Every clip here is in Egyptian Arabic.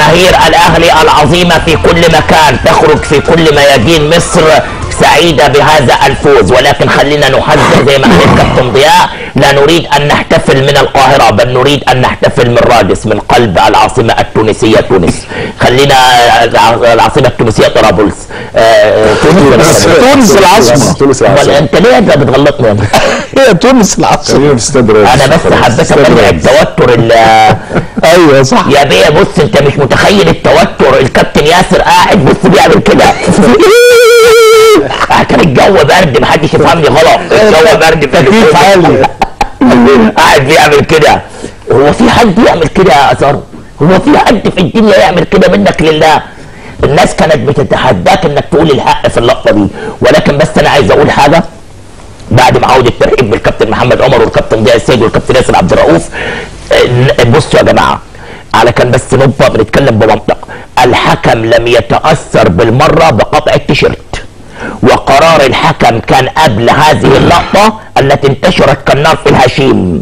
جماهير الاهلي العظيمه في كل مكان تخرج في كل ميادين مصر سعيدة بهذا الفوز ولكن خلينا نحذر زي ما قال الكابتن ضياء لا نريد أن نحتفل من القاهرة بل نريد أن نحتفل من رادس من قلب العاصمة التونسية تونس خلينا العاصمة التونسية طرابلس آه، تونس تونس العاصمة تونس أمال العاصمة انت ليه انت بتغلطني هي تونس العاصمة خلينا في استاد رادس. انا بس حبيت استاد ابلع رادس. التوتر ال- ايوه صح يا بيه بص انت مش متخيل التوتر الكابتن ياسر قاعد بص بيعمل كده كان الجو برد محدش يفهمني غلط الجو برد تكييف عالي. قاعد بيعمل كده هو في حد يعمل كده يا اثار هو في حد في الدنيا يعمل كده منك لله الناس كانت بتتحداك انك تقول الحق في اللقطه دي ولكن بس انا عايز اقول حاجه بعد ما عود الترحيب بالكابتن محمد عمر والكابتن ضياء السيد والكابتن ياسر عبد الرؤوف آه، بصوا يا جماعه على كان بس نبقى بنتكلم بمنطق الحكم لم يتاثر بالمره بقطع التيشيرت وقرار الحكم كان قبل هذه اللقطه التي انتشرت كالنار في الهشيم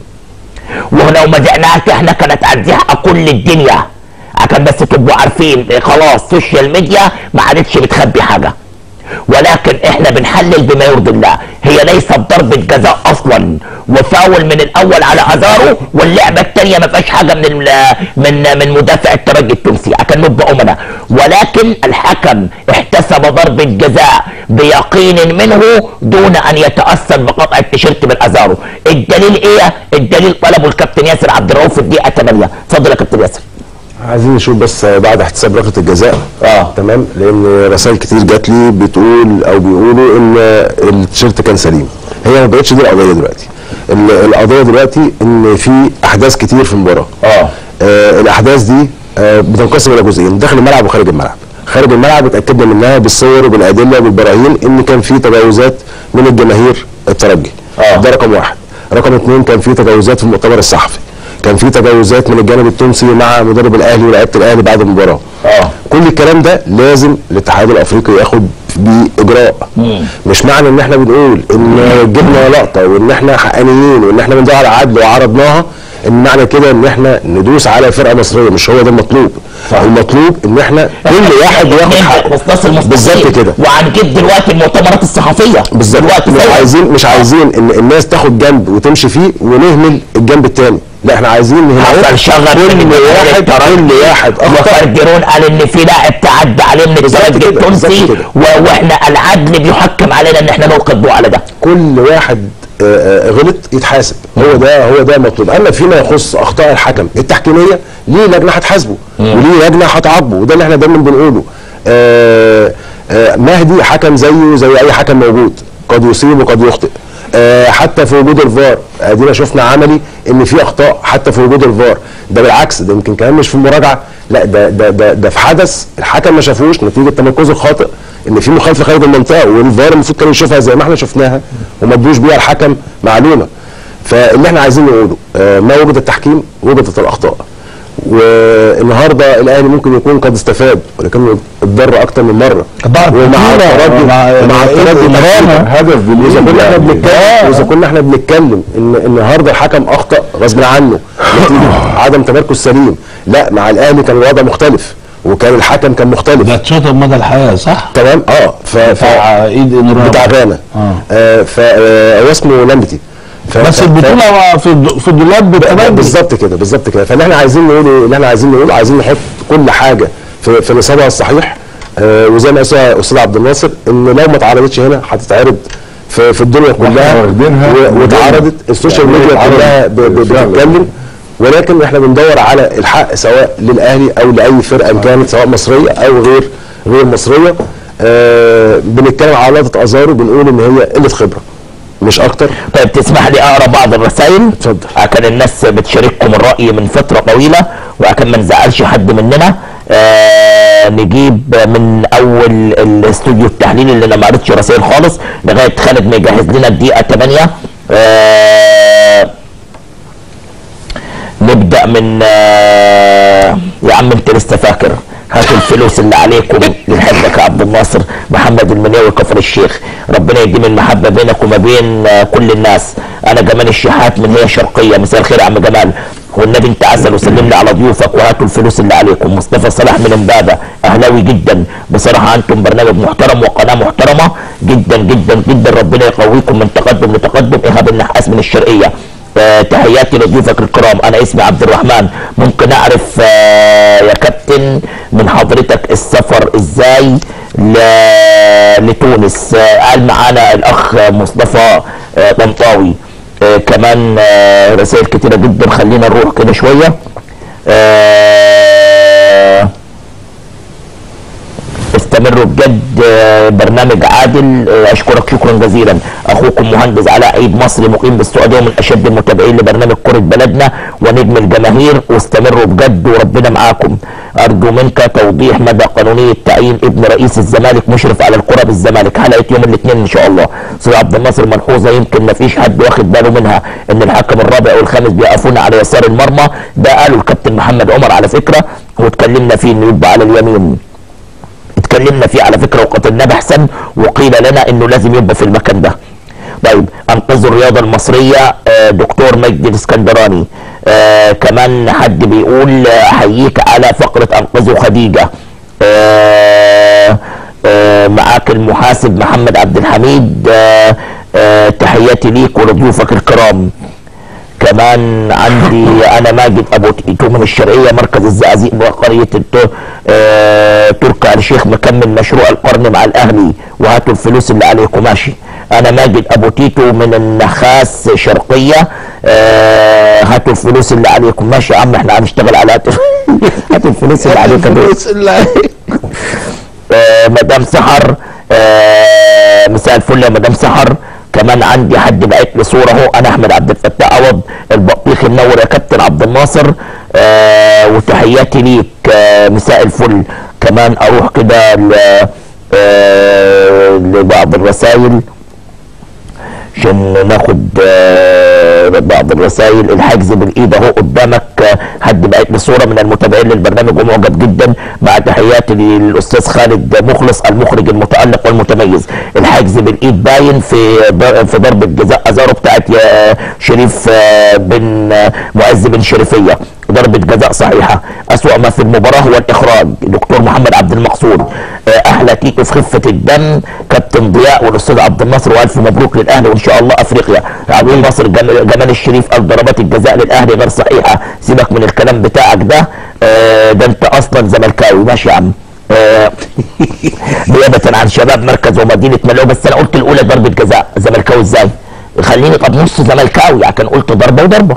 ولو ما زعناش احنا كانت هتزهق كل الدنيا عشان بس تبقوا عارفين خلاص السوشيال ميديا ما عادتش بتخبي حاجه ولكن احنا بنحلل بما يرضي الله هي ليست ضربة جزاء اصلا وفاول من الاول على ازارو واللعبة الثانية ما فيهاش حاجة من ال- من من مدافع الترجي التونسي عشان نبقى امنا ولكن الحكم احتسب ضربة جزاء بيقين منه دون ان يتأثر بقطع التيشيرت من ازارو الدليل ايه الدليل طلبه الكابتن ياسر عبد الرؤوف في الدقيقة 8 اتفضل يا كابتن ياسر عايزين نشوف بس بعد احتساب ركله الجزاء اه تمام لان رسائل كتير جات لي بتقول او بيقولوا ان التيشيرت كان سليم هي ما بقتش دي القضيه دلوقتي ال- القضيه دلوقتي ان في احداث كتير في المباراه اه آه الاحداث دي آه بتنقسم الى جزئين داخل الملعب وخارج الملعب خارج الملعب اتاكدنا منها بالصور وبالادله وبالبراهين ان كان في تجاوزات من الجماهير الترجي آه. ده رقم واحد رقم اثنين كان في تجاوزات في المؤتمر الصحفي كان في تجاوزات من الجانب التونسي مع مدرب الاهلي ولاعيبه الاهلي بعد المباراه اه كل الكلام ده لازم الاتحاد الافريقي ياخد بيه اجراء مش معنى ان احنا بنقول ان جبنا لقطه وان احنا حقانيين وان احنا بندور على عدل وعرضناها ان معنى كده ان احنا ندوس على فرقه مصريه مش هو ده المطلوب المطلوب ان احنا كل واحد ياخد حقه مصداق المستقيم بالظبط كده وهنجيب دلوقتي المؤتمرات الصحفيه بالظبط دلوقتي مش فعلا. عايزين مش عايزين ان الناس تاخد جنب وتمشي فيه ونهمل الجنب الثاني لا احنا عايزين هنا حصل شغل كل واحد كل واحد اخطا وفرجرون قال ان في لاعب تعدى عليه من بالظبط الترجي كده، التونسي بالظبط كده. و- واحنا العدل بيحكم علينا ان احنا نلقي الضوء على ده كل واحد آه، آه، غلط يتحاسب هو ده هو ده المطلوب اما فيما يخص اخطاء الحكم التحكيميه ليه لجنه هتحاسبه وليه لجنه هتعاقبه وده اللي احنا دايما بنقوله آه، آه، مهدي حكم زيه زي اي حكم موجود قد يصيب وقد يخطئ آه، حتى في وجود الفار ادينا شفنا عملي ان في اخطاء حتى في وجود الفار ده بالعكس ده يمكن كمان مش في المراجعه لا ده ده ده, ده في حدث الحكم ما شافوش نتيجه تمركزه الخاطئ ان في مخالفه خارج المنطقه والفار المفروض كان يشوفها زي ما احنا شفناها وما ادوش بيها الحكم معلومه فاللي احنا عايزين نقوله آه، ما وجد التحكيم وجدت الاخطاء والنهارده الاهلي ممكن يكون قد استفاد ولكنه اتضر اكتر من مره ضرب ومع كتيرة، التردي ومع- ومع التردي مرانة. هدف واذا كنا احنا بنتكلم واذا كنا احنا بنتكلم ان النهارده الحكم اخطا غصب عنه نتيجه عدم تمركز سليم لا مع الاهلي كان الوضع مختلف وكان الحكم كان مختلف ده اتشطب مدى الحياه صح؟ تمام اه ف... ف... بتاع ايد انرام بتاع غانا آه. آه ف آه، هو اسمه لامبتي ف... بس ف- البطوله في الد- في الدولاب ف... بالتبادل بالظبط كده بالظبط كده فاللي احنا عايزين نقوله اللي احنا عايزين نقوله عايزين نحط كل حاجه في في نصابها الصحيح آه وزي ما قال استاذ عبد الناصر ان لو ما اتعرضتش هنا هتتعرض في, في الدنيا كلها واخدينها و- واتعرضت السوشيال يعني ميديا اتعرضت كلها ب- ب- بالفعل. بتتكلم ولكن احنا بندور على الحق سواء للاهلي او لاي فرقه إن كانت سواء مصريه او غير غير مصريه آه بنتكلم على لقطه ازارو بنقول ان هي قله خبره مش اكتر طيب تسمح لي اقرا بعض الرسائل اتفضل. كان الناس بتشارككم الراي من فتره طويله وكان ما نزعلش حد مننا آه نجيب من اول الاستوديو التحليلي اللي انا ما قريتش رسائل خالص لغايه خالد ما يجهز لنا الدقيقه 8 آه نبدا من آه يا عم انت لسه فاكر هاتوا الفلوس اللي عليكم لحبك يا عبد الناصر محمد المنيوي كفر الشيخ ربنا يديم المحبه بينك وما بين آه كل الناس انا جمال الشحات من هي شرقيه مساء الخير يا عم جمال والنبي انت عسل وسلم لي على ضيوفك وهاتوا الفلوس اللي عليكم مصطفى صلاح من امبابه اهلاوي جدا بصراحه انتم برنامج محترم وقناه محترمه جدا جدا جدا ربنا يقويكم من تقدم لتقدم ايهاب النحاس من الشرقيه آه تحياتي لضيوفك الكرام انا اسمي عبد الرحمن ممكن اعرف آه يا كابتن من حضرتك السفر ازاي ل- لتونس آه قال معانا الاخ مصطفى آه طنطاوي آه كمان آه رسائل كتيره جدا خلينا نروح كده شويه آه استمروا بجد آه، برنامج عادل آه، اشكرك شكرا جزيلا اخوكم مهندس علاء عيد مصري مقيم بالسعوديه ومن اشد المتابعين لبرنامج كره بلدنا ونجم الجماهير واستمروا بجد وربنا معاكم ارجو منك توضيح مدى قانونيه تعيين ابن رئيس الزمالك مشرف على الكره بالزمالك حلقه يوم الاثنين ان شاء الله استاذ عبد الناصر ملحوظه يمكن ما فيش حد واخد باله منها ان الحكم الرابع والخامس بيقفون على يسار المرمى ده قاله الكابتن محمد عمر على فكره واتكلمنا فيه انه يبقى على اليمين اتكلمنا فيه على فكره وقتلناه بحثا وقيل لنا انه لازم يبقى في المكان ده طيب انقذوا الرياضه المصريه آه، دكتور مجدي الاسكندراني آه كمان حد بيقول آه، احييك على فقره انقذوا خديجه آه آه معاك المحاسب محمد عبد الحميد آه آه تحياتي ليك ولضيوفك الكرام كمان عندي انا ماجد ابو تيتو من الشرقيه مركز الزقازيق بقريه الت- آه، تركي آل الشيخ مكمل مشروع القرن مع الاهلي وهاتوا الفلوس اللي عليكم ماشي انا ماجد ابو تيتو من النخاس شرقيه آه، هاتوا الفلوس اللي عليكم ماشي يا عم احنا هنشتغل على هاتوا هاتوا الفلوس اللي عليكم الفلوس اللي آه، مدام سحر آه، مساء الفل يا مدام سحر كمان عندي حد بعت لي صوره اهو انا احمد عبد الفتاح عوض البطيخ النور يا كابتن عبد الناصر آه وتحياتي ليك آه مساء الفل كمان اروح كده ل- آه لبعض الرسائل عشان ناخد آه، بعض الرسائل الحجز بالايد اهو قدامك آه، حد بعت لي صوره من المتابعين للبرنامج ومعجب جدا مع تحياتي للاستاذ خالد مخلص المخرج المتالق والمتميز الحجز بالايد باين في ضر- في ضربه جزاء ازارو بتاعت يا شريف آه، بن آه، معز بن شريفيه ضربة جزاء صحيحة أسوأ ما في المباراة هو الإخراج دكتور محمد عبد المقصود آه، أحلى تيتو في خفة الدم كابتن ضياء والأستاذ عبد الناصر وألف مبروك للأهلي وإن شاء الله أفريقيا عبد الناصر جمال, جمال الشريف قال ضربات الجزاء للأهلي غير صحيحة سيبك من الكلام بتاعك ده آه، ده أنت أصلا زملكاوي ماشي يا عم آه، نيابة عن شباب مركز ومدينة ملعوب بس أنا قلت الأولى ضربة جزاء زملكاوي إزاي؟ خليني طب نص زملكاوي عشان قلت ضربة وضربة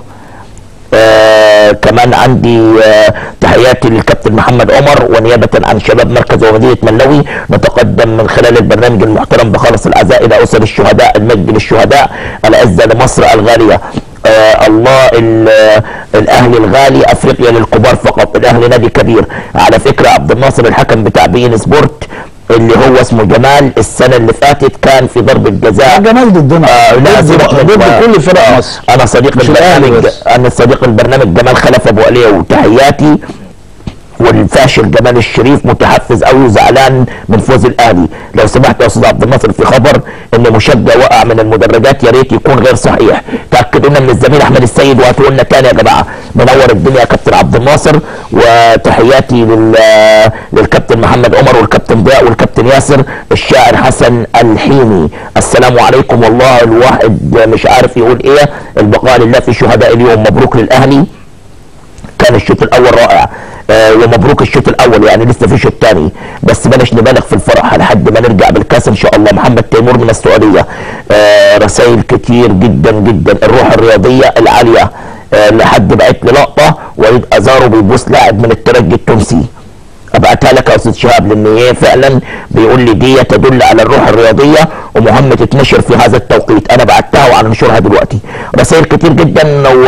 آه كمان عندي آه تحياتي للكابتن محمد عمر ونيابة عن شباب مركز ومدينة ملوي نتقدم من خلال البرنامج المحترم بخالص العزاء إلى أسر الشهداء المجد للشهداء العزة لمصر الغالية آه الله ال- آه، الاهلي الغالي افريقيا للكبار فقط الاهلي نادي كبير على فكره عبد الناصر الحكم بتاع بي ان سبورت اللي هو اسمه جمال السنه اللي فاتت كان في ضربه جزاء جمال ضدنا آه لا ضد سيبك من- ضد كل فرق مصر انا صديق مش الأهلي البرنامج بس. انا صديق البرنامج جمال خلف ابو علي وتحياتي والفاشل جمال الشريف متحفز قوي وزعلان من فوز الاهلي لو سمحت يا استاذ عبد الناصر في خبر ان مشجع وقع من المدرجات يا ريت يكون غير صحيح تاكدوا لنا من الزميل احمد السيد وهاتوا لنا تاني يا جماعه منور الدنيا يا كابتن عبد الناصر وتحياتي لل للكابتن محمد عمر والكابتن ضياء والكابتن ياسر الشاعر حسن الحيني السلام عليكم والله الواحد مش عارف يقول ايه البقاء لله في شهداء اليوم مبروك للاهلي كان الشوط الاول رائع آه ومبروك الشوط الاول يعني لسه في شوط تاني بس بلاش نبالغ في الفرح لحد ما نرجع بالكاس ان شاء الله محمد تيمور من السعوديه آه رسائل كتير جدا جدا الروح الرياضيه العاليه آه لحد بقت لي لقطه وليد ازارو بيبوس لاعب من الترجي التونسي ابعتها لك يا استاذ شهاب لان هي فعلا بيقول لي دي تدل على الروح الرياضيه ومهمه تتنشر في هذا التوقيت انا بعتها وهننشرها دلوقتي رسائل كتير جدا و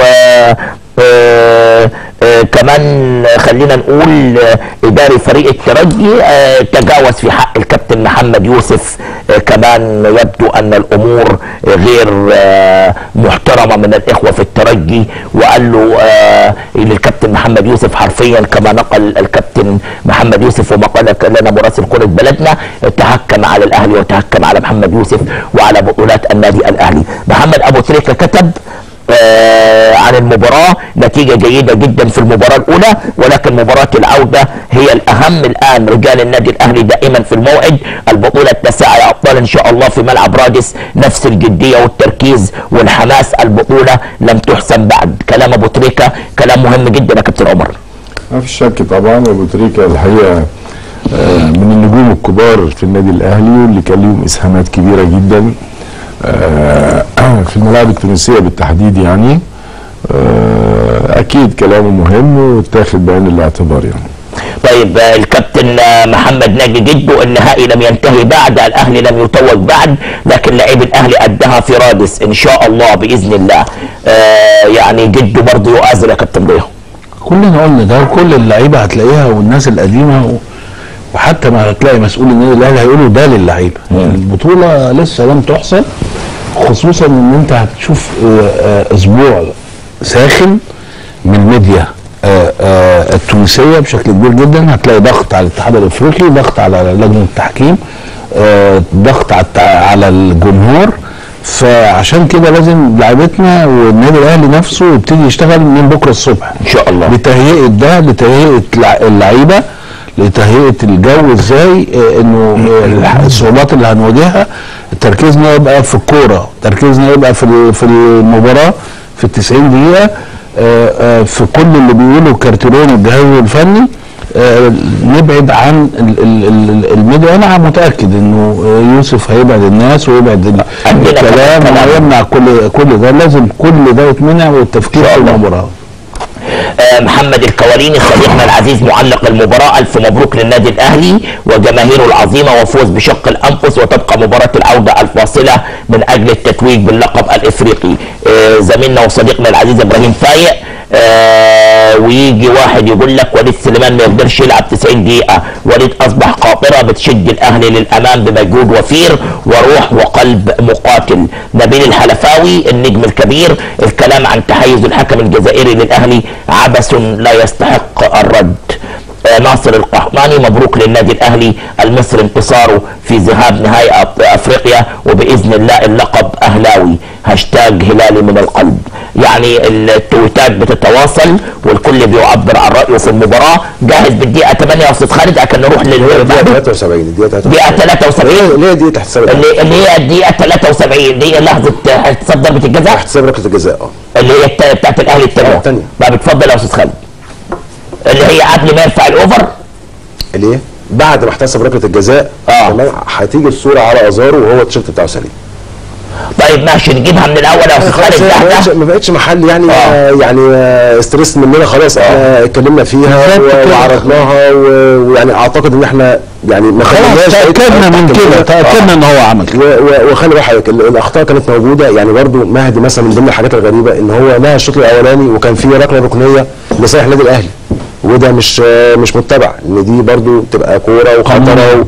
آه آه كمان خلينا نقول آه اداري فريق الترجي آه تجاوز في حق الكابتن محمد يوسف آه كمان يبدو ان الامور غير آه محترمه من الاخوه في الترجي وقال له آه للكابتن محمد يوسف حرفيا كما نقل الكابتن محمد يوسف وما قال لنا مراسل كره بلدنا تهكم على الاهلي وتهكم على محمد يوسف وعلى بطولات النادي الاهلي محمد ابو تريكه كتب آه عن المباراة نتيجة جيدة جدا في المباراة الأولى ولكن مباراة العودة هي الأهم الآن رجال النادي الأهلي دائما في الموعد البطولة التاسعة يا أبطال إن شاء الله في ملعب رادس نفس الجدية والتركيز والحماس البطولة لم تحسم بعد كلام أبو تريكة كلام مهم جدا يا كابتن عمر ما فيش شك طبعا ابو تريكه الحقيقه آه، من النجوم الكبار في النادي الاهلي واللي كان ليهم اسهامات كبيره جدا آه، في الملاعب التونسيه بالتحديد يعني آه، اكيد كلامه مهم واتاخد بعين الاعتبار يعني طيب آه، الكابتن آه، محمد ناجي جده النهائي لم ينتهي بعد الاهلي لم يتوج بعد لكن لعيب الاهلي ادها في رادس ان شاء الله باذن الله آه يعني جده برضه يؤازر يا كابتن ضياء كلنا قلنا ده وكل اللعيبه هتلاقيها والناس القديمه و... وحتى ما هتلاقي مسؤول النادي الاهلي هيقولوا ده للعيبه البطوله لسه لم تحصل خصوصا ان انت هتشوف آه، آه، اسبوع ساخن من الميديا آه، آه، التونسيه بشكل كبير جدا هتلاقي ضغط على الاتحاد الافريقي ضغط على لجنه التحكيم آه، ضغط على التع- على الجمهور فعشان كده لازم لعيبتنا والنادي الاهلي نفسه يبتدي يشتغل من بكره الصبح ان شاء الله لتهيئه ده لتهيئه لع- اللعيبه لتهيئه الجو ازاي آه، انه آه، الح- الصعوبات اللي هنواجهها تركيزنا يبقى في الكوره تركيزنا يبقى في ال- في المباراه في ال 90 دقيقه آه، آه، في كل اللي بيقوله كارتيرون الجهاز الفني آه، نبعد عن ال- ال- ال- الميديا انا متاكد انه آه، يوسف هيبعد الناس ويبعد ال- عندنا الكلام كلام. ويمنع كل كل ده لازم كل ده يتمنع والتفكير في المباراه آه، محمد الكواليني صديقنا العزيز معلق المباراة ألف مبروك للنادي الأهلي وجماهيره العظيمة وفوز بشق الأنفس وتبقى مباراة العودة الفاصلة من أجل التتويج باللقب الإفريقي آه، زميلنا وصديقنا العزيز إبراهيم فايق آه ويجي واحد يقول لك وليد سليمان ما يقدرش يلعب 90 دقيقة وليد أصبح قاطرة بتشد الأهلي للأمام بمجهود وفير وروح وقلب مقاتل نبيل الحلفاوي النجم الكبير الكلام عن تحيز الحكم الجزائري للأهلي عبث لا يستحق الرد آه، ناصر القحطاني مبروك للنادي الاهلي المصري انتصاره في ذهاب نهائي أف- افريقيا وباذن الله اللقب اهلاوي هاشتاج هلالي من القلب يعني التويتات بتتواصل والكل بيعبر عن رايه في المباراه جاهز بالدقيقه 8 يا استاذ خالد عشان نروح الدقيقه لل 73 الدقيقه 73 دقيقه 73 ليه دي تحت سبب اللي اللي هي الدقيقه 73 دي لحظه احتساب ضربه الجزاء تحت سبب ركله الجزاء اه اللي هي الت- بتاعت الاهلي الثانيه التانية. بقى بتفضل يا استاذ خالد اللي هي قبل ما يرفع الاوفر ليه؟ بعد ما احتسب ركله الجزاء آه. تمام هتيجي الصوره على ازارو وهو التيشيرت بتاعه سليم طيب ماشي نجيبها من الاول يا استاذ خلاص خالد هي ما بقتش تحت ما بقتش محل يعني آه. آه. يعني آه، ستريس مننا خلاص احنا اتكلمنا فيها بالظبط و- كده. وعرضناها و- ويعني اعتقد ان احنا يعني ما خلاص خليناش أي تاكدنا من تحكيم كده تاكدنا ان هو عمل كده و- و- وخلي بالك حضرتك ال- الاخطاء كانت موجوده يعني برضو مهدي مثلا من ضمن الحاجات الغريبه ان هو نهى الشوط الاولاني وكان في ركله ركنيه لصالح النادي الاهلي وده مش آه، مش متبع ان دي برضو تبقى كوره وخطره و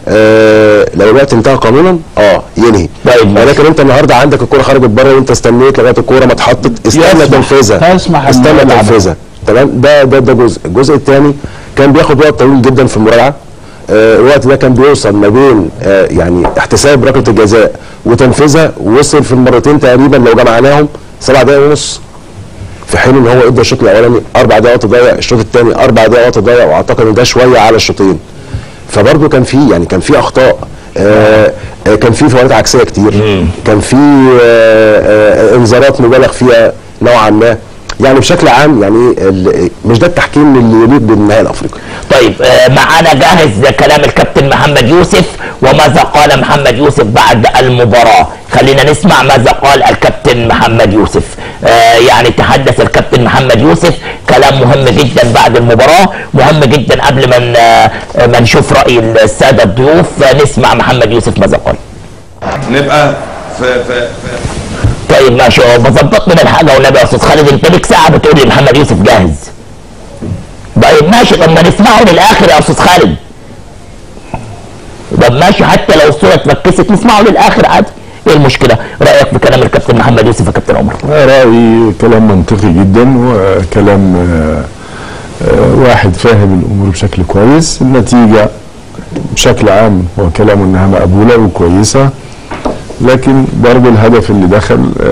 آه لو الوقت انتهى قانونا اه ينهي طيب ماشي. ولكن انت النهارده عندك الكوره خرجت بره وانت استنيت لغايه الكوره ما اتحطت استنى يسمح. تنفيذها تسمح إنه استنى يلعب. تنفيذها تمام ده ده ده جزء الجزء الثاني كان بياخد وقت طويل جدا في المراجعه آه، الوقت ده كان بيوصل ما بين آه، يعني احتساب ركله الجزاء وتنفيذها وصل في المرتين تقريبا لو جمعناهم سبع دقايق ونص في حين ان هو ادى الشوط الاولاني اربع دقائق تضيع الشوط الثاني اربع دقائق تضيع واعتقد ان ده شويه على الشوطين فبرضه كان في يعني كان في اخطاء آه آه، كان في فوارق عكسيه كتير كان في آه آه انذارات مبالغ فيها نوعا ما يعني بشكل عام يعني ال- مش ده التحكيم اللي يليق بالنهائي الافريقي طيب آه، معانا جاهز كلام الكابتن محمد يوسف وماذا قال محمد يوسف بعد المباراة خلينا نسمع ماذا قال الكابتن محمد يوسف آه، يعني تحدث الكابتن محمد يوسف كلام مهم جدا بعد المباراة مهم جدا قبل ما ن- آه، ما نشوف رأي السادة الضيوف آه، نسمع محمد يوسف ماذا قال نبقى في في في طيب ماشي هو بظبط من الحاجة والنبي يا أستاذ خالد أنت ليك ساعة بتقول لي محمد يوسف جاهز طيب ماشي طب ما نسمعه للآخر يا أستاذ خالد طب ماشي حتى لو الصورة اتفكست نسمعه للآخر عادي إيه المشكلة؟ رأيك في كلام الكابتن محمد يوسف يا كابتن عمر؟ رأيي كلام منطقي جدا وكلام آه، آه، واحد فاهم الأمور بشكل كويس النتيجة بشكل عام هو كلامه إنها مقبولة وكويسة لكن برضه الهدف اللي دخل آه،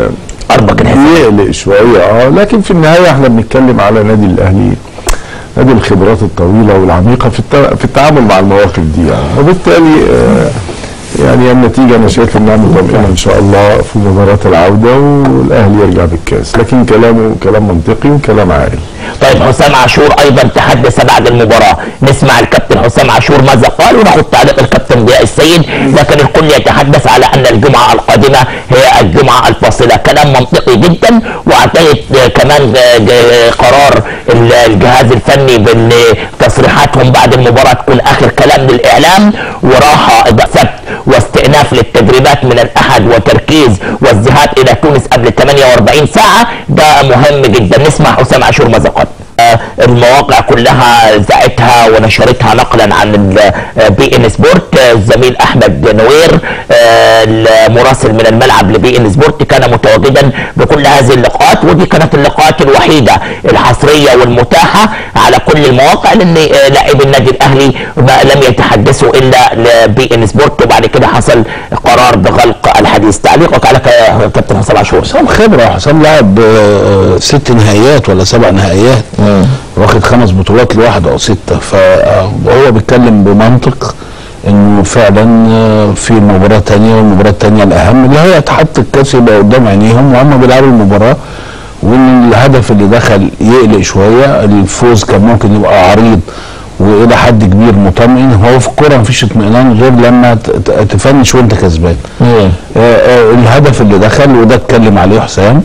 اربك الحساب يقلق شويه اه لكن في النهايه احنا بنتكلم على نادي الاهلي نادي الخبرات الطويله والعميقه في الت- في التعامل مع المواقف دي يعني وبالتالي آه يعني النتيجه انا شايف انها مطمئنه ان شاء الله في مباراه العوده والاهلي يرجع بالكاس لكن كلامه كلام منطقي وكلام عاقل طيب حسام عاشور ايضا تحدث بعد المباراه نسمع الكابتن حسام عاشور ماذا قال وناخذ تعليق الكابتن ضياء السيد لكن الكل يتحدث على ان الجمعه القادمه هي الجمعه الفاصله كلام منطقي جدا واعتقد آه، كمان آه، ج- قرار ال- الجهاز الفني بان تصريحاتهم بعد المباراه تكون اخر كلام للاعلام وراحه سبت واستئناف للتدريبات من الاحد وتركيز والذهاب الى تونس قبل 48 ساعه ده مهم جدا نسمع حسام عاشور ماذا قال آه، المواقع كلها ذاعتها ونشرتها نقلا عن بي ان سبورت آه، الزميل احمد نوير آه، المراسل من الملعب لبي ان سبورت كان متواجدا بكل هذه اللقاءات ودي كانت اللقاءات الوحيده الحصريه والمتاحه على كل المواقع لان آه، لاعبي النادي الاهلي ما لم يتحدثوا الا لبي ان سبورت وبعد كده حصل قرار بغلق الحديث تعليقك على ك- كابتن حسام عاشور حسام خبره حسام لاعب آه، ست نهائيات ولا سبع نهائيات واخد خمس بطولات لوحده او سته فهو بيتكلم بمنطق انه فعلا آه، في مباراه تانية والمباراه التانية الاهم اللي هي تحط الكاس يبقى قدام عينيهم وهم بيلعبوا المباراه وان الهدف اللي دخل يقلق شويه الفوز كان ممكن يبقى عريض والى حد كبير مطمئن هو في الكوره مفيش اطمئنان غير لما ت- ت- تفنش وانت كسبان آه، آه، الهدف اللي دخل وده اتكلم عليه حسام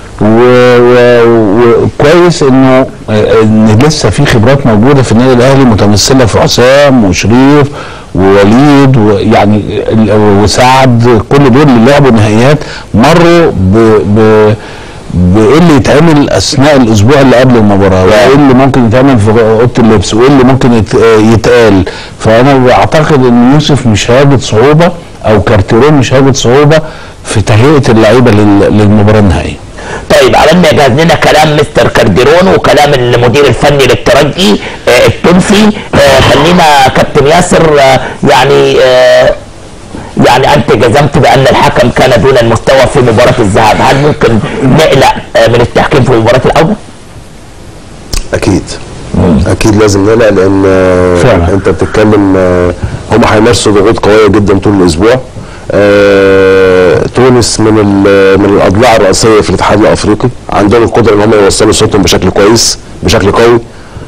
و- و- وكويس انه آه، ان لسه في خبرات موجوده في النادي الاهلي متمثله في حسام وشريف ووليد ويعني ال- وسعد كل دول اللي لعبوا نهائيات مروا ب, ب بايه اللي يتعمل اثناء الاسبوع اللي قبل المباراه وايه اللي ممكن يتعمل في اوضه اللبس وايه اللي ممكن يت- يتقال فانا بعتقد ان يوسف مش هيجد صعوبه او كارتيرون مش هيجد صعوبه في تهيئه اللعيبه لل- للمباراه النهائيه طيب عملنا جهز لنا كلام مستر كارديرون وكلام المدير الفني للترجي آه التونسي آه خلينا كابتن ياسر آه يعني آه يعني انت جزمت بان الحكم كان دون المستوى في مباراه الذهاب هل ممكن نقلق آه من التحكيم في مباراه العوده؟ اكيد اكيد لازم نقلق لان آه، فعلا. انت بتتكلم آه، هم هيمارسوا ضغوط قويه جدا طول الاسبوع آه، تونس من ال- من الاضلاع الرئيسيه في الاتحاد الافريقي عندهم القدره ان هم يوصلوا صوتهم بشكل كويس بشكل قوي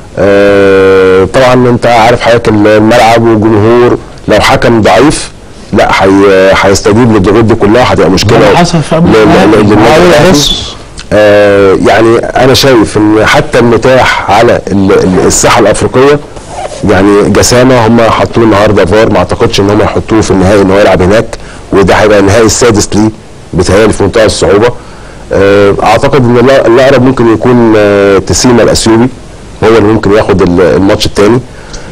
آه، طبعا انت عارف حضرتك الملعب والجمهور لو حكم ضعيف لا هي- هيستجيب للضغوط دي كلها هتبقى مشكله ده اللي حصل في ل- قبل ل- النهائي. ل- للنادي معاوية الأهلي. بس. آه يعني انا شايف ان حتى المتاح على ال- ال- الساحه الافريقيه يعني جسامه هم حطوه النهارده فار ما اعتقدش ان هم يحطوه في النهائي ان هو يلعب هناك وده هيبقى النهائي السادس ليه بيتهيألي في منتهى الصعوبه آه اعتقد ان اللا- الاقرب ممكن يكون آه تسيما الاثيوبي هو اللي ممكن ياخد ال- الماتش الثاني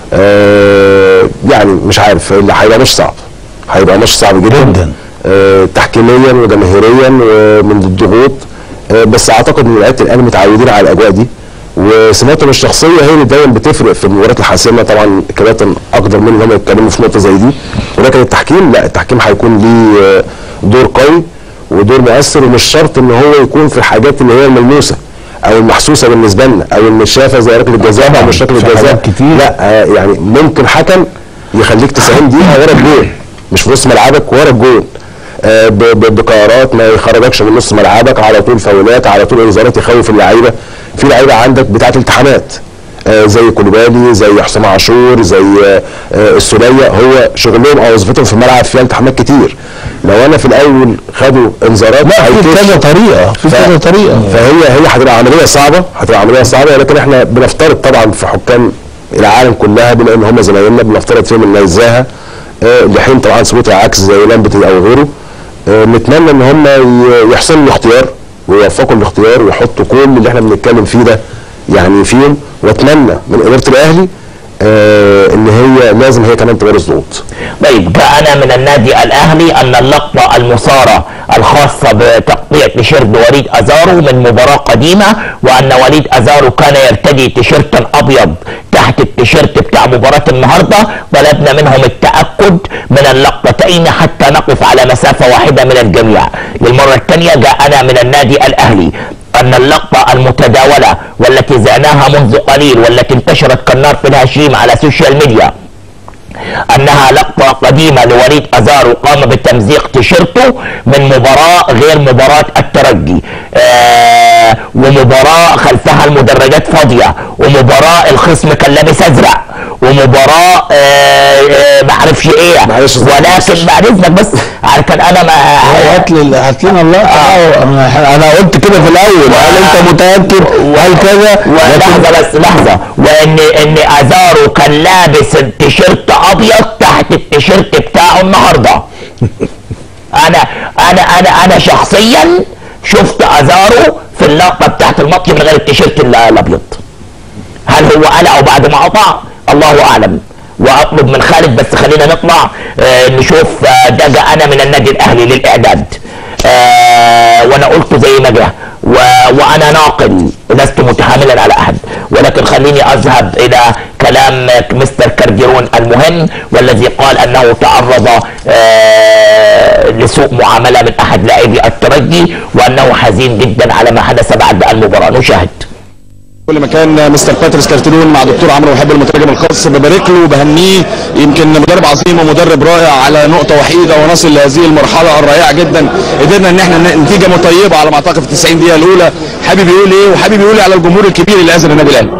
آه يعني مش عارف اللي هيبقى مش صعب هيبقى مش صعب جدا جداً. آه، تحكيميا وجماهيريا ومن الضغوط آه، بس اعتقد ان لعيبه الاهلي متعودين على الاجواء دي وسماتهم الشخصيه هي اللي دايما بتفرق في المباريات الحاسمه طبعا كباتن اقدر منهم هم يتكلموا في نقطه زي دي ولكن التحكيم لا التحكيم هيكون ليه آه، دور قوي ودور مؤثر ومش شرط ان هو يكون في الحاجات اللي هي الملموسه او المحسوسه بالنسبه لنا او المشافه زي ركله الجزاء او طبعاً، مش ركله في الجزاء حاجات كتير. لا آه، يعني ممكن حكم يخليك 90 دقيقه ورا الجول مش في نص ملعبك ورا الجول آه، ب- ب- بقرارات ما يخرجكش من نص ملعبك على طول فاولات على طول انذارات يخوف اللعيبه في لعيبه عندك بتاعه التحامات آه، زي كولوبالي زي حسام عاشور زي آه، آه، السوليه هو شغلهم او وظيفتهم في الملعب فيها التحامات كتير لو انا في الاول خدوا انذارات لا في هيكش. كذا طريقه في ف- كذا طريقه فهي هي هتبقى عمليه صعبه هتبقى عمليه صعبه ولكن احنا بنفترض طبعا في حكام العالم كلها بما ان هم زمايلنا بنفترض فيهم النزاهه آه، لحين طبعا ثبوت العكس زي لامبتي او غيره آه، نتمنى ان هم ي- يحسنوا الاختيار ويوفقوا الاختيار ويحطوا كل اللي احنا بنتكلم فيه ده يعني فيهم واتمنى من اداره الاهلي آه، ان هي لازم هي كمان تمارس ضغوط طيب جاءنا من النادي الاهلي ان اللقطه المثاره الخاصه بتقطيع تيشيرت وليد ازارو من مباراه قديمه وان وليد ازارو كان يرتدي تيشيرتا ابيض تحت التيشيرت بتاع مباراه النهارده طلبنا منهم التاكد لابد من اللقطتين حتى نقف على مسافة واحدة من الجميع للمرة الثانية جاءنا من النادي الأهلي أن اللقطة المتداولة والتي زعناها منذ قليل والتي انتشرت كالنار في الهشيم على السوشيال ميديا انها لقطه قديمه لوليد ازارو قام بتمزيق تيشيرته من مباراه غير مباراه الترجي آه ومباراه خلفها المدرجات فاضيه ومباراه الخصم كان لابس ازرق ومباراه آه آه ما اعرفش ايه معلش يا أستاذ ولكن بعد اذنك بس عشان انا ما هات لي هات لنا اللقطه آه. انا أنا قلت كده في الاول هل انت متاكد وهل كذا ولحظه بس لحظه وان ان ازارو كان لابس التيشيرت ابيض تحت التيشيرت بتاعه النهارده انا انا انا انا شخصيا شفت ازارو في اللقطه بتاعت الماتش من غير التيشيرت ال- الابيض هل هو قلعه بعد ما قطع الله اعلم واطلب من خالد بس خلينا نطلع آه نشوف آه ده جاءنا من النادي الاهلي للاعداد آه وانا قلت زي ما جه و- وانا ناقل لست متحاملا على احد ولكن خليني اذهب الى كلام مستر كارديرون المهم والذي قال انه تعرض آه لسوء معامله من احد لاعبي الترجي وانه حزين جدا على ما حدث بعد المباراه نشاهد كل مكان مستر باتريس كارتلون مع دكتور عمرو وحب المترجم الخاص ببارك له وبهنيه يمكن مدرب عظيم ومدرب رائع على نقطه وحيده ونصل لهذه المرحله الرائعه جدا قدرنا ان احنا ن- نتيجه مطيبه على ما اعتقد في 90 دقيقه الاولى حابب يقول ايه وحابب يقول إيه على الجمهور الكبير اللي اذن النادي الاهلي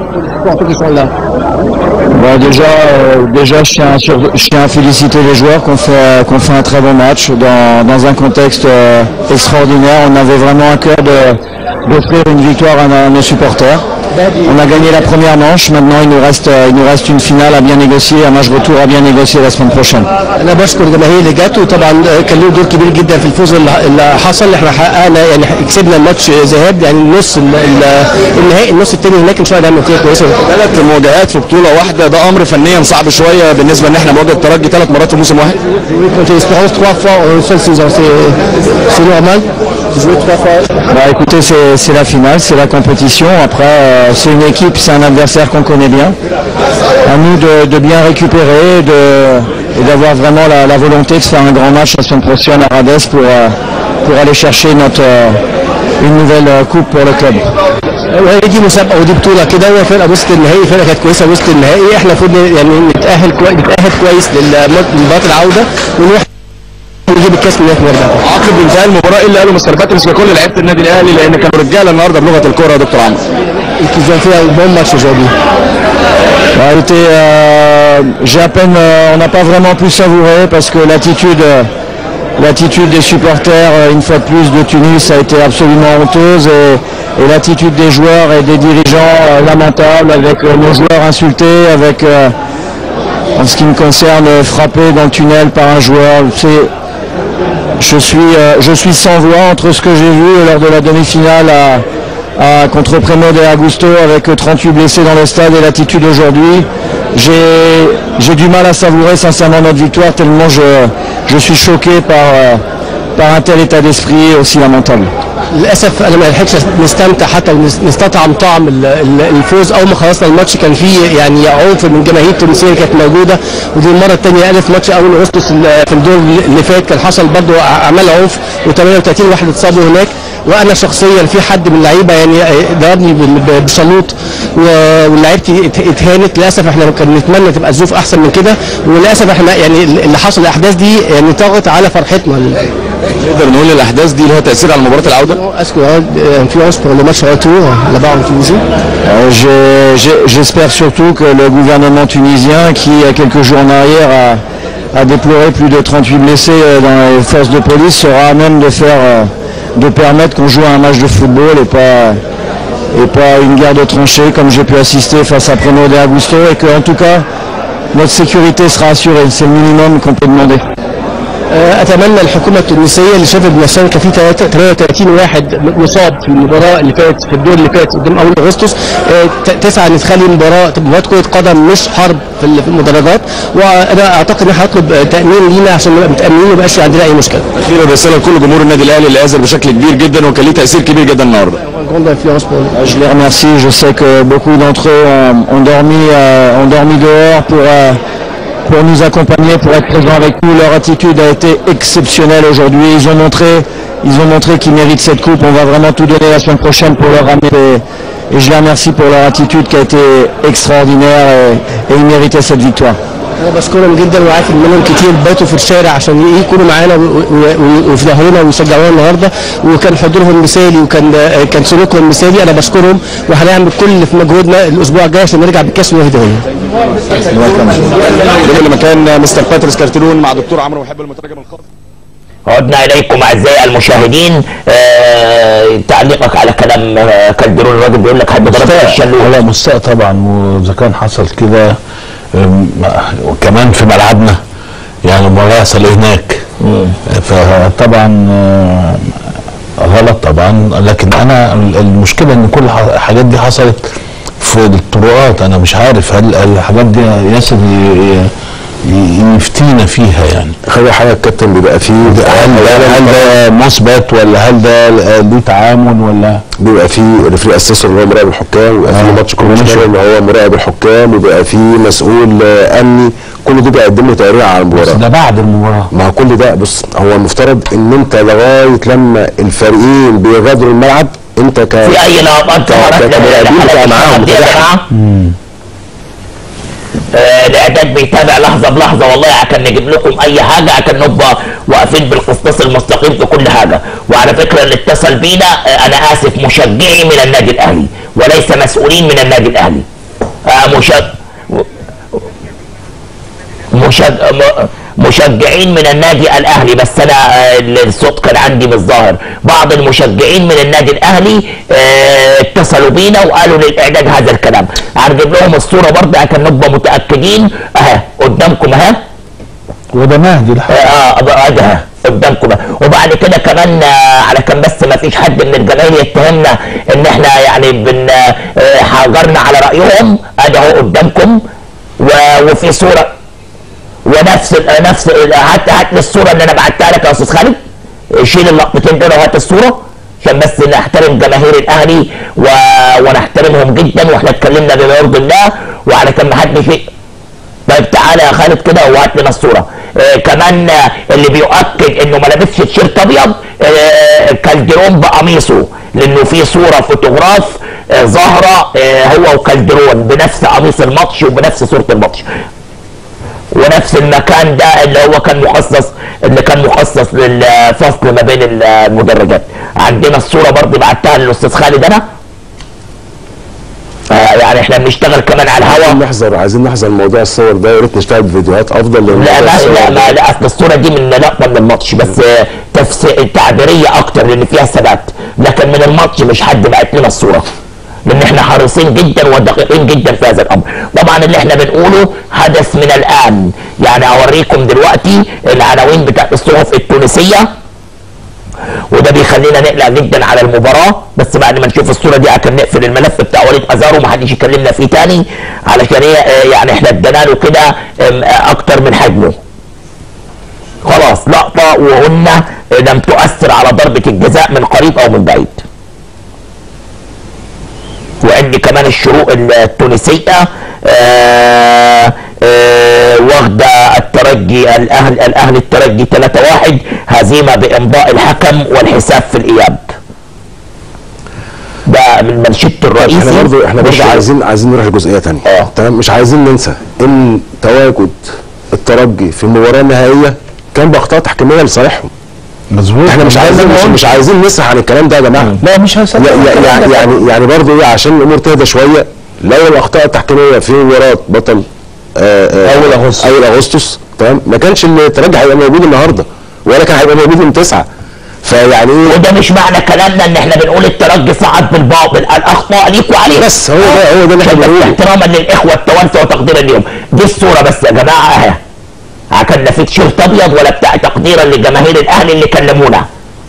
Bon, déjà, euh, déjà, je tiens, à sur- je tiens à féliciter les joueurs qui ont fait, qui ont fait un très bon match dans, dans un contexte euh, extraordinaire. On avait vraiment à cœur de- d'offrir une victoire à, nos- à nos supporters. On a gagné la première manche. Maintenant, il nous reste, euh, il nous reste une finale à bien négocier, un match retour à bien négocier la semaine prochaine. انا بشكر الجماهير اللي جت وطبعا كان له دور كبير جدا في الفوز اللي اللي حصل احنا حققنا يعني كسبنا الماتش ذهاب يعني النص ال- ال- النهائي النص الثاني هناك ان شاء الله نعمل نتيجه كويسه ثلاث مواجهات في بطوله واحده ده امر فنيا صعب شويه بالنسبه ان احنا نواجه الترجي ثلاث مرات في موسم واحد Quand l'espérance trois fois en une seule saison, c'est c'est normal. de jouer trois fois. Bah écoutez, c'est c'est la finale, c'est la compétition. Après, euh, c'est une équipe, c'est un adversaire qu'on connaît bien. À nous de, de bien récupérer de, et d'avoir vraiment la, la volonté de faire un grand match la semaine prochaine à Rades pour, euh, pour aller chercher notre, euh, une nouvelle euh, coupe pour le club. وهي دي مسابقه ودي بطوله كده وهي فرقه وسط النهائي فرقه كانت كويسه وسط النهائي احنا المفروض يعني نتاهل كويس نتاهل كويس لمباراه العوده ونروح نجيب الكاس من هناك ونرجع عقب انتهاء المباراه ايه اللي قاله مستر باتريس لكل لعيبه النادي الاهلي لان كانوا رجاله النهارده بلغه الكوره يا دكتور عمرو Ils ont fait un bon match aujourd'hui. Bah, écoutez, euh, j'ai à peine, euh, on n'a pas vraiment pu savourer parce que l'attitude, euh, l'attitude des supporters, euh, une fois de plus, de Tunis a été absolument honteuse et, et l'attitude des joueurs et des dirigeants euh, lamentable avec euh, nos joueurs insultés, avec, euh, en ce qui me concerne, euh, frappés dans le tunnel par un joueur. C'est, je suis, euh, je suis sans voix entre ce que j'ai vu lors de la demi-finale à, à- contre Premo de Augusto avec euh, 38 blessés dans le stade et l'attitude aujourd'hui. J'ai, j'ai du mal à savourer sincèrement notre victoire tellement je, je suis choqué par, euh, par un tel état d'esprit aussi lamentable. للاسف انا ما لحقتش نستمتع حتى ونس- نستطعم طعم ال- ال- الفوز اول ما خلصنا الماتش كان فيه يعني عنف من الجماهير التونسيه اللي كانت موجوده ودي المره الثانيه الف ماتش اول اغسطس ال- في الدور اللي فات كان حصل برضه اعمال عنف و38 واحد اتصابوا هناك وانا شخصيا في حد من اللعيبه يعني ضربني بال- ب- بشلوط و- ولعيبتي ات- اتهانت للاسف احنا كان نتمنى تبقى الظروف احسن من كده وللاسف احنا يعني اللي حصل الاحداث دي يعني طغت على فرحتنا نقدر نقول الاحداث دي لها تاثير على مباراه العوده Est-ce qu'il y aura une influence pour le match retour là-bas en Tunisie Euh, j'ai- j'ai- J'espère surtout que le gouvernement tunisien, qui il y a quelques jours en arrière a, a déploré plus de 38 blessés euh, dans les forces de police, sera à même de faire, euh, de permettre qu'on joue à un match de football et pas, et pas une guerre de tranchées comme j'ai pu assister face à Premo de Augusto et que en tout cas notre sécurité sera assurée. C'est le minimum qu'on peut demander. آه، اتمنى الحكومه التونسيه اللي شافت بنفسها كان في 33 واحد مصاب في المباراه اللي فاتت في الدور اللي فات قدام اول اغسطس آه، ت- تسعى ان تخلي المباراه تبقى مباراه كره قدم مش حرب في ال- في المدرجات وانا اعتقد ان احنا هطلب آه، تامين لينا عشان نبقى متامنين وما يبقاش عندنا اي مشكله. اخيرا رساله لكل جمهور النادي الاهلي اللي اذن بشكل كبير جدا وكان ليه تاثير كبير جدا النهارده grande influence pour nous. Je les remercie. Je sais que beaucoup d'entre eux ont, ont dormi, euh, ont dormi dehors pour, euh, pour nous accompagner, pour être présents avec nous. Leur attitude a été exceptionnelle aujourd'hui. Ils ont montré, ils ont montré qu'ils méritent cette coupe. On va vraiment tout donner la semaine prochaine pour leur ramener. Et, et je les remercie pour leur attitude qui a été extraordinaire et, et ils méritaient cette victoire. انا بشكرهم جدا وعارف ان منهم كتير باتوا في الشارع عشان يكونوا معانا و- و- و- وفي ظهرنا ويشجعونا النهارده وكان حضورهم مثالي وكان كان سلوكهم مثالي انا بشكرهم وهنعمل كل اللي في مجهودنا الاسبوع الجاي عشان نرجع بالكاس وهديه ده اللي مكان مستر باتريس كارتلون مع دكتور عمرو محب المترجم الخاص عدنا اليكم اعزائي المشاهدين آه تعليقك على كلام آه كالدرون الراجل بيقول لك حد ضرب الشلوت لا مستاء طبعا واذا كان حصل كده أم، وكمان في ملعبنا يعني المباراه يحصل هناك فطبعا آه، غلط طبعا لكن انا المشكله ان كل ح- الحاجات دي حصلت في الطرقات انا مش عارف هل الحاجات دي ياسر ي- ي- يفتينا فيها يعني خلي حاجه الكابتن بيبقى فيه هل ده هل ده مثبت ولا هل ده ليه تعامل ولا بيبقى فيه ريفري اسيسور اللي هو مراقب الحكام ويبقى فيه آه. ماتش كوميشنر اللي هو مراقب الحكام وبيبقى فيه مسؤول آه، امني كل ده بيقدم له تقرير على بس المباراه ده بعد المباراه ما هو كل ده بص هو المفترض ان انت لغايه لما الفريقين بيغادروا الملعب انت ك في اي لقطات ظهرت ك- كمراقبين بتبقى لحالات معاهم الشغب دي يا بتبقى- جماعه آه، الاعداد بيتابع لحظه بلحظه والله عشان نجيب لكم اي حاجه عشان نبقى واقفين بالقسطاس المستقيم في كل حاجه وعلى فكره اللي اتصل بينا آه، انا اسف مشجعي من النادي الاهلي وليس مسؤولين من النادي الاهلي آه، مشج... مشج... م- مشجعين من النادي الاهلي بس انا آه، الصوت كان عندي مش ظاهر بعض المشجعين من النادي الاهلي آه، اتصلوا بينا وقالوا للاعداد هذا الكلام هنجيب لهم الصوره برضه عشان نبقى متاكدين اهي قدامكم اهي وده مهدي الحقيقة. اه بقى ده قدامكم بقى. وبعد كده كمان آه، على كان بس ما فيش حد من الجماهير يتهمنا ان احنا يعني بن آه، حاجرنا على رايهم ادي اهو قدامكم و- وفي صوره ونفس ال- نفس ال- هات هات لي الصوره اللي انا بعتها لك يا استاذ خالد شيل اللقطتين دول وهات الصوره عشان بس نحترم جماهير الاهلي و... ونحترمهم جدا واحنا اتكلمنا بما يرضي الله وعلى كان ما حدش طيب تعالى يا خالد كده وهات لنا الصوره آه كمان آه اللي بيؤكد انه ما لبسش تيشيرت ابيض آه كالدرون بقميصه لانه في صوره فوتوغراف آه ظاهره آه هو وكالدرون بنفس قميص الماتش وبنفس صوره الماتش ونفس المكان ده اللي هو كان مخصص اللي كان مخصص للفصل ما بين المدرجات عندنا الصوره برضه بعتها للاستاذ خالد انا آه يعني احنا بنشتغل كمان على عايزين الهواء نحذر عايزين نحذر موضوع الصور ده يا ريت نشتغل بفيديوهات افضل لان لا موضوع لا الصور لا, ده- ما لا اصل الصوره دي من لقطه من الماتش بس آه، تفس... تعبيريه اكتر لان فيها ثبات لكن من الماتش مش حد بعت لنا الصوره لان احنا حريصين جدا ودقيقين جدا في هذا الامر طبعا اللي احنا بنقوله حدث من الان يعني اوريكم دلوقتي العناوين بتاعت الصحف التونسيه وده بيخلينا نقلق جدا على المباراه بس بعد ما نشوف الصوره دي عشان نقفل الملف بتاع وليد ازارو محدش يكلمنا فيه تاني علشان هي آه، يعني احنا ادينا له كده آم، آه، اكتر من حجمه خلاص لقطه وقلنا آه، لم تؤثر على ضربه الجزاء من قريب او من بعيد وعندي كمان الشروق التونسيه آه آه واخده الترجي الاهل الاهل الترجي 3-1 هزيمه بامضاء الحكم والحساب في الاياب ده من منشده الرئيسي احنا برضه احنا برضه بالشروق. عايزين عايزين نروح لجزئيه ثانيه اه. تمام مش عايزين ننسى ان تواجد الترجي في المباراه النهائيه كان باخطاء تحكيميه لصالحهم مظبوط احنا مش ده عايزين اللي مش, أنا مش عايزين نسرح عن الكلام ده يا جماعه لا مش هسأل لا لا- يعني يعني يعني برضه ايه عشان الامور تهدى شويه لو الاخطاء التحكيميه في مباراه بطل آه، آه، أول أغسطس. اول اغسطس تمام ما كانش الترجي هيبقى موجود النهارده ولا كان هيبقى موجود يوم تسعه فيعني ايه وده مش معنى كلامنا ان احنا بنقول الترجي صعد بالباطل الاخطاء ليك وعليك بس هو ده هو ده اللي احنا عشان بس بنقوله احتراما للاخوه التوانسه وتقديرا ليهم دي الصوره بس يا جماعه اهي عشان لا في تيشيرت ابيض ولا بتاع تقديرا لجماهير الاهلي اللي كلمونا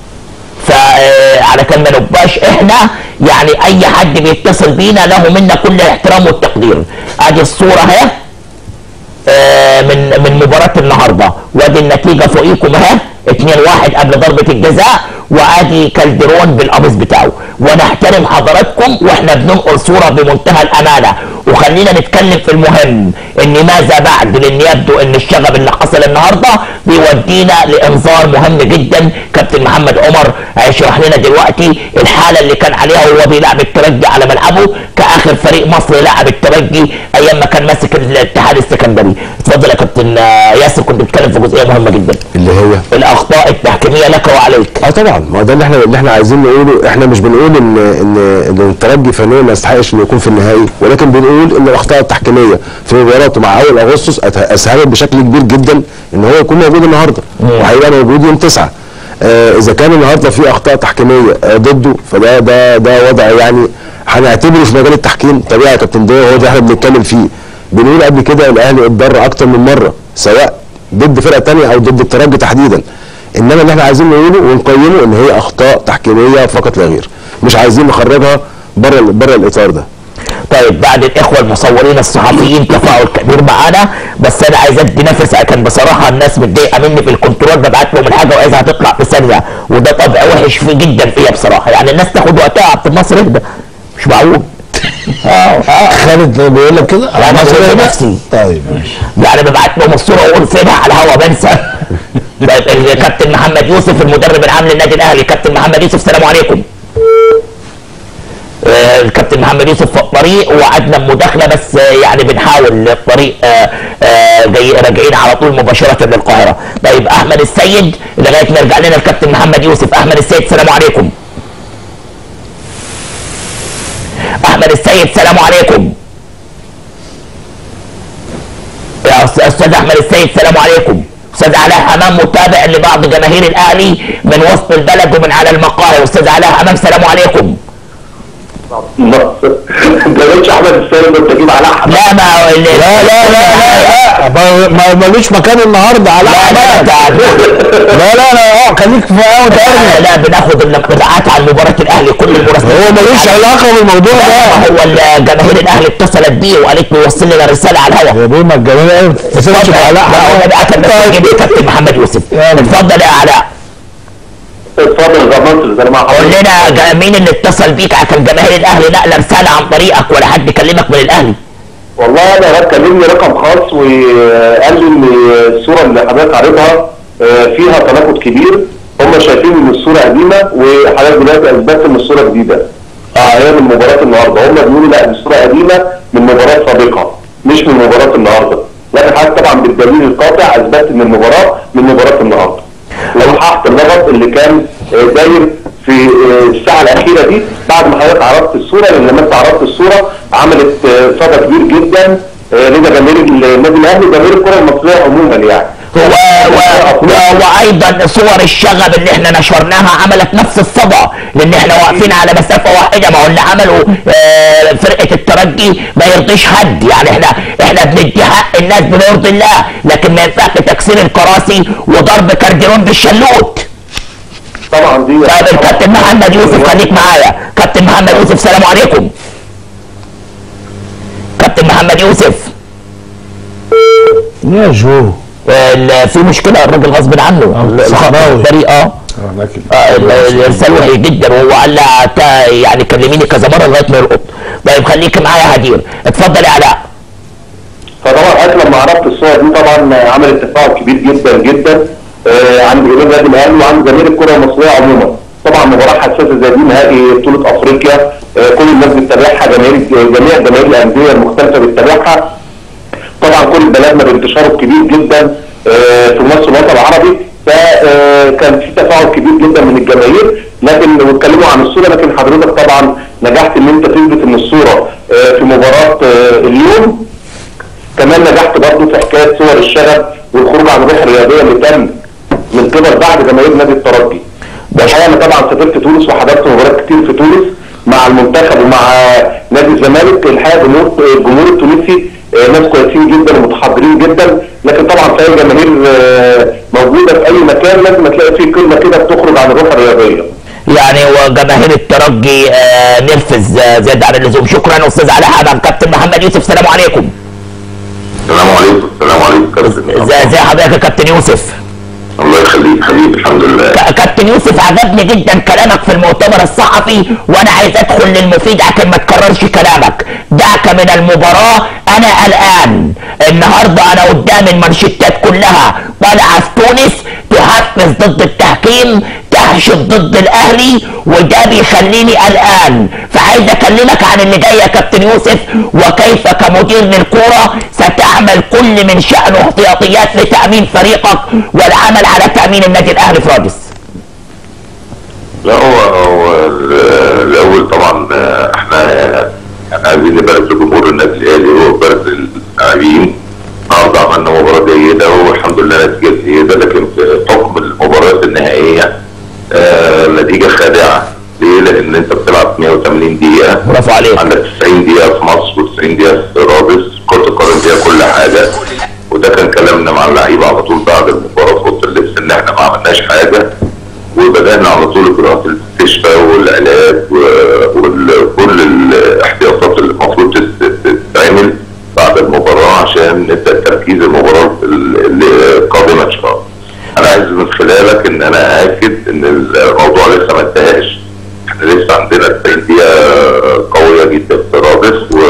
فعلى كان ما نبقاش احنا يعني اي حد بيتصل بينا له منا كل الاحترام والتقدير ادي الصوره اهي آه، من من مباراه النهارده وادي النتيجه فوقيكم اهي 2-1 قبل ضربه الجزاء وادي كالدرون بالقميص بتاعه ونحترم حضراتكم واحنا بننقل صوره بمنتهى الامانه وخلينا نتكلم في المهم ان ماذا بعد لان يبدو ان الشغب اللي حصل النهارده بيودينا لانذار مهم جدا كابتن محمد عمر هيشرح لنا دلوقتي الحاله اللي كان عليها وهو بيلعب الترجي على ملعبه كاخر فريق مصري لعب الترجي ايام ما كان ماسك الاتحاد السكندري اتفضل يا كابتن آه، ياسر كنت بتتكلم في جزئيه مهمه جدا اللي هي الاخطاء التحكيميه لك وعليك اه طبعا ما هو ده اللي احنا اللي احنا عايزين نقوله احنا مش بنقول ان ان ان الترجي فنيا ما يستحقش انه يكون في النهائي ولكن بنقول ان الاخطاء التحكيميه في مباراته مع اول اغسطس أت- اسهلت بشكل كبير جدا ان هو يكون موجود النهارده وهيبقى موجود يوم 9 آه اذا كان النهارده في اخطاء تحكيميه آه ضده فده ده ده وضع يعني هنعتبره في مجال التحكيم طبيعي يا كابتن ضياء هو ده احنا بنتكلم فيه بنقول قبل كده الاهلي اتضرر اكتر من مره سواء ضد فرقه تانية او ضد الترجي تحديدا انما اللي احنا عايزين نقوله ونقيمه ان هي اخطاء تحكيميه فقط لا غير مش عايزين نخرجها بره بره الاطار ده طيب بعد الاخوه المصورين الصحفيين تفاعل كبير معانا بس انا عايز ادي نفس كان بصراحه الناس متضايقه مني في الكنترول ببعت لهم الحاجه وعايزها تطلع في ثانيه وده طبع وحش فيه جدا فيا بصراحه يعني الناس تاخد وقتها عبد الناصر اهدى مش معقول اه اه خالد بيقول لك كده يعني أنا أنا بقول بقول نفسي طيب ماشي يعني ببعت لهم الصوره واقول فينها على الهوا بنسى طيب الكابتن محمد يوسف المدرب العام للنادي الاهلي كابتن محمد يوسف السلام عليكم آه، الكابتن محمد يوسف في الطريق وعدنا بمداخله بس آه، يعني بنحاول الطريق آه، آه، جاي راجعين على طول مباشره للقاهره طيب احمد السيد لغايه ما يرجع لنا الكابتن محمد يوسف احمد السيد السلام عليكم احمد السيد السلام عليكم يا أستاذ- استاذ احمد السيد السلام عليكم استاذ علاء حمام متابع لبعض جماهير الاهلي من وسط البلد ومن على المقاهي استاذ علاء حمام السلام عليكم انت قلتش احمد السيد انت تجيب على احمد لا ما لا لا لا لا لا ما- ما ملوش مكان النهارده على لا لا لا لا لا اه خليك في قهوه لا, لا بناخد الانطباعات عن مباراه الاهلي كل المراسلين هو ملوش علاقه بالموضوع ده هو ال- جماهير الاهلي اتصلت بيه وقالت له وصل لنا رساله على الهواء يا بيه ما الجماهير ايه تسيبش لا علاء هو بقى كان مسؤول بيه كابتن محمد يوسف اتفضل يا علاء اتفضل ضمنت زي ما قول لنا جا- مين اللي اتصل بيك عشان جماهير الاهلي نقل رساله عن طريقك ولا حد كلمك من الاهلي والله انا كلمني رقم خاص وقال لي ان الصوره اللي حضرتك عارضها آه، فيها تناقض كبير هم شايفين ان الصوره قديمه وحضرتك دلوقتي اثبتت ان الصوره جديده اه هي من مباراه النهارده هم بيقولوا لا دي الصوره قديمه من مباراه سابقه مش من مباراه النهارده لكن حضرتك طبعا بالدليل القاطع اثبتت ان المباراه من مباراه النهارده وصححت اللغط اللي كان آه، داير في آه، الساعه الاخيره دي بعد ما حضرتك عرضت الصوره لان لما انت عرضت الصوره عملت آه، صدى كبير جدا آه، لدى جماهير النادي الاهلي وجماهير الكره المصريه عموما يعني و... و... و... وايضا صور الشغب اللي احنا نشرناها عملت نفس الصدى لان احنا واقفين على مسافه واحده ما هو اللي عمله آه، فرقه الترجي ما يرضيش حد يعني احنا احنا بندي حق الناس بنرضي الله لكن ما ينفعش تكسير الكراسي وضرب كارديرون بالشلوت طبعا دي طيب الكابتن محمد يوسف خليك معايا كابتن محمد يوسف سلام عليكم كابتن محمد يوسف يا جو ال- في مشكله الراجل غصب عنه صحراوي. الطريقه آه، لكن آه، ال- الارسال وحش جدا وهو قال لها تا- يعني كلميني كذا مره لغايه ما يلقط طيب خليك معايا يا هدير اتفضل يا علاء فطبعا حضرتك لما عرضت الصور دي طبعا عملت تفاعل كبير جدا جدا آه، عند جماهير النادي الاهلي وعند جماهير الكره المصريه عموما طبعا مباراه حساسه زي دي نهائي بطوله افريقيا آه، كل الناس بتتابعها جماهير جميع جماهير الانديه المختلفه بتتابعها طبعا كل بلدنا بانتشاره الكبير جدا آه، في مصر والوطن العربي فكان في تفاعل كبير جدا من الجماهير لكن واتكلموا عن الصوره لكن حضرتك طبعا نجحت ان انت تثبت ان الصوره آه، في مباراه آه، اليوم كمان نجحت برضه في حكايه صور الشغب والخروج عن الروح الرياضيه اللي تم من قبل بعض جماهير نادي الترجي. والحقيقه انا طبعا سافرت تونس وحضرت مباريات كتير في تونس مع المنتخب ومع نادي الزمالك الحقيقه الجمهور الجمهور التونسي آه، ناس كويسين جدا ومتحضرين جدا لكن طبعا في اي جماهير آه، موجوده في اي مكان لازم تلاقي فيه كلمه كده بتخرج عن الروح الرياضيه. يعني وجماهير الترجي آه، نرفز آه، زياده عن اللزوم شكرا استاذ علاء حمام كابتن محمد يوسف سلام عليكم السلام عليكم السلام عليكم كابتن ازي ازي حضرتك يا كابتن يوسف الله يخليك حبيبي الحمد لله ك- كابتن يوسف عجبني جدا كلامك في المؤتمر الصحفي وانا عايز ادخل للمفيد عشان ما تكررش كلامك دعك من المباراه انا قلقان النهارده انا قدام المانشيتات كلها طالعه في تونس تحفز ضد التحكيم تحشد ضد الاهلي وده بيخليني قلقان فعايز اكلمك عن اللي جاي يا كابتن يوسف وكيف كمدير للكوره ستعمل كل من شانه احتياطيات لتامين فريقك والعمل على تامين النادي الاهلي في رادس لا هو هو ال- الاول طبعا آه، احنا يعني عايزين نبارك لجمهور النادي الاهلي ونبارك للاعبين النهارده عملنا مباراه جيده والحمد لله نتيجه جيده لكن في حكم المباريات النهائيه آه، نتيجه خادعه ليه؟ لان انت بتلعب 180 دقيقه برافو عليك عندك 90 دقيقه في مصر و90 دقيقه في رادس كره القدم فيها كل حاجه وده كان كلامنا مع اللعيبه على طول بعد المباراه في اوضه اللبس ان احنا ما عملناش حاجه وبدانا على طول اجراءات الاستشفاء والعلاج وكل الاحتياطات اللي المفروض تت- تتعمل بعد المباراه عشان نبدا تركيز المباراه ال- اللي قادمه ان شاء الله. انا عايز من خلالك ان انا اكد ان الموضوع لسه ما انتهاش احنا لسه عندنا 90 دقيقه قويه جدا في رادس و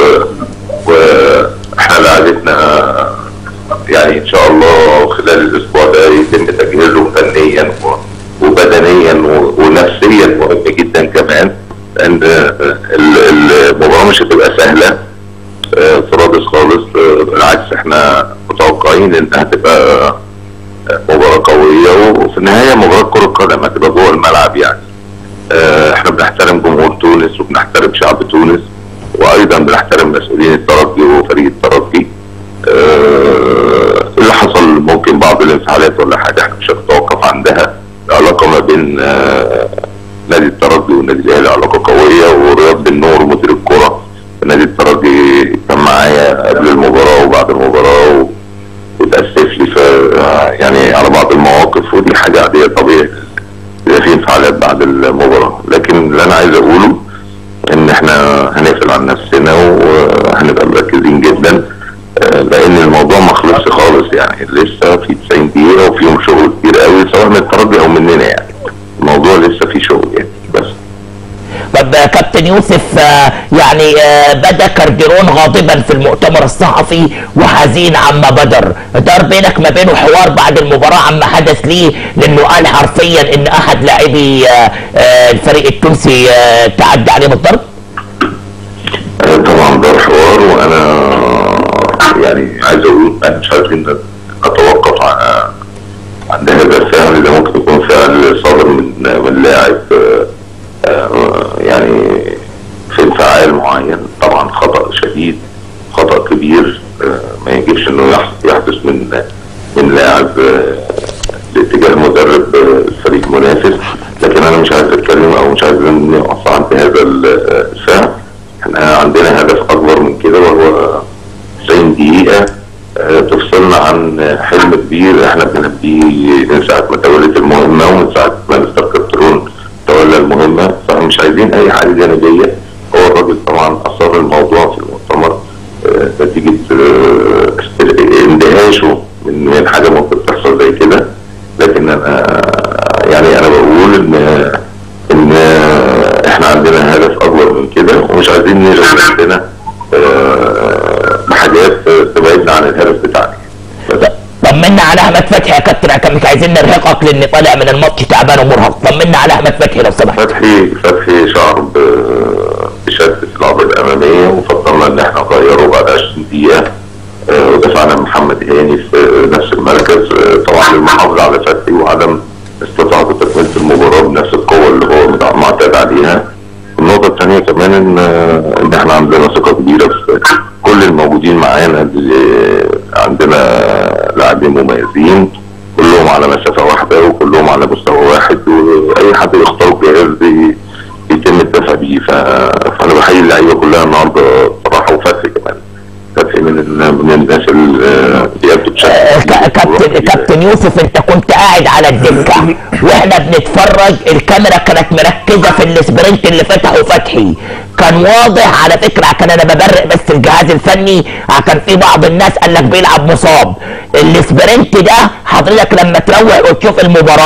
واحنا لعبتنا يعني ان شاء الله خلال الاسبوع ده يتم تجهيزه فنيا و- وبدنيا و- ونفسيا مهم جدا كمان لان ال- المباراه مش هتبقى سهله آه، في رادس خالص آه، بالعكس احنا متوقعين انها هتبقى آه، مباراه قويه وفي النهايه مباراه كره قدم هتبقى جوه الملعب يعني آه، احنا بنحترم جمهور تونس وبنحترم شعب تونس وايضا بنحترم مسؤولين الترجي وفريق الترجي آه، اللي حصل ممكن بعض الانفعالات ولا حاجه احنا مش هنتوقف عندها العلاقه ما بين آه، نادي الترجي والنادي الاهلي علاقه قويه ورياض بن نور مدير الكره في نادي الترجي كان معايا قبل المباراه وبعد المباراه و... وتاسف لي في يعني على بعض المواقف ودي حاجه عاديه طبيعي يبقى في انفعالات بعد المباراه لكن اللي انا عايز اقوله ان احنا هنقفل عن نفسنا وهنبقى مركزين جدا آه، لان الموضوع ما خلصش خالص يعني لسه في 90 دقيقه وفيهم شغل كتير قوي سواء من الترجي او مننا يعني الموضوع لسه فيه شغل يعني بس طب آه، كابتن يوسف آه، يعني آه، بدا كارديرون غاضبا في المؤتمر الصحفي وحزين عما بدر دار بينك ما بينه حوار بعد المباراة عما حدث ليه لانه قال حرفيا ان احد لاعبي آه، آه، الفريق التونسي آه، تعدى عليه بالضرب آه، طبعا ده حوار وانا يعني عايز اقول احنا مش عايزين نتوقف عن عند هذا الفعل ده ممكن يكون فعل صادر من من لاعب آه، آه، يعني في انفعال معين طبعا خطا شديد خطا كبير آه، ما يجبش انه يح- يحدث من من لاعب آه، لاتجاه مدرب آه، الفريق المنافس لكن انا مش عايز اتكلم او مش عايز نقف عند هذا ال- الفعل احنا عندنا هدف اكبر من كده وهو 90 دقيقة آه، تفصلنا عن حلم كبير احنا بنبيه من ساعة ما تولت المهمة ومن ساعة ما مستر كابترون تولى المهمة فمش عايزين أي حاجة جانبية هو الراجل طبعا أصر الموضوع في المؤتمر آه، نتيجة آه، است- اندهاشه من من حاجة ممكن تحصل زي كده لكن أنا يعني أنا بقول إن إن احنا عندنا هدف أكبر من كده ومش عايزين نشغل عندنا آه، بحاجات تبعدنا عن الهدف بتاعنا طمنا على احمد فتحي يا كابتن عشان مش عايزين نرهقك لان طالع من الماتش تعبان ومرهق طمنا على احمد فتحي لو سمحت فتحي فتحي شعر ب- بشد في العضله الاماميه وفضلنا ان احنا نغيره بعد 20 دقيقه آه، ودفعنا محمد هاني في نفس المركز آه، طبعا للمحافظه على فتحي وعدم استطاعته تكمله المباراه بنفس القوه اللي هو متع- معتاد عليها النقطة الثانية كمان ان ان احنا عندنا ثقة كبيرة في كل الموجودين معانا اللي عندنا لاعبين مميزين كلهم على مسافة واحدة وكلهم على مستوى واحد واي حد يختار جهاز بي- يتم الدفع بيه ف... فانا بحيي اللعيبة كلها النهارده صراحة وفتحي كمان فتحي من ال- من الناس اللي بيأدوا بشكل آه، ك- كابتن كابتن يوسف انت كنت قاعد على الدكه واحنا بنتفرج الكاميرا كانت مركزه في السبرنت اللي فتحه فتحي كان واضح على فكره عشان انا ببرق بس الجهاز الفني عشان في بعض الناس قال لك بيلعب مصاب السبرنت ده حضرتك لما تروح وتشوف المباراه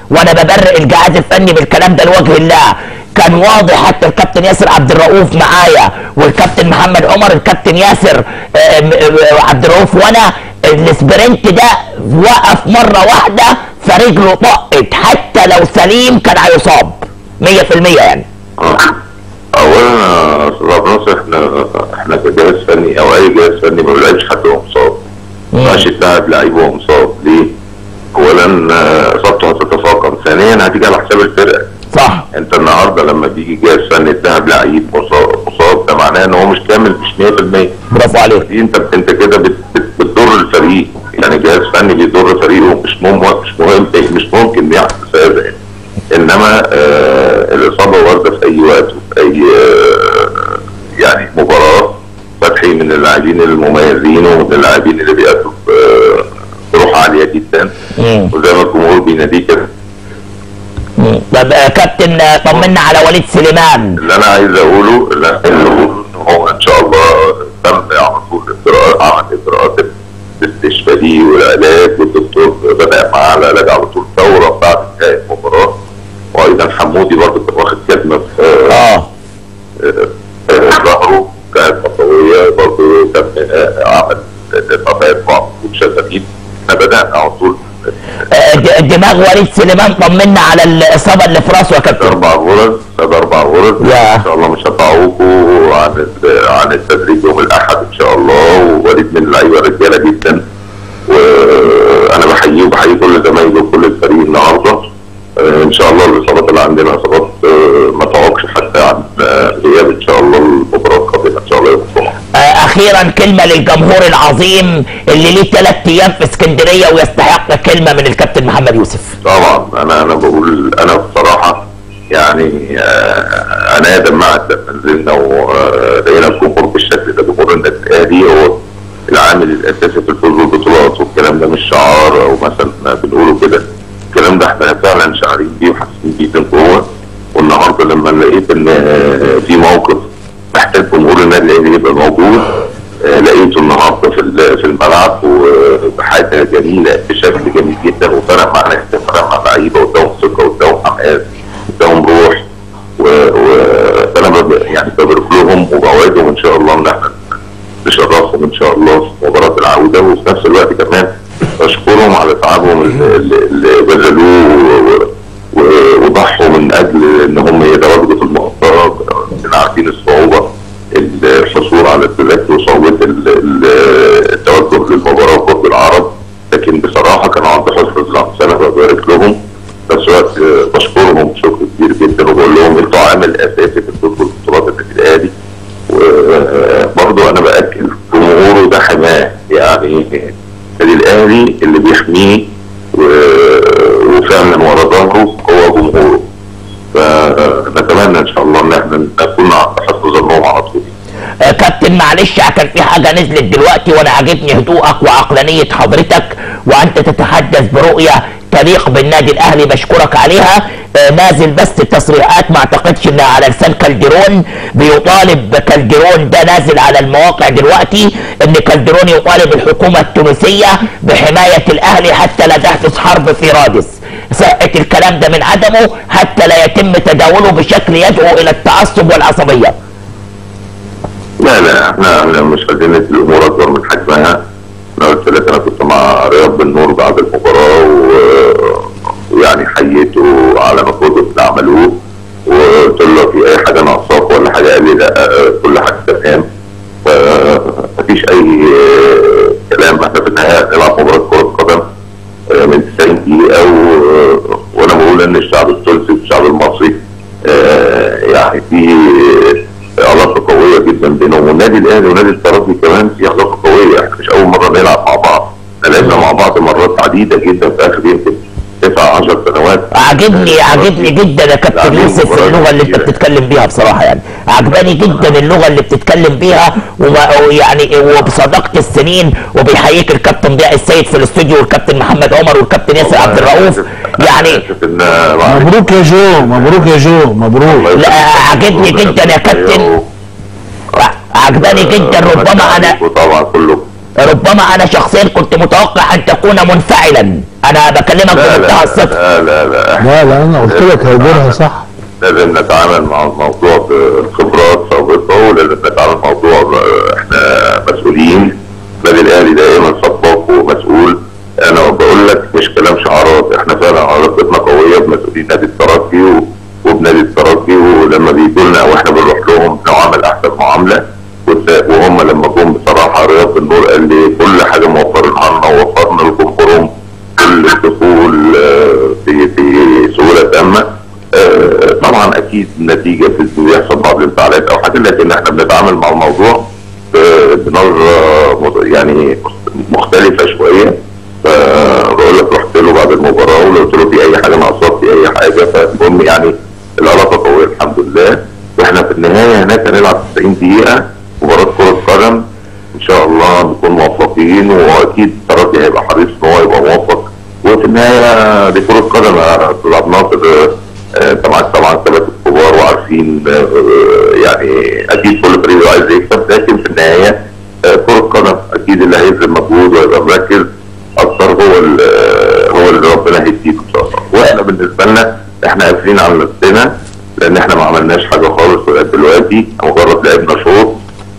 وانا ببرئ الجهاز الفني بالكلام ده لوجه الله كان واضح حتى الكابتن ياسر عبد الرؤوف معايا والكابتن محمد عمر الكابتن ياسر آه، م- آه، عبد الرؤوف وانا السبرنت ده وقف مره واحده فرجله طقت حتى لو سليم كان هيصاب 100% يعني اولا يا استاذ عبد الناصر احنا احنا كجهاز فني او اي جهاز فني ما بيلعبش حد وهو مصاب ما ينفعش تلاعب لعيب وهو مصاب ليه؟ اولا آه، اصابته هتتفاقم ثانيا هتيجي على حساب الفرقه صح انت النهارده لما بيجي جهاز فني تلاعب لعيب مصاب مصاب ده معناه ان هو مش كامل مش 100% برافو عليك دي انت انت كده بت- بت- بتضر الفريق يعني جهاز فني بيضر فريقه مش مهم مش مهم مش ممكن يحدث هذا يعني. انما آه الاصابه وارده في اي وقت وفي اي آه يعني مباراه فتحي من اللاعبين المميزين ومن اللاعبين اللي بيأدوا ب- بروح عاليه جدا مم. وزي ما الجمهور بيناديه كده مم. طب آه، كابتن آه، طمنا على وليد سليمان اللي انا عايز اقوله اللي انا عايز اقوله ان هو ان شاء الله تم على طول اجراء عمل اجراءات الاستشفائي والعلاج والدكتور بدا معاه على العلاج على طول فورا بعد انتهاء المباراه وايضا حمودي برضه كان واخد كلمه في اه آه، آه، ظهره كانت قويه برضه كان آه، عمل قطعات بعض وشتاتين احنا بدانا على طول آه، د- دماغ وليد سليمان طمنا على الاصابه اللي في راسه يا كابتن اربع غرز خد اربع غرز يا. ان شاء الله مش هتعوقوا عن ال- عن التدريب يوم الاحد ان شاء الله ووليد من اللعيبه رجاله جدا وانا بحييه وبحيي كل زمايله وكل الفريق النهارده آه، ان شاء الله الاصابات اللي عندنا اصابات آه، ما تعوقش حتى عن آه، غياب ان شاء الله المباراه القادمه ان شاء الله يوم الجمعه آه، اخيرا كلمه للجمهور العظيم اللي ليه ثلاث ايام في اسكندريه ويستحق كلمه من الكابتن محمد يوسف طبعا انا انا بقول انا بصراحه يعني آه، انا دمعت لما نزلنا ولقينا الجمهور بالشكل ده جمهور النادي الاهلي هو العامل الاساسي في الفوز بالبطولات والكلام ده مش شعار او مثلا بنقوله كده الكلام ده احنا فعلا شعارين بيه وحاسين بيه من جوه والنهارده لما لقيت ان آه، في موقف محتاج جمهور النادي الاهلي يبقى موجود آه، لقيته النهارده في ال- في الملعب وبحاجه جميله بشكل جميل جدا وفرق معانا جدا فرق مع اللعيبه واداهم ثقه واداهم حماس واداهم روح و- و- فانا بب- يعني ببارك لهم وبوعدهم ان شاء الله ان احنا نشرفهم ان شاء الله في مباراه العوده وفي نفس الوقت كمان بشكرهم على تعبهم اللي- اللي اللي بذلوه و- و- وضحوا من اجل ان هم يتواجدوا في المؤتمر كنا عارفين الصعوبه الحصول على التذاكر وصعوبه ال- ال- التوجه للمباراه وفوز العرب لكن بصراحه كانوا عند حسن الظن انا ببارك لهم في نفس الوقت آه، بشكرهم شكر كبير جدا وبقول لهم انتوا عامل اساسي في الفوز بالبطولات النادي الاهلي وبرضه انا باكد جمهوره ده حماه يعني النادي الاهلي اللي بيحميه و- وفعلا ورا ظهره هو جمهوره فنتمنى ان شاء الله ان احنا نكون عند حسن ظنهم على طول آه، كابتن معلش كان في حاجه نزلت دلوقتي وانا عاجبني هدوءك وعقلانيه حضرتك وانت تتحدث برؤيه تليق بالنادي الاهلي بشكرك عليها آه، نازل بس تصريحات ما اعتقدش انها على لسان كالدرون بيطالب كالدرون ده نازل على المواقع دلوقتي ان كالدرون يطالب الحكومه التونسيه بحمايه الاهلي حتى لا تحدث حرب في رادس صحه الكلام ده من عدمه حتى لا يتم تداوله بشكل يدعو الى التعصب والعصبيه لا لا احنا احنا مش عايزين ندي الامور اكبر من حجمها انا قلت لك انا كنت مع رياض بن نور بعد المباراه و- ويعني حييته على مجهوده اللي عملوه وقلت له في اي حاجه ناقصاك ولا حاجه قال لي لا كل حاجه تمام فمفيش اي كلام احنا في النهايه هنلعب مباراه كره قدم من 90 دقيقه و- وانا بقول ان الشعب التونسي والشعب المصري آه، يعني في علاقه قويه جدا بينهم والنادي الاهلي ونادي الترجي كمان في علاقه قويه احنا مش اول مره نلعب مع بعض احنا لعبنا مع بعض مرات عديده جدا في اخر يمكن تسع 10 سنوات عاجبني عاجبني جدا يا كابتن لاعبين يوسف مباراة اللغه اللي انت كتيرة. بتتكلم بيها بصراحه يعني عجباني جدا اللغه اللي بتتكلم بيها وما- ويعني وبصداقه السنين وبيحييك الكابتن ضياء السيد في الاستوديو والكابتن محمد عمر والكابتن ياسر عبد الرؤوف يعني آسف إن معلش. مبروك يا جو مبروك يا جو مبروك لا عجبني جدا يا كابتن عجباني جدا ربما انا وطبعا كله ربما ربما انا شخصيا كنت متوقع ان تكون منفعلا انا بكلمك لا بمنتهى لا الصدق لا لا لا لا لا انا قلت لك هيدورها صح لازم نتعامل مع الموضوع بخبرات سابقة ولازم نتعامل مع الموضوع ب- احنا مسؤولين النادي الاهلي دائما سباق ومسؤول انا بقول لك مش كلام شعارات احنا فعلا علاقتنا قويه بمسؤولين نادي الترجي و- وبنادي الترجي ولما بيجوا لنا واحنا بنروح لهم بنعمل احسن معامله وت- وهم لما جم بصراحه رياض النور قال لي كل حاجه موفرينها لنا ووفرنا لجمهورهم كل الدخول آه، في في سهوله تامه آه، طبعا اكيد نتيجه في بيحصل بعض الانفعالات او حاجه لكن احنا بنتعامل مع الموضوع ب- بنظره مت- يعني مختلفه شويه فبقول لك رحت له بعد المباراه وقلت له في اي حاجه ناقصاك في اي حاجه فالمهم يعني العلاقه قويه الحمد لله واحنا في النهايه هناك هنلعب 90 دقيقه مباراه كره قدم ان شاء الله نكون موفقين واكيد الترجي هيبقى حريص ان هو يبقى موفق وفي النهايه دي كره قدم يا استاذ عبد الناصر آه، انت معاك طبعا ثلاثه كبار وعارفين آه، يعني اكيد كل فريق عايز يكسب لكن في النهايه آه، كره قدم اكيد اللي هيبذل مجهود ويبقى مركز اكتر هو ال- آه، هو اللي ربنا هيديله ان شاء الله واحنا بالنسبه لنا احنا قافلين على نفسنا لان احنا ما عملناش حاجه خالص لغايه دلوقتي مجرد لعبنا شوط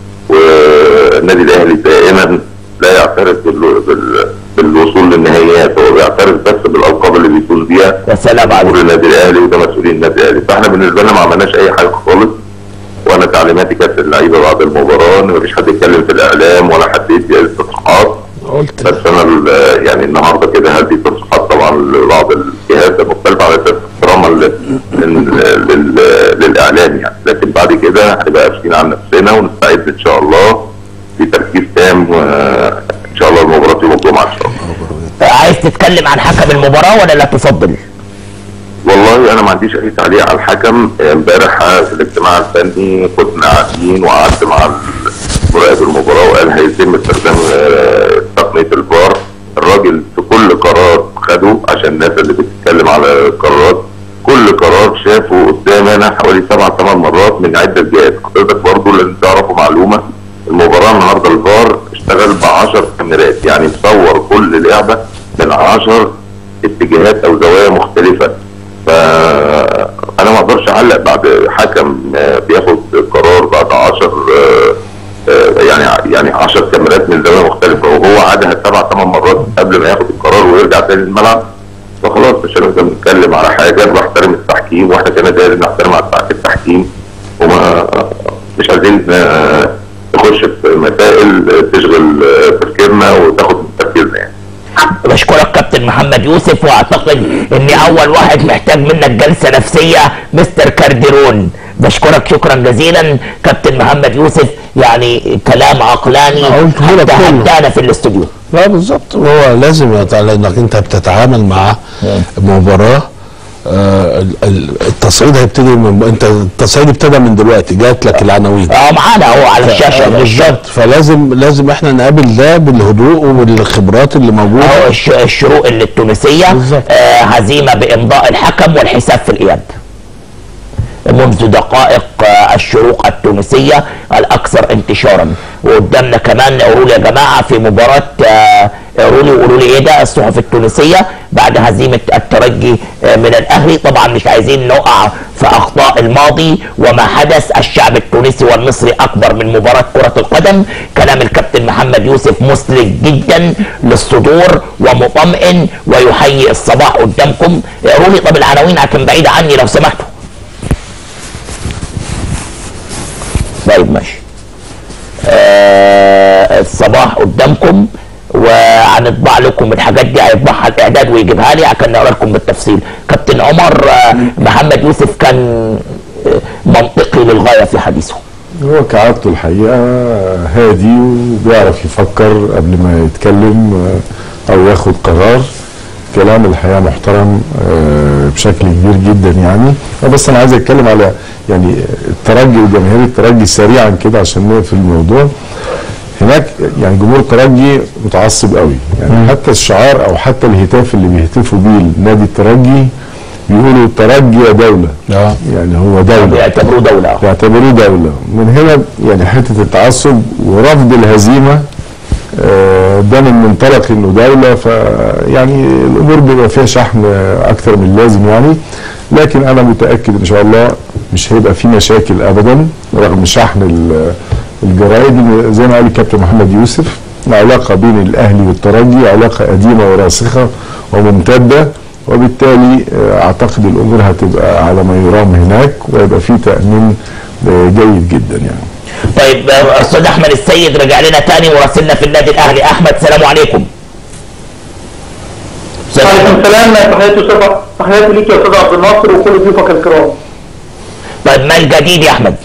والنادي الاهلي دائما لا يعترف بال- بال- بالوصول للنهائيات هو بيعترف بس بالالقاب اللي بيفوز بيها يا سلام عليك جمهور النادي الاهلي وده مسؤولين النادي الاهلي فاحنا بالنسبه لنا ما عملناش اي حاجه خالص وانا تعليماتي كانت للعيبه بعد المباراه ان مفيش حد يتكلم في الاعلام ولا حد يدي اي تصريحات قلت بس انا ال- يعني النهارده كده هدي تصريحات طبعا لبعض الجهات المختلفه على اساس احتراما لل- لل- لل- للاعلام يعني لكن بعد كده هنبقى قافلين على نفسنا ونستعد ان شاء الله في تركيز تام وان شاء الله المباراه يوم الجمعه ان شاء الله عايز تتكلم عن حكم المباراه ولا لا تفضل والله انا ما عنديش اي تعليق على الحكم امبارح في الاجتماع الفني كنا قاعدين وقعدت مع مراقب المباراه وقال هيتم استخدام آه، تقنيه الفار الراجل في كل قرار خده عشان الناس اللي بتتكلم على القرارات كل قرار شافه قدامنا حوالي سبع ثمان مرات من عده جهات حضرتك برضه لازم تعرفوا معلومه المباراه النهارده الفار اشتغل ب 10 كاميرات يعني مصور كل لعبه من 10 اتجاهات او زوايا مختلفه فانا ما اقدرش اعلق بعد حكم آه، بياخد قرار بعد 10 يعني يعني 10 كاميرات من زاويه مختلفه وهو عادها سبع ثمان مرات قبل ما ياخد القرار ويرجع تاني الملعب فخلاص مش هنقدر نتكلم على حاجه نحترم التحكيم واحنا كمان لازم نحترم على التحكيم وما مش عايزين آه، نخش في مسائل تشغل آه، تفكيرنا وتاخد من تركيزنا يعني بشكرك كابتن محمد يوسف واعتقد ان اول واحد محتاج منك جلسه نفسيه مستر كارديرون بشكرك شكرا جزيلا كابتن محمد يوسف يعني كلام عقلاني قلته لك حتى كله. حتى انا في الاستوديو لا بالظبط هو لازم يت- لانك انت بتتعامل مع مباراه آه، ال- ال- التصعيد هيبتدي من انت التصعيد ابتدى من دلوقتي جات لك العناوين اه معانا اهو على الشاشه بالظبط فلازم لازم احنا نقابل ده بالهدوء وبالخبرات اللي موجوده اهو الش- الشروق اللي التونسيه بالظبط. آه هزيمه بامضاء الحكم والحساب في الاياب منذ دقائق آه، الشروق التونسية الأكثر انتشارا وقدامنا كمان قولوا لي يا جماعة في مباراة آه، قولوا لي قولوا لي إيه ده الصحف التونسية بعد هزيمة الترجي آه، من الأهلي طبعا مش عايزين نقع في أخطاء الماضي وما حدث الشعب التونسي والمصري أكبر من مباراة كرة القدم كلام الكابتن محمد يوسف مسلك جدا للصدور ومطمئن ويحيي الصباح قدامكم قولوا لي طب العناوين عشان بعيدة عني لو سمحتوا طيب ماشي آه الصباح قدامكم وهنطبع لكم الحاجات دي هيطبعها الاعداد ويجيبها لي عشان نقرا لكم بالتفصيل كابتن عمر آه محمد يوسف كان آه، منطقي للغايه في حديثه هو كعادته الحقيقة هادي وبيعرف يفكر قبل ما يتكلم آه، أو ياخد قرار كلام الحقيقة محترم آه، بشكل كبير جدا يعني آه، بس أنا عايز أتكلم على يعني الترجي وجماهير الترجي سريعا كده عشان نقفل الموضوع هناك يعني جمهور الترجي متعصب قوي يعني حتى الشعار أو حتى الهتاف اللي بيهتفوا بيه نادي الترجي بيقولوا الترجي يا دولة اه يعني هو دولة بيعتبروه دوله آه. يعتبروه دولة من هنا يعني حتة التعصب ورفض الهزيمة آه، ده من منطلق انه دوله فيعني الامور بيبقى فيها شحن آه، اكتر من اللازم يعني لكن انا متاكد ان شاء الله مش هيبقى في مشاكل ابدا رغم شحن ال- الجرائد إن زي ما قال الكابتن محمد يوسف العلاقه بين الاهلي والترجي علاقه قديمه وراسخه وممتده وبالتالي آه، اعتقد الامور هتبقى على ما يرام هناك ويبقى في تامين آه، جيد جدا يعني طيب آه، استاذ احمد السيد رجع لنا تاني وراسلنا في النادي الاهلي احمد سلام عليكم أستاذ وعليكم أحمد. السلام تحياتي استاذ تحياتي ليك يا استاذ عبد الناصر وكل ضيوفك الكرام طيب ما الجديد يا احمد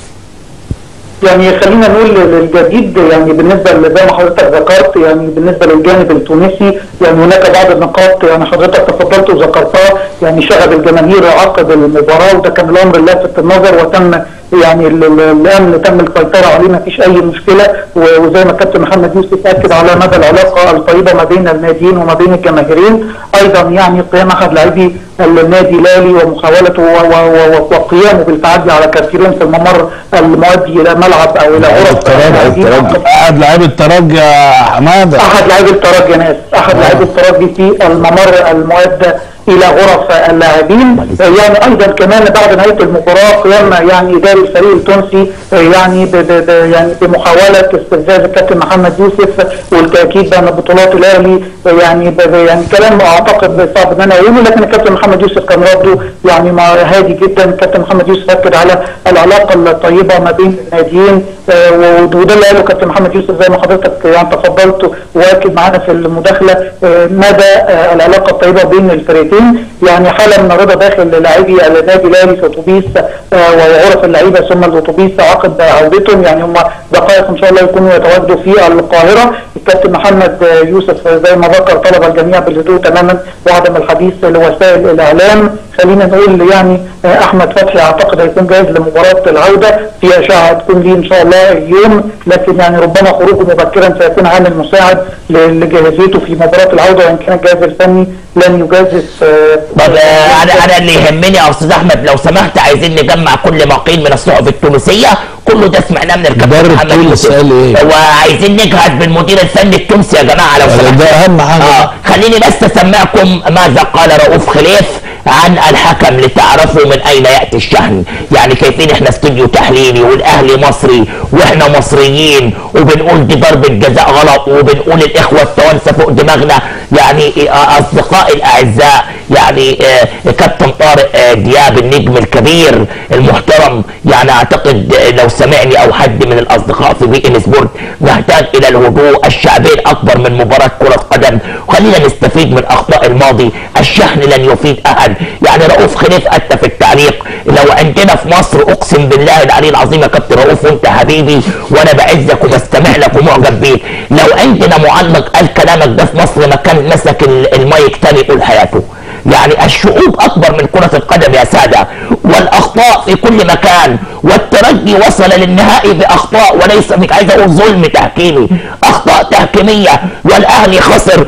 يعني خلينا نقول الجديد يعني بالنسبه ل- زي ما حضرتك ذكرت يعني بالنسبه للجانب التونسي يعني هناك بعض النقاط يعني حضرتك تفضلت وذكرتها يعني شغب الجماهير عقب المباراه وده كان الامر لافت النظر وتم يعني ال- ال- الامن تم السيطره عليه ما فيش اي مشكله و- وزي ما الكابتن محمد يوسف اكد على مدى العلاقه الطيبه ما بين الناديين وما بين الجماهيرين ايضا يعني قيام احد لاعبي النادي الاهلي ومحاولته و- و- و- وقيامه بالتعدي على كارتيرون في الممر المؤدي الى ملعب او الى غرف اللاعبين عقب قاعد لعيب الترجي يا حماده احد لاعبي الترجي ناس احد لاعبي الترجي في الممر المؤدى الى غرف اللاعبين يعني ايضا كمان بعد نهايه المباراه قيام يعني اداري الفريق التونسي يعني ب ب ب يعني بمحاوله استفزاز الكابتن محمد يوسف والتاكيد بان بطولات الاهلي يعني ب ب يعني كلام اعتقد صعب ان انا اقوله لكن الكابتن محمد يوسف كان رده يعني ما هادي جدا الكابتن محمد يوسف اكد على العلاقه الطيبه ما بين الناديين آه، وده اللي قاله كابتن محمد يوسف زي ما حضرتك يعني تفضلت واكد معانا في المداخله آه، مدى آه، العلاقه الطيبه بين الفريقين يعني حاله من الرضا داخل لاعبي النادي الاهلي في اتوبيس آه، وغرف اللعيبه ثم الاتوبيس عقب عودتهم يعني هم دقائق ان شاء الله يكونوا يتواجدوا في القاهره الكابتن محمد آه، يوسف زي ما ذكر طلب الجميع بالهدوء تماما وعدم الحديث لوسائل الاعلام خلينا نقول يعني آه، احمد فتحي اعتقد هيكون جاهز لمباراه العوده في اشعه هتكون ليه ان شاء الله اليوم لكن يعني ربما خروجه مبكرا سيكون عامل مساعد ل- لجاهزيته في مباراه العوده وان كان الجهاز الفني لن يجازف آه، طب آه، انا انا اللي يهمني يا استاذ احمد لو سمحت عايزين نجمع كل ما قيل من الصحف التونسيه كله ده سمعناه من الكابتن مدرب محمد تونس يوسف قال إيه؟ وعايزين نجهز بالمدير الفني التونسي يا جماعه لو سمحت ده اهم حاجه اه خليني بس اسمعكم ماذا قال رؤوف خليف عن الحكم لتعرفوا من اين ياتي الشحن يعني كيفين احنا استوديو تحليلي والاهلي مصري واحنا مصريين وبنقول دي ضربه جزاء غلط وبنقول الاخوه التوانسه فوق دماغنا يعني آه، اصدقائي الاعزاء يعني آه، كابتن طارق آه، دياب النجم الكبير المحترم يعني اعتقد آه، لو سمعني او حد من الاصدقاء في بي ان سبورت نحتاج الى الهدوء الشعبين اكبر من مباراه كره قدم خلينا نستفيد من اخطاء الماضي الشحن لن يفيد احد يعني رؤوف خليف اتى في التعليق لو عندنا في مصر اقسم بالله العلي العظيم يا كابتن رؤوف وانت حبيبي وانا بعزك وبستمع لك ومعجب بيك لو عندنا معلق قال كلامك ده في مصر ما كان مسك ال- المايك تاني يقول حياته يعني الشعوب اكبر من كرة القدم يا سادة والاخطاء في كل مكان والترجي وصل للنهائي باخطاء وليس مش عايز اقول ظلم تحكيمي اخطاء تحكيمية والاهلي خسر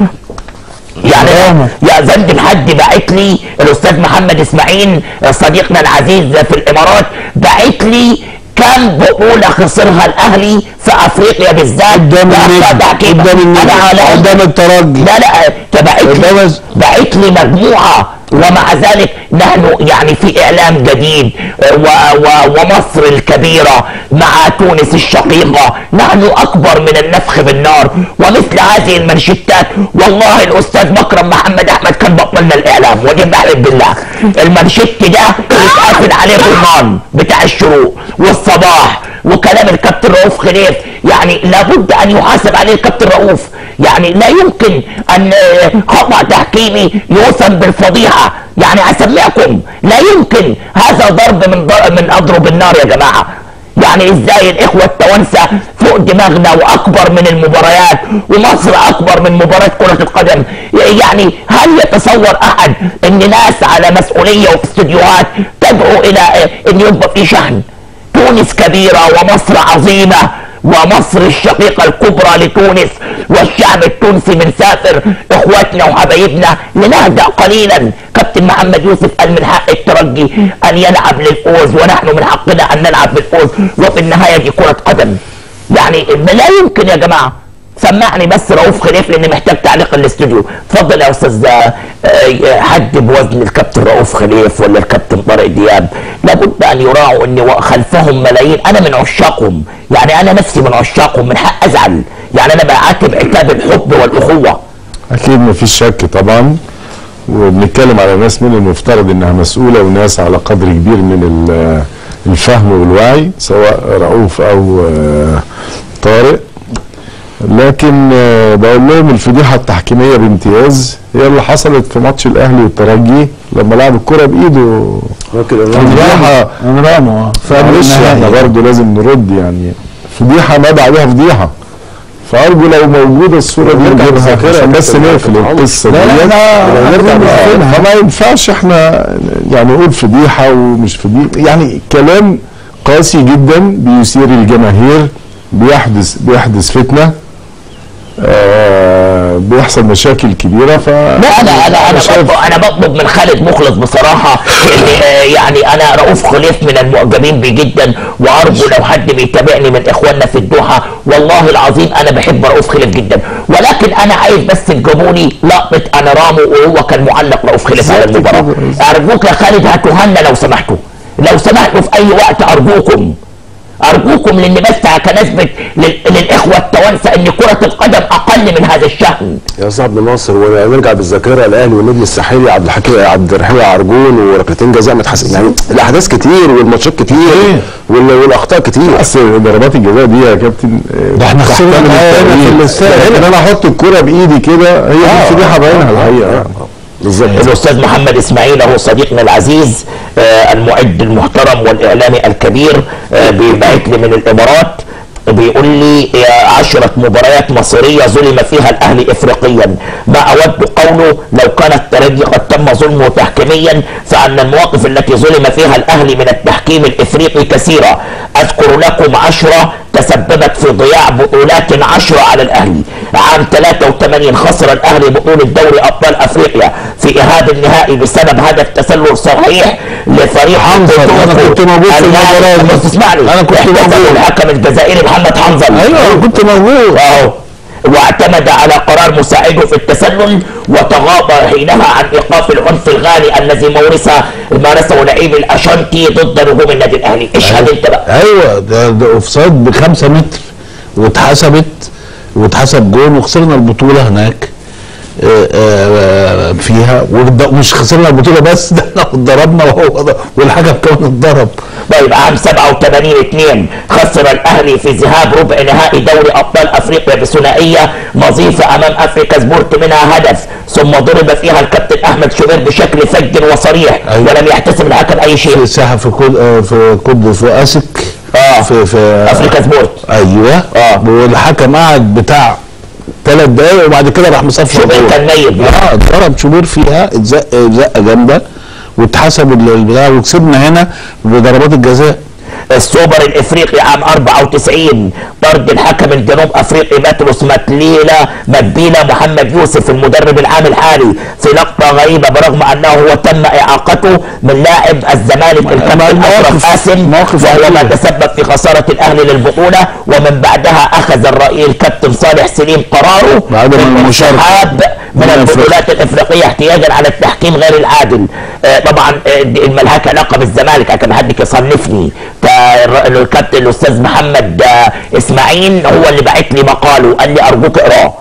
يعني يا زند حد بعت لي الاستاذ محمد اسماعيل صديقنا العزيز في الامارات بعت لي كم بطولة خسرها الاهلي في افريقيا بالذات قدام بأخطاء النجم تحكيمية. قدام النجم أنا على قدام الترجي لا لا تبعت لي بعت لي مجموعه ومع ذلك نحن يعني في اعلام جديد و و ومصر الكبيره مع تونس الشقيقه نحن اكبر من النفخ بالنار ومثل هذه المنشتات والله الاستاذ مكرم محمد احمد كان بطلنا الاعلام ودي بحلف بالله المنشت ده يتقفل عليه ضمان بتاع الشروق والصباح وكلام الكابتن رؤوف خليف يعني لابد ان يحاسب عليه الكابتن رؤوف يعني لا يمكن ان آه، خطا تحكيمي يوسم بالفضيحه يعني اسمعكم لا يمكن هذا ضرب من ضرب من اضرب النار يا جماعه يعني ازاي الاخوه التوانسه فوق دماغنا واكبر من المباريات ومصر اكبر من مباراه كره القدم يعني هل يتصور احد ان ناس على مسؤوليه وفي استديوهات تدعو الى آه، ان يبقى في شحن تونس كبيرة ومصر عظيمة ومصر الشقيقة الكبرى لتونس والشعب التونسي بنسافر اخواتنا وحبايبنا لنهدأ قليلا كابتن محمد يوسف قال من حق الترجي ان يلعب للفوز ونحن من حقنا ان نلعب بالفوز وفي النهاية دي كرة قدم يعني لا يمكن يا جماعة سمعني بس رؤوف خليف لاني محتاج تعليق الاستوديو اتفضل يا استاذ آه، آه، حد بوزن الكابتن رؤوف خليف ولا الكابتن طارق دياب لابد ان يراعوا ان خلفهم ملايين انا من عشاقهم يعني انا نفسي من عشاقهم من حق ازعل يعني انا بعاتب عتاب الحب والاخوه اكيد مفيش شك طبعا وبنتكلم على ناس من المفترض انها مسؤوله وناس على قدر كبير من ال- الفهم والوعي سواء رؤوف او آه، طارق لكن آه، بقول لهم الفضيحه التحكيميه بامتياز هي اللي حصلت في ماتش الاهلي والترجي لما لعب الكره بايده فضيحه انرامو معلش احنا برضه لازم نرد يعني فضيحه ما بعدها فضيحه فارجو لو موجوده الصوره دي نرجع نجيبها بالذاكرة عشان يا بس كابتن نقفل عمر. القصه لا، لا، دي لا، نرجع نقفلها. فما ينفعش احنا يعني نقول فضيحه ومش فضيحه يعني كلام قاسي جدا بيثير الجماهير بيحدث بيحدث فتنه آه بيحصل مشاكل كبيره ف لا انا انا انا شايف- بطلب انا بطلب من خالد مخلص بصراحه ان آه، يعني انا رؤوف خليف من المعجبين بيه جدا وارجو لو حد بيتابعني من اخواننا في الدوحه والله العظيم انا بحب رؤوف خليف جدا ولكن انا عايز بس تجيبوا لي لقطه انا رامو وهو كان معلق رؤوف خليف على المباراه ارجوك يا خالد هاتوها لنا لو سمحتوا لو سمحتوا في اي وقت ارجوكم ارجوكم لان بس كنسبه لل- للاخوه التوانسه ان كره القدم اقل من هذا الشان يا صاحب ناصر ونرجع بالذاكره الاهلي والنجم الساحلي عبد الحكيم عبد الرحيم عرجون وركلتين جزاء متحسن يعني الاحداث كتير والماتشات كتير وال- والاخطاء كتير اصل ضربات الجزاء دي يا كابتن آه، ده احنا خسرنا تحتمل معايا هنا في التأويل. الاستاد. ان انا احط الكرة بايدي كده هي دي الفضيحه باينها الحقيقه بالظبط الاستاذ محمد اسماعيل اهو صديقنا العزيز آه المعد المحترم والاعلامي الكبير آه بيبعت لي من الامارات بيقول لي آه، عشرة مباريات مصيرية ظلم فيها الأهلي إفريقيا ما أود قوله لو كان الترجي قد تم ظلمه تحكيميا فأن المواقف التي ظلم فيها الأهلي من التحكيم الإفريقي كثيرة أذكر لكم عشرة تسببت في ضياع بطولات عشرة على الأهلي عام 83 خسر الأهلي بطولة دوري أبطال أفريقيا في إيهاب النهائي بسبب هدف تسلل صحيح لفريق حنظل، أنا كنت موجود في المباراة دي. بس اسمعني أنا كنت احتسب موجود. الحكم الجزائري محمد حنظل ايوه كنت موجود اهو واعتمد على قرار مساعده في التسلل وتغاضى حينها عن ايقاف العنف الغالي الذي مورسه مارسه لعيب الاشانتي ضد نجوم النادي الاهلي اشهد انت بقى ايوه ده ده اوفسايد بخمسة متر واتحسبت واتحسب جون وخسرنا البطوله هناك آه، آه، فيها وده- ومش خسرنا البطوله بس ده احنا اتضربنا وهو ده- والحكم كمان اتضرب طيب عام 87 2 خسر الاهلي في ذهاب ربع نهائي دوري ابطال افريقيا بثنائيه نظيفه امام افريكا سبورت منها هدف ثم ضرب فيها الكابتن احمد شوبير بشكل فج وصريح أيوة. ولم يحتسب الحكم اي شيء في ساحه في كود آه، في كود في اسك اه في في افريكا سبورت ايوه آه. والحكم قعد بتاع ثلاث دقايق وبعد كده راح مصفر شوبير الجول. كان نايم اه اتضرب شوبير فيها اتزق زقه جامده واتحسب ال- البتاع وكسبنا هنا بضربات الجزاء السوبر الافريقي عام 94 طرد الحكم الجنوب افريقي باتروس ماتليلا مبيلا محمد يوسف المدرب العام الحالي في لقطه غريبه برغم انه هو تم اعاقته من لاعب الزمالك الكابتن مواقف- اشرف قاسم مواقف وهو ما عجيبة. تسبب في خساره الاهلي للبطوله ومن بعدها اخذ الرئيس الكابتن صالح سليم قراره بعدم المشاركة. بالانسحاب من من البطولات الافريقيه احتياجا على التحكيم غير العادل آه، طبعا آه، دي ملهاش علاقه بالزمالك عشان حدك يصنفني فالر- الكابتن الاستاذ محمد آه، اسماعيل هو اللي بعت لي مقاله قال لي ارجوك اقراه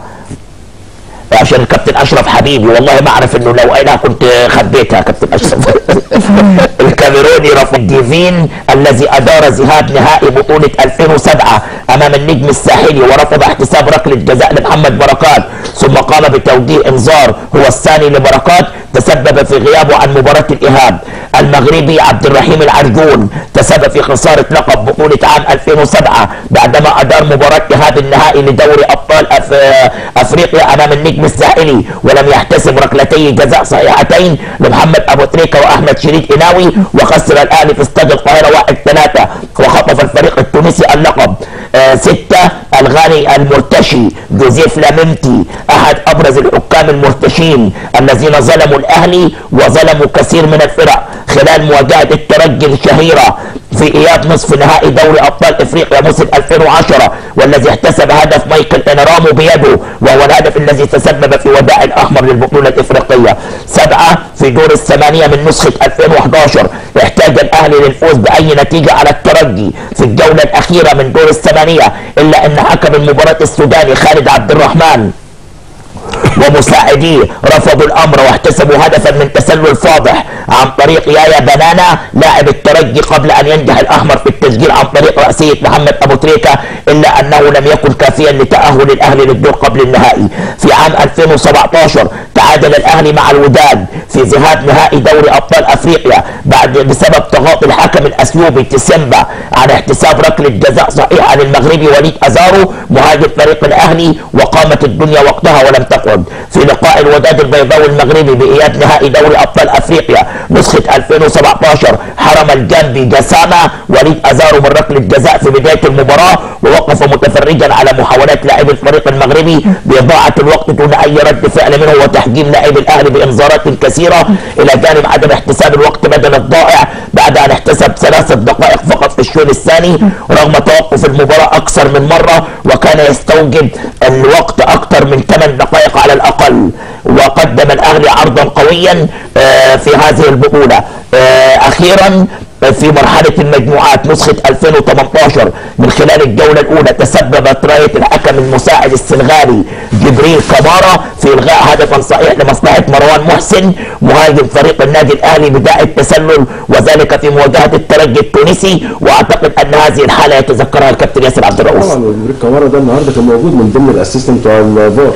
عشان الكابتن اشرف حبيبي والله ما اعرف انه لو انا كنت خبيتها يا كابتن اشرف الكاميروني رفع الديفين الذي ادار ذهاب نهائي بطوله 2007 امام النجم الساحلي ورفض احتساب ركله جزاء لمحمد بركات ثم قام بتوجيه انذار هو الثاني لبركات تسبب في غيابه عن مباراه الايهاب المغربي عبد الرحيم العرجون تسبب في خساره لقب بطوله عام 2007 بعدما ادار مباراه ايهاب النهائي لدوري ابطال أف... افريقيا امام النجم الساحلي ولم يحتسب ركلتي جزاء صحيحتين لمحمد ابو تريكه واحمد شريك اناوي وخسر الاهلي في استاد القاهره 1 3 وخطف الفريق التونسي اللقب آه ستة الغاني المرتشي جوزيف لامنتي احد ابرز الحكام المرتشين الذين ظلموا الاهلي وظلموا كثير من الفرق خلال مواجهه الترجي الشهيره في اياب نصف نهائي دوري ابطال افريقيا موسم 2010 والذي احتسب هدف مايكل انرامو بيده وهو الهدف الذي تسبب في وداع الاحمر للبطوله الافريقيه سبعه في دور الثمانيه من نسخه 2011 احتاج الاهلي للفوز باي نتيجه على الترجي في الجوله الاخيره من دور الثمانيه الا ان حكم المباراه السوداني خالد عبد الرحمن ومساعديه رفضوا الامر واحتسبوا هدفا من تسلل فاضح عن طريق يايا بنانا لاعب الترجي قبل ان ينجح الاحمر في التسجيل عن طريق راسيه محمد ابو تريكه الا انه لم يكن كافيا لتاهل الاهلي للدور قبل النهائي في عام 2017 تعادل الاهلي مع الوداد في ذهاب نهائي دوري ابطال افريقيا بعد بسبب تغاضي الحكم الاثيوبي تسيمبا عن احتساب ركله جزاء صحيح عن المغربي وليد ازارو مهاجم فريق الاهلي وقامت الدنيا وقتها ولم تقعد في لقاء الوداد البيضاوي المغربي باياب نهائي دوري ابطال افريقيا نسخه 2017 حرم الجنبي جسامه وليد ازارو من ركله جزاء في بدايه المباراه ووقف متفرجا على محاولات لاعب الفريق المغربي باضاعه الوقت دون اي رد فعل منه وتحجيم لاعب الاهلي بانذارات كثيره الى جانب عدم احتساب الوقت بدل الضائع بعد ان احتسب ثلاثه دقائق فقط في الشوط الثاني رغم توقف المباراه اكثر من مره وكان يستوجب الوقت اكثر من ثمان دقائق على الاقل وقدم الاهلي عرضا قويا آه، في هذه البطوله آه، اخيرا في مرحلة المجموعات نسخة 2018 من خلال الجولة الأولى تسببت راية الحكم المساعد السنغالي جبريل كمارا في إلغاء هدفا صحيح لمصلحة مروان محسن مهاجم فريق النادي الأهلي بداء التسلل وذلك في مواجهة الترجي التونسي وأعتقد أن هذه الحالة يتذكرها الكابتن ياسر عبد الرؤوف طبعا وجبريل كمارا ده النهارده كان موجود من ضمن الاسيستنت بتوع الفار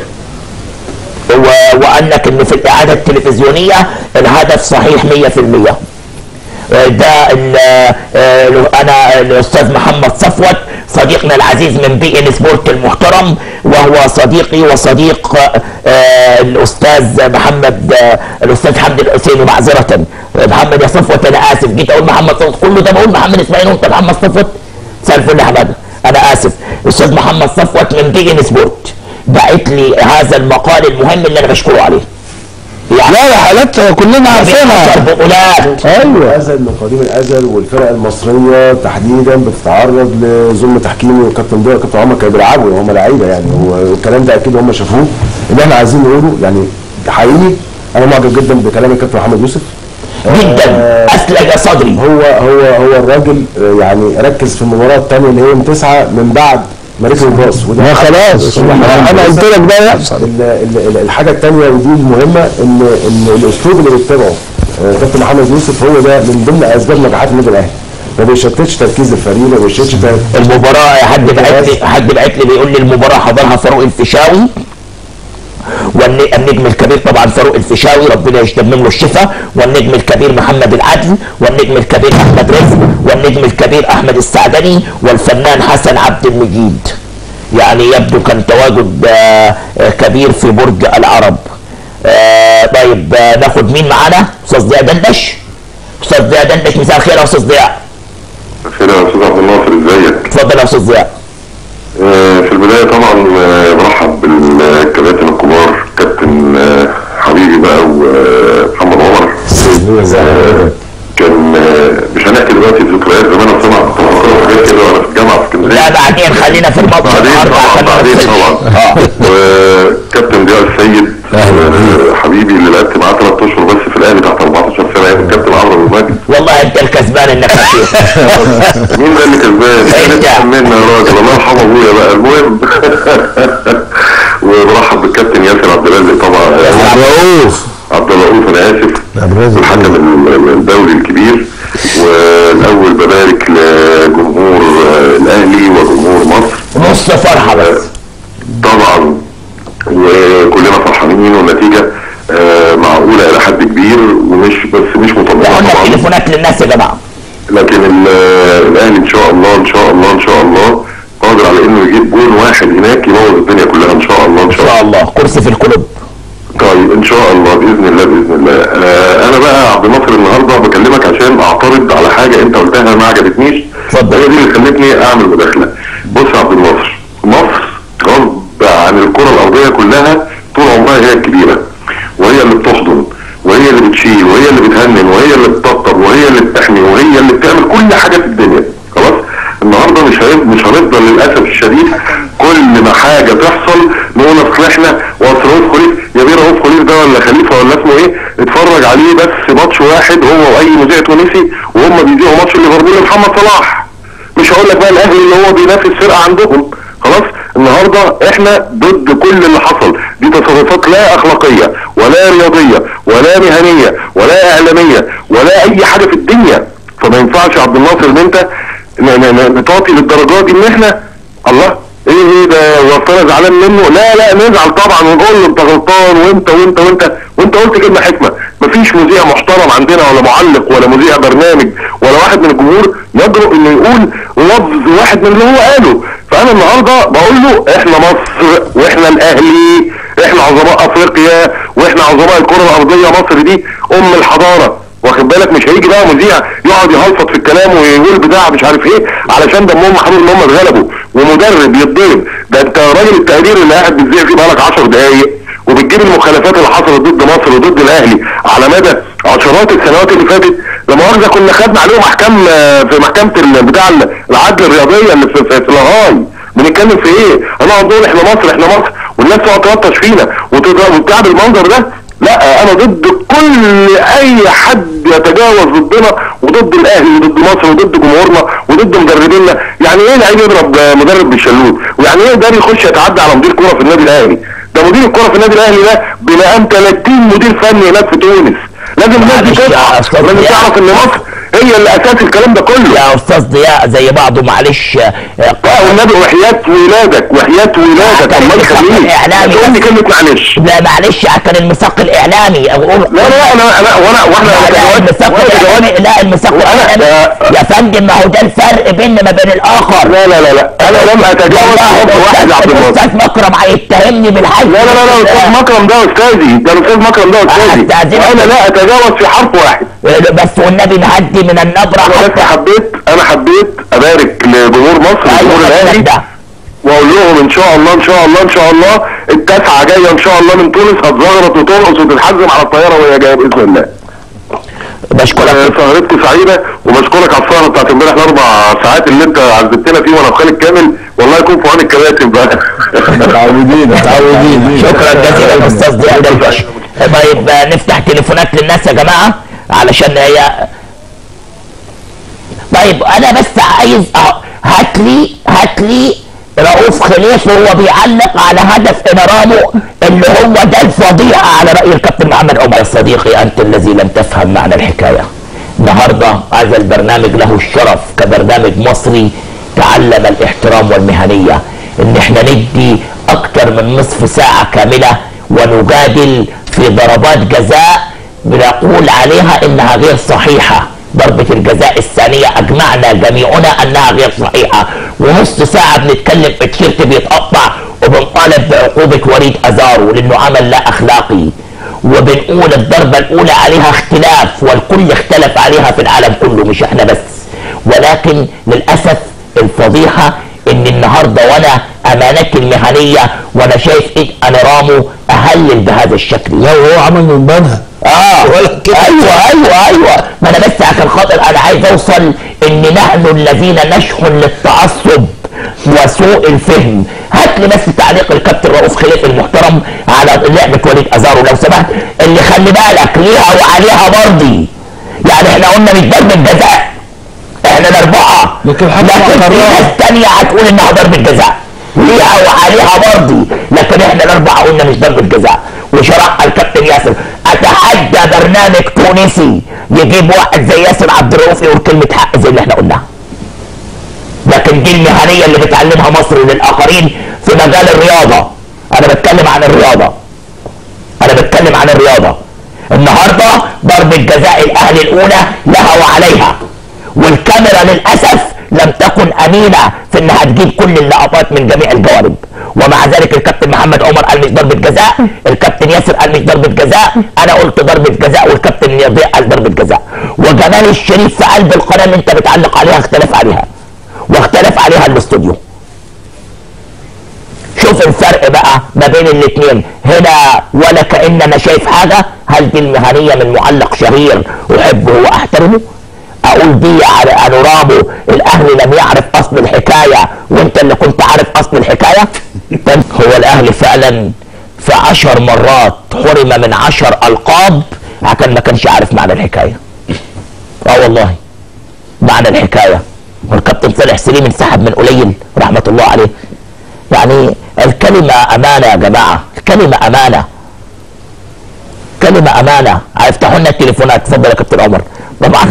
و- وقال لك ان في الاعاده التلفزيونيه الهدف صحيح 100% آه، ده ال- آه، انا الاستاذ محمد صفوت صديقنا العزيز من بي ان سبورت المحترم وهو صديقي وصديق آه، آه، الاستاذ محمد آه، الاستاذ حمدي الحسيني معذره آه، محمد يا صفوت انا اسف جيت اقول محمد صفوت كله ده بقول محمد اسماعيل وانت محمد صفوت مساء الفل يا حماده انا اسف الاستاذ محمد صفوت من بي ان سبورت بعت لي هذا المقال المهم اللي انا بشكره عليه يعني لا لا حالات كلنا عارفينها بطولات ايوه الازل من قديم الازل والفرق المصريه تحديدا بتتعرض لظلم تحكيمي والكابتن ضياء والكابتن عمر كانوا بيلعبوا هم لعيبه يعني والكلام ده اكيد هم شافوه اللي احنا عايزين نقوله يعني حقيقي انا معجب جدا بكلام الكابتن محمد يوسف جدا اسلج صدري هو هو هو الراجل آه، يعني ركز في المباراه الثانيه اللي هي يوم تسعه من بعد ما ركب الباص وده ما خلاص انا قلت لك ده يحصل ال- ال- ال- الحاجه الثانيه ودي المهمه ان ان الاسلوب اللي بيتبعه آه، كابتن محمد يوسف هو ده من ضمن اسباب نجاحات النادي الاهلي ما بيشتتش تركيز الفريق ما بيشتتش تر- المباراة حد بعت لي حد بعت لي بيقول لي المباراة حضرها فاروق الفيشاوي والنجم الكبير طبعا فاروق الفيشاوي ربنا يتمم له الشفاء والنجم الكبير محمد العدل والنجم الكبير احمد رزق والنجم الكبير احمد السعدني والفنان حسن عبد المجيد يعني يبدو كان تواجد آه، آه، كبير في برج العرب آه، طيب آه، ناخد مين معانا استاذ ضياء دندش استاذ ضياء دندش مساء الخير يا استاذ ضياء خير يا استاذ عبد الناصر ازيك؟ اتفضل يا استاذ ضياء آه، في البدايه طبعا آه، برحب بالكباتن الكبار كابتن آه، حبيبي بقى ومحمد عمر آه، كان آه، مش هنحكي دلوقتي ذكريات زمان اصل انا كنت بفكر في حاجات كده وانا في الجامعه في اسكندريه لا بعدين خلينا في الماتش بعدين النهارده طبعا عشان بعدين نفصل. طبعا اه وكابتن ضياء السيد آه، حبيبي اللي لعبت معاه ثلاث اشهر بس في الاهلي تحت 14 سنه ايام الكابتن عمرو ابو مجد والله انت الكسبان انك خفيف مين ده اللي كسبان؟ انت. احسن منا يا راجل الله يرحم ابويا بقى المهم وبرحب بالكابتن ياسر عبد الرازق طبعا رؤوف عبد الرؤوف انا اسف الحكم ال- الدولي الكبير والاول ببارك لجمهور آه، الاهلي وجمهور مصر نص فرحه بس طبعا وكلنا فرحانين والنتيجه آه، معقوله الى حد كبير ومش بس مش مطمئنه قلنا طبعا تليفونات للناس يا جماعه لكن ال- الاهلي ان شاء الله ان شاء الله ان شاء الله قادر على انه يجيب جول واحد هناك يبوظ الدنيا كلها ان شاء الله ان ان شاء الله شاء الله كرسي في القلوب طيب ان شاء الله باذن الله باذن الله آه انا بقى عبد الناصر النهارده بكلمك عشان اعترض على حاجه انت قلتها ما عجبتنيش اتفضل. هي دي اللي خلتني اعمل مداخله بص يا عبد الناصر مصر غصب عن الكره الارضيه كلها طول عمرها هي الكبيره وهي اللي بتحضن وهي اللي بتشيل وهي اللي بتهنن وهي اللي بتطبطب وهي اللي بتحمي وهي اللي بتعمل كل حاجه في الدنيا خلاص النهارده مش هنفضل مش هنفضل للاسف الشديد كل ما حاجه تحصل نقول اصل احنا واصل رؤوف خليف يا بيه رؤوف خليف ده ولا خليفه ولا اسمه ايه اتفرج عليه بس ماتش واحد هو واي مذيع تونسي وهم بيذيعوا ماتش ليفربول لمحمد صلاح مش هقول لك بقى الاهلي اللي هو بينافس فرقه عندهم خلاص النهارده احنا ضد كل اللي حصل دي تصرفات لا اخلاقيه ولا رياضيه ولا مهنيه ولا اعلاميه ولا اي حاجه في الدنيا فما ينفعش يا عبد الناصر ان انت ن- ن- ن- نتعطي للدرجات دي ان احنا الله ايه ايه ده وصلنا زعلان منه لا لا نزعل طبعا ونقول له انت غلطان وانت وانت وانت وانت قلت كلمه حكمه مفيش مذيع محترم عندنا ولا معلق ولا مذيع برنامج ولا واحد من الجمهور يجرؤ انه يقول لفظ واحد من اللي هو قاله فانا النهارده بقول له احنا مصر واحنا الاهلي احنا عظماء افريقيا واحنا عظماء الكره الارضيه مصر دي ام الحضاره واخد بالك مش هيجي بقى مذيع يقعد يهلفط في الكلام ويقول بتاع مش عارف ايه علشان دمهم محمود ان هم اتغلبوا ومدرب يتضرب ده انت راجل التقرير اللي قاعد بتذيع فيه بقالك 10 دقايق وبتجيب المخالفات اللي حصلت ضد مصر وضد الاهلي على مدى عشرات السنوات اللي فاتت لما مؤاخذه كنا خدنا عليهم احكام آه، في محكمه ال- بتاع ال- العدل الرياضيه اللي في في في لاهاي بنتكلم في ايه؟ انا نقول احنا مصر احنا مصر والناس تقعد تلطش فينا وتضرب وبتاع بالمنظر ده لا انا ضد كل اي حد يتجاوز ضدنا وضد الاهلي وضد مصر وضد جمهورنا وضد مدربينا يعني ايه لعيب يضرب آه، مدرب بالشلوت ويعني ايه ده يخش يتعدى على مدير كوره في النادي الاهلي ده مدير الكوره في النادي الاهلي ده بمقام 30 مدير فني هناك في تونس لازم الناس دي معلش يا تصحى أستاذ لازم ضياء. تعرف ان مصر هي اللي اساس الكلام ده كله يا استاذ ضياء زي بعضه معلش آه، لا والنبي وحياة ولادك وحياة ولادك كان الله المساق يخليك الإعلامي تقول لي بس. كلمة معلش لا معلش كان المساق الاعلامي اقول لا لا انا انا وانا واحنا لا لا المساق وانا الاعلامي كجواد- لا المساق وأنا- الاعلامي يا فندم ما هو ده الفرق بيننا ما بين الاخر لا لا لا لا انا لم اتجاوز حب واحد يا عبد الناصر الاستاذ مكرم هيتهمني بالحج لا لا لا لا الاستاذ مكرم ده استاذي ده الاستاذ مكرم ده استاذي أستأذنك. وانا لا اتجاوز في حرف واحد بس والنبي نهدي من النبره انا بس حبيت انا حبيت ابارك لجمهور مصر وجمهور ايوه الاهلي ده واقول لهم ان شاء الله ان شاء الله ان شاء الله التاسعه جايه ان شاء الله من تونس هتزغرط وترقص وتتحزم على الطياره وهي جايه باذن الله بشكرك آه، سهرتكم سعيده وبشكرك على السهره بتاعت امبارح الاربع ساعات اللي انت عذبتنا فيه وانا وخالد كامل والله يكون في عون الكباتن بقى متعودين متعودين شكرا جزيلا استاذ ضياء دلبش طيب آه، نفتح تليفونات للناس يا جماعه علشان هي طيب انا بس عايز أ- هات لي هات لي رؤوف خليف وهو بيعلق على هدف انرامو اللي هو ده الفضيحه على راي الكابتن محمد عمر يا صديقي انت الذي لم تفهم معنى الحكايه النهارده هذا البرنامج له الشرف كبرنامج مصري تعلم الاحترام والمهنيه ان احنا ندي اكتر من نصف ساعه كامله ونجادل في ضربات جزاء بنقول عليها انها غير صحيحه ضربة الجزاء الثانية أجمعنا جميعنا أنها غير صحيحة ونص ساعة بنتكلم في تيشيرت بيتقطع وبنطالب بعقوبة وليد أزارو لأنه عمل لا أخلاقي وبنقول الضربة الأولى عليها اختلاف والكل اختلف عليها في العالم كله مش احنا بس ولكن للأسف الفضيحة ان النهارده وانا امانتي المهنيه وانا شايف ايه انا رامو اهلل بهذا الشكل لا وهو عمل من بنها اه ولا كده. ايوه ايوه ايوه ما انا بس عشان خاطر انا عايز اوصل ان نحن الذين نشحن للتعصب وسوء الفهم هات لي بس تعليق الكابتن رؤوف خليف المحترم على لعبه وليد ازارو لو سمحت اللي خلي بالك ليها وعليها برضي يعني احنا قلنا مش ضربه جزاء احنا الاربعه لكن حتى لكن في قررها. ناس تانية هتقول انها ضربه جزاء ليها وعليها برضي لكن احنا الاربعه قلنا مش ضربه جزاء وشرحها الكابتن ياسر اتحدى برنامج تونسي يجيب واحد زي ياسر عبد الرؤوف يقول كلمه حق زي اللي احنا قلناها لكن دي المهنيه اللي بتعلمها مصر للاخرين في مجال الرياضه انا بتكلم عن الرياضه انا بتكلم عن الرياضه النهارده ضربه جزاء الاهلي الاولى لها وعليها والكاميرا للاسف لم تكن امينه في انها تجيب كل اللقطات من جميع الجوانب ومع ذلك الكابتن محمد عمر قال مش ضربه جزاء الكابتن ياسر قال مش ضربه جزاء انا قلت ضربه جزاء والكابتن ضياء قال ضربه جزاء وجمال الشريف في قلب القناه اللي انت بتعلق عليها اختلف عليها واختلف عليها الاستوديو شوف الفرق بقى ما بين الاثنين هنا ولا كأن انا شايف حاجة هل دي المهنية من معلق شهير احبه واحترمه اقول دي على على رامو الاهلي لم يعرف اصل الحكايه وانت اللي كنت عارف اصل الحكايه طب هو الاهلي فعلا في عشر مرات حرم من عشر القاب عشان ما كانش عارف معنى الحكايه اه والله معنى الحكايه والكابتن صالح سليم انسحب من قليل رحمه الله عليه يعني الكلمه امانه يا جماعه الكلمه امانه كلمه امانه هيفتحوا لنا التليفونات اتفضل يا كابتن عمر طبعا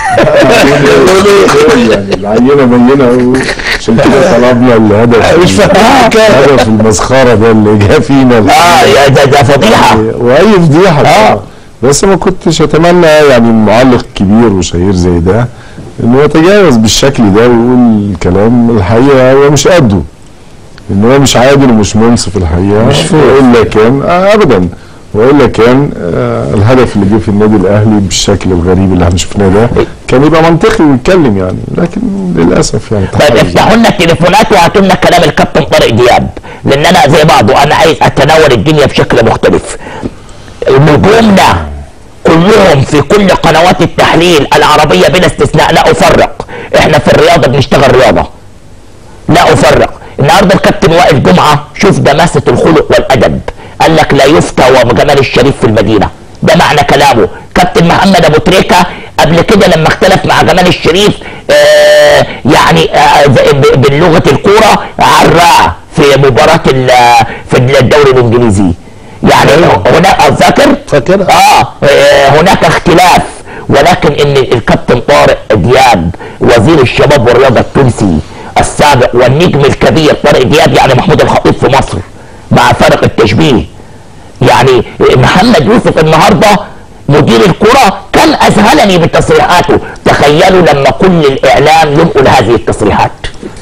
يعني العينه بينه عشان كده طلبنا الهدف مش فاهم هدف المسخره ده اللي جه فينا اه يا ده ده فضيحه واي فضيحه آه. طبعاً. بس ما كنتش اتمنى يعني معلق كبير وشهير زي ده انه يتجاوز بالشكل ده ويقول كلام الحقيقه هو مش قده ان هو مش عادل ومش منصف الحقيقه مش والا كان آه ابدا والا كان آه الهدف اللي جه في النادي الاهلي بالشكل الغريب اللي احنا شفناه ده كان يبقى منطقي ويتكلم يعني لكن للاسف يعني طيب تحرز. افتحوا لنا التليفونات وهاتوا لنا كلام الكابتن طارق دياب لان انا زي بعضه انا عايز اتناول الدنيا بشكل مختلف نجومنا كلهم في كل قنوات التحليل العربيه بلا استثناء لا افرق احنا في الرياضه بنشتغل رياضه لا افرق النهارده الكابتن وائل جمعه شوف دماسه الخلق والادب قال لك لا يفتى وجمال الشريف في المدينه ده معنى كلامه كابتن محمد ابو تريكه قبل كده لما اختلف مع جمال الشريف آه يعني آه زي- ب- بلغه الكوره عراه في مباراه ال- في الدوري الانجليزي يعني هناك فاكر؟ فاكرها. اه آه، هناك اختلاف ولكن ان الكابتن طارق دياب وزير الشباب والرياضه التونسي السابق والنجم الكبير طارق دياب يعني محمود الخطيب في مصر مع فرق التشبيه يعني محمد يوسف النهارده مدير الكرة كان اذهلني بتصريحاته تخيلوا لما كل الاعلام ينقل هذه التصريحات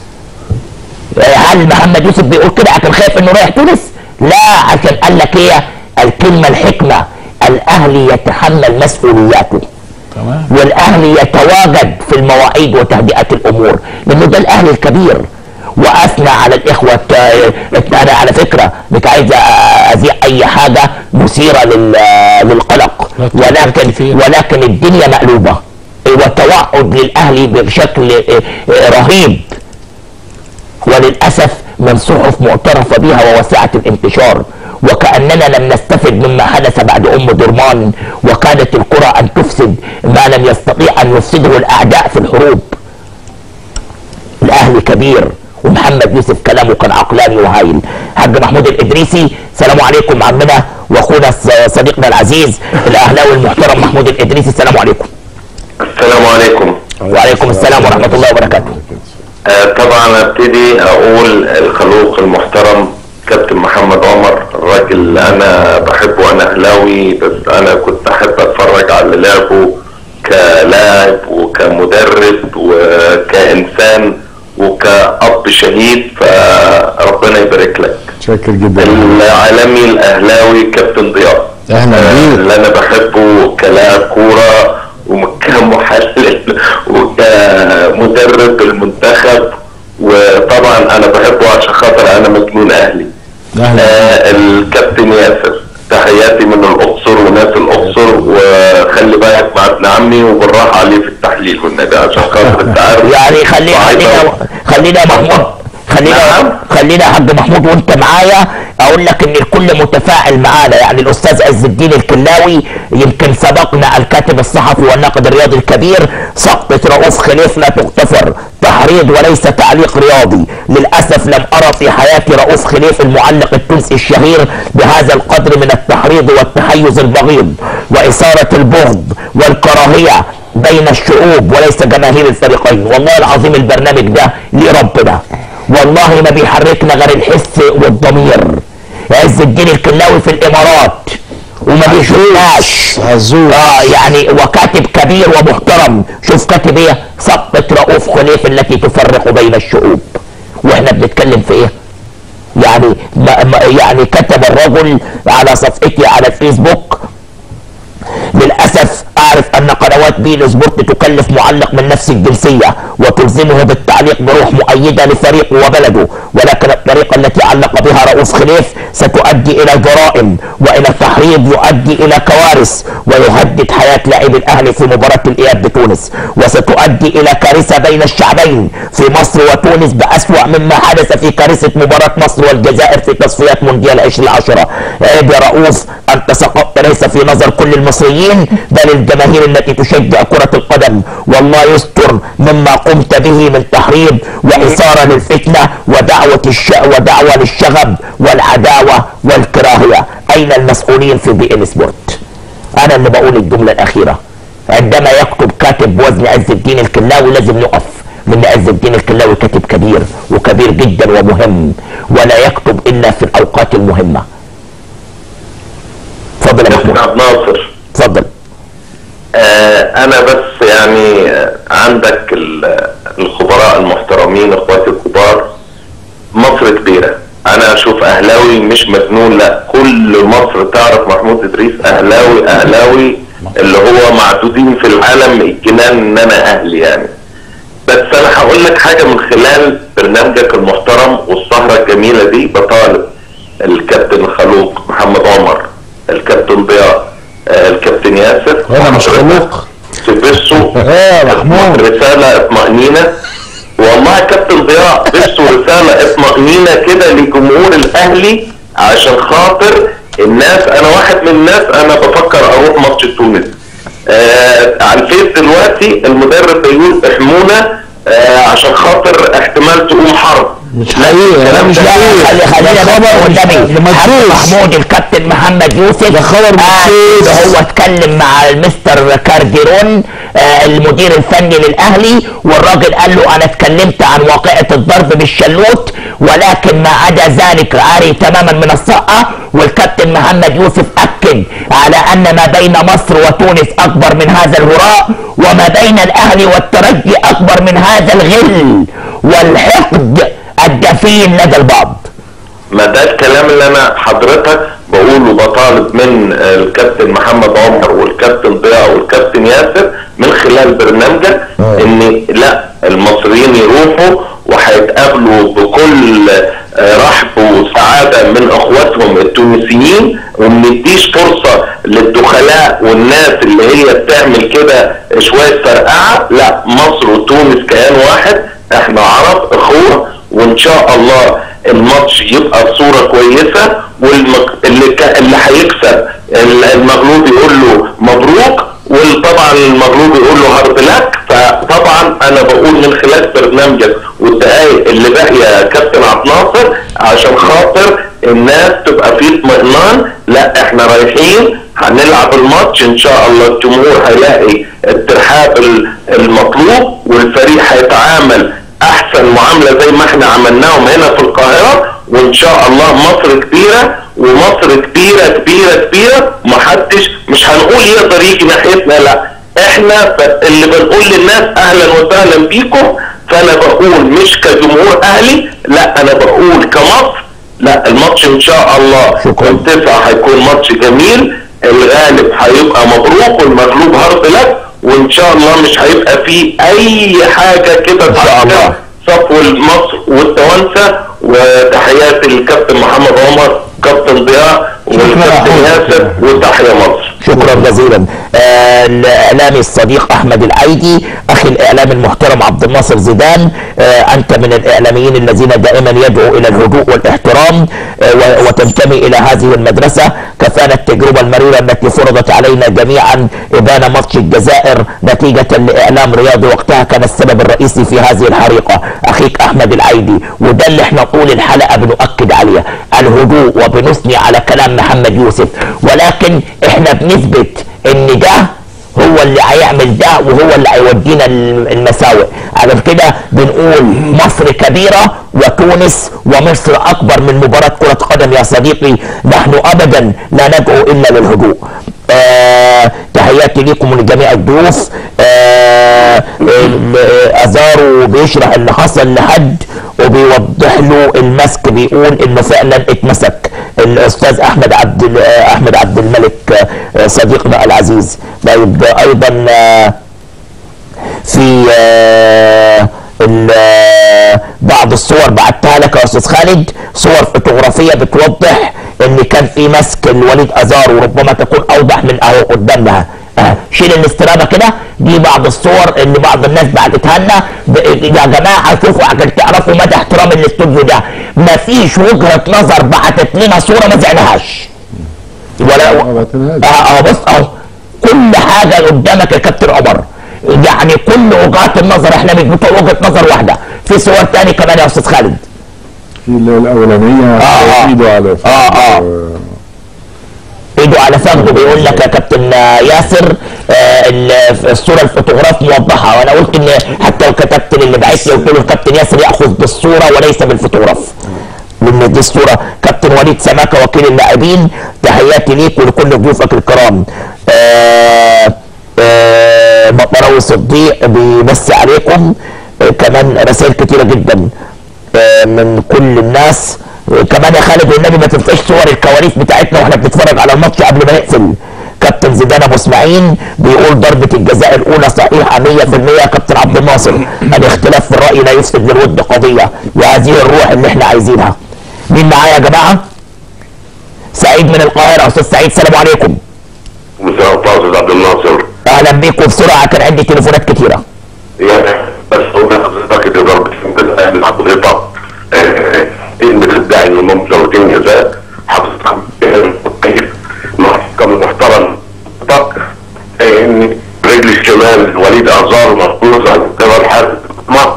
هل محمد يوسف بيقول كده عشان خايف انه رايح تونس؟ لا عشان قال لك ايه؟ الكلمه الحكمه الاهلي يتحمل مسؤولياته تمام والاهلي يتواجد في المواعيد وتهدئه الامور لانه ده الاهلي الكبير واثنى على الاخوه الت- انا على فكره مش عايز اذيع اي حاجه مثيره لل- للقلق لا تقلق ولكن كتير. ولكن الدنيا مقلوبه وتوعد للاهلي بشكل رهيب وللاسف من صحف معترف بها وواسعه الانتشار وكاننا لم نستفد مما حدث بعد ام درمان وكادت الكره ان تفسد ما لم يستطيع ان يفسده الاعداء في الحروب الاهلي كبير ومحمد يوسف كلامه كان عقلاني وهايل حاج محمود الادريسي سلام عليكم عمنا واخونا الص- صديقنا العزيز الاهلاوي المحترم محمود الادريسي السلام عليكم السلام عليكم وعليكم السلام ورحمه الله وبركاته آه، طبعا ابتدي اقول الخلوق المحترم كابتن محمد عمر الراجل اللي انا بحبه وانا اهلاوي بس انا كنت احب اتفرج على لعبه كلاعب وكمدرب وكانسان وكأب شهيد فربنا يبارك لك شاكر جدا العالمي الاهلاوي كابتن ضياء اهلا آه، بيك اللي انا بحبه كلاعب كوره وكمحلل وكمدرب المنتخب وطبعا انا بحبه عشان خاطر انا مجنون اهلي اهلا آه الكابتن ياسر تحياتي من الاقصر وناس الاقصر وخلي بالك مع ابن عمي وبالراحه عليه في التحليل والنبي عشان خاطر انت عارف يعني خلينا وعايز خلينا أقول- خلينا يا محمود خلينا نعم. خلينا يا حاج محمود وانت معايا اقول لك ان الكل متفاعل معانا يعني الاستاذ عز الدين الكلاوي يمكن سبقنا الكاتب الصحفي والناقد الرياضي الكبير سقطة رؤوف خليف لا تغتفر تحريض وليس تعليق رياضي للاسف لم ارى في حياتي رؤوف خليف المعلق التونسي الشهير بهذا القدر من التحريض والتحيز البغيض واثاره البغض والكراهيه بين الشعوب وليس جماهير الفريقين والله العظيم البرنامج ده ليه ربنا والله ما بيحركنا غير الحس والضمير عز الدين الكلاوي في الامارات وما بيشوفناش عزوز اه يعني وكاتب كبير ومحترم شوف كاتب ايه سقطة رؤوف خليف التي تفرق بين الشعوب واحنا بنتكلم في ايه يعني ما ما يعني كتب الرجل على صفحتي على الفيسبوك للاسف اعرف ان قنوات بين سبورت تكلف معلق من نفس الجنسيه وتلزمه بالتعليق بروح مؤيده لفريقه وبلده ولكن الطريقه التي علق بها رؤوف خليف ستؤدي الى جرائم والى تحريض يؤدي الى كوارث ويهدد حياه لاعبي الاهلي في مباراه الاياب بتونس وستؤدي الى كارثه بين الشعبين في مصر وتونس باسوا مما حدث في كارثه مباراه مصر والجزائر في تصفيات مونديال 2010 عيب يا رؤوف انت سقطت ليس في نظر كل المصريين بل الجماهير التي تشجع كره القدم والله يستر مما قمت به من تحريض واثاره للفتنه ودعوه الش... ودعوه للشغب والعداوه والكراهيه اين المسؤولين في بي ان سبورت انا اللي بقول الجمله الاخيره عندما يكتب كاتب بوزن عز الدين الكلاوي لازم نقف لان عز الدين الكلاوي كاتب كبير وكبير جدا ومهم ولا يكتب الا في الاوقات المهمه اتفضل يا محمود عبد ناصر اتفضل آه انا بس يعني آه، عندك ال- الخبراء المحترمين اخواتي الكبار مصر كبيره انا اشوف اهلاوي مش مجنون لا كل مصر تعرف محمود ادريس اهلاوي اهلاوي اللي هو معدودين في العالم الجنان ان انا اهلي يعني بس انا هقول لك حاجه من خلال برنامجك المحترم والسهره الجميله دي بطالب الكابتن خلوق محمد عمر الكابتن ضياء آه، الكابتن ياسر انا مش خلوق تبثوا يا محمود رساله اطمئنينه والله يا كابتن ضياء بثوا رساله اطمئنينه كده لجمهور الاهلي عشان خاطر الناس انا واحد من الناس انا بفكر اروح ماتش تونس آه على الفيس دلوقتي المدرب بيقول احمونا آه عشان خاطر احتمال تقوم حرب مش حقيقي انا مش لا حقيقي خلي خلينا ده خبر والنبي ده حاج مدروس محمود الكابتن محمد يوسف ده خبر قال مدروس. هو اتكلم مع المستر كارديرون آه المدير الفني للاهلي والراجل قال له انا اتكلمت عن واقعه الضرب بالشلوت ولكن ما عدا ذلك عاري تماما من الصحه والكابتن محمد يوسف اكد على ان ما بين مصر وتونس اكبر من هذا الهراء وما بين الاهلي والترجي اكبر من هذا الغل والحقد الدفين لدى البعض ما ده الكلام اللي انا حضرتك بقوله بطالب من الكابتن محمد عمر والكابتن ضياء والكابتن ياسر من خلال برنامجك ان لا المصريين يروحوا وهيتقابلوا بكل آه، رحب وسعاده من اخواتهم التونسيين وما نديش فرصه للدخلاء والناس اللي هي بتعمل كده شويه فرقعه لا مصر وتونس كيان واحد احنا عرب اخوه وان شاء الله الماتش يبقى بصوره كويسه والمك... اللي ك... اللي هيكسب ال- المغلوب يقول له مبروك وطبعا المغلوب يقول له هارد لك فطبعا انا بقول من خلال برنامجك والدقائق اللي باقيه يا كابتن عبد الناصر عشان خاطر الناس تبقى في اطمئنان لا احنا رايحين هنلعب الماتش ان شاء الله الجمهور هيلاقي الترحاب ال- المطلوب والفريق هيتعامل احسن معامله زي ما احنا عملناهم هنا في القاهره وان شاء الله مصر كبيره ومصر كبيره كبيره كبيره محدش مش هنقول يقدر يجي ناحيتنا لا احنا ف- اللي بنقول للناس اهلا وسهلا بيكم فانا بقول مش كجمهور اهلي لا انا بقول كمصر لا الماتش ان شاء الله شكراً. يوم تسعة هيكون ماتش جميل الغالب هيبقى مبروك والمغلوب هارد لك وان شاء الله مش هيبقى فيه اي حاجه كده إن شاء الله. صفو مصر والتوانسه وتحياتي للكابتن محمد عمر كابتن ضياء والكابتن ياسر وتحيا مصر شكرا جزيلا آه الاعلامي الصديق احمد العيدي اخي الاعلامي المحترم عبد الناصر زيدان آه انت من الاعلاميين الذين دائما يدعو الى الهدوء والاحترام آه و- وتنتمي الى هذه المدرسه كفانا التجربه المريره التي فرضت علينا جميعا ابان ماتش الجزائر نتيجه لاعلام رياضي وقتها كان السبب الرئيسي في هذه الحريقه اخيك احمد العيدي وده اللي احنا طول الحلقه بنؤكد عليه الهدوء وبنثني على كلام محمد يوسف ولكن احنا بنثبت ان ده هو اللي هيعمل ده وهو اللي هيودينا الم- المساوئ على كده بنقول مصر كبيرة وتونس ومصر أكبر من مباراة كرة قدم يا صديقي نحن أبدا لا ندعو إلا للهدوء آه تحياتي لكم ولجميع الضيوف آه ال- أزارو بيشرح اللي حصل لحد وبيوضح له المسك بيقول انه فعلا اتمسك الاستاذ احمد عبد ال- احمد عبد الملك آه، صديقنا العزيز طيب ايضا آه، في آه، ال- آه، بعض الصور بعتها لك يا استاذ خالد صور فوتوغرافيه بتوضح ان كان في مسك الوليد ازار وربما تكون اوضح من اهو قدامنا آه، شيل الاسترابه كده دي بعض الصور اللي بعض الناس بعتتها لنا ب- يا جماعه شوفوا عشان تعرفوا مدى احترام الاستوديو ده مفيش وجهه نظر بعتت لنا صوره ما زعناهاش ولا اه اه بص اهو كل حاجه قدامك يا كابتن عمر يعني كل وجهات النظر احنا مش بتوع وجهه نظر واحده في صور تاني كمان يا استاذ خالد في اللي هي الاولانيه آه. ايده على اه اه ايده على فخده بيقول لك يا كابتن ياسر آه ال- الصوره الفوتوغراف موضحه وانا قلت ان حتى لو كتبت للي بعت لي قلت له الكابتن ياسر ياخذ بالصوره وليس بالفوتوغراف لان دي الصوره كابتن وليد سماكه وكيل اللاعبين تحياتي ليك ولكل ضيوفك الكرام آه آه مطراوي صديق بيمسي عليكم آه كمان رسائل كتيره جدا آه من كل الناس آه كمان يا خالد والنبي ما تنساش صور الكواليس بتاعتنا واحنا بنتفرج على الماتش قبل ما نقفل كابتن زيدان ابو اسماعيل بيقول ضربه الجزاء الاولى صحيحه 100% يا كابتن عبد الناصر الاختلاف في الراي لا يفسد للود قضيه وهذه الروح اللي احنا عايزينها مين معايا يا جماعه؟ سعيد من القاهره استاذ سعيد السلام عليكم مساء الطاقة عبد الناصر اهلا بيكم بسرعه كان عندي تليفونات كتيره يعني بس هو حضرتك اللي ضربت الجزاء من حضرتك آه، ان بتدعي ان هم ضربتين جزاء حضرتك محكم محترم حضرتك آه، ان رجل الشمال وليد ازار مرفوض عن قبل حارس ما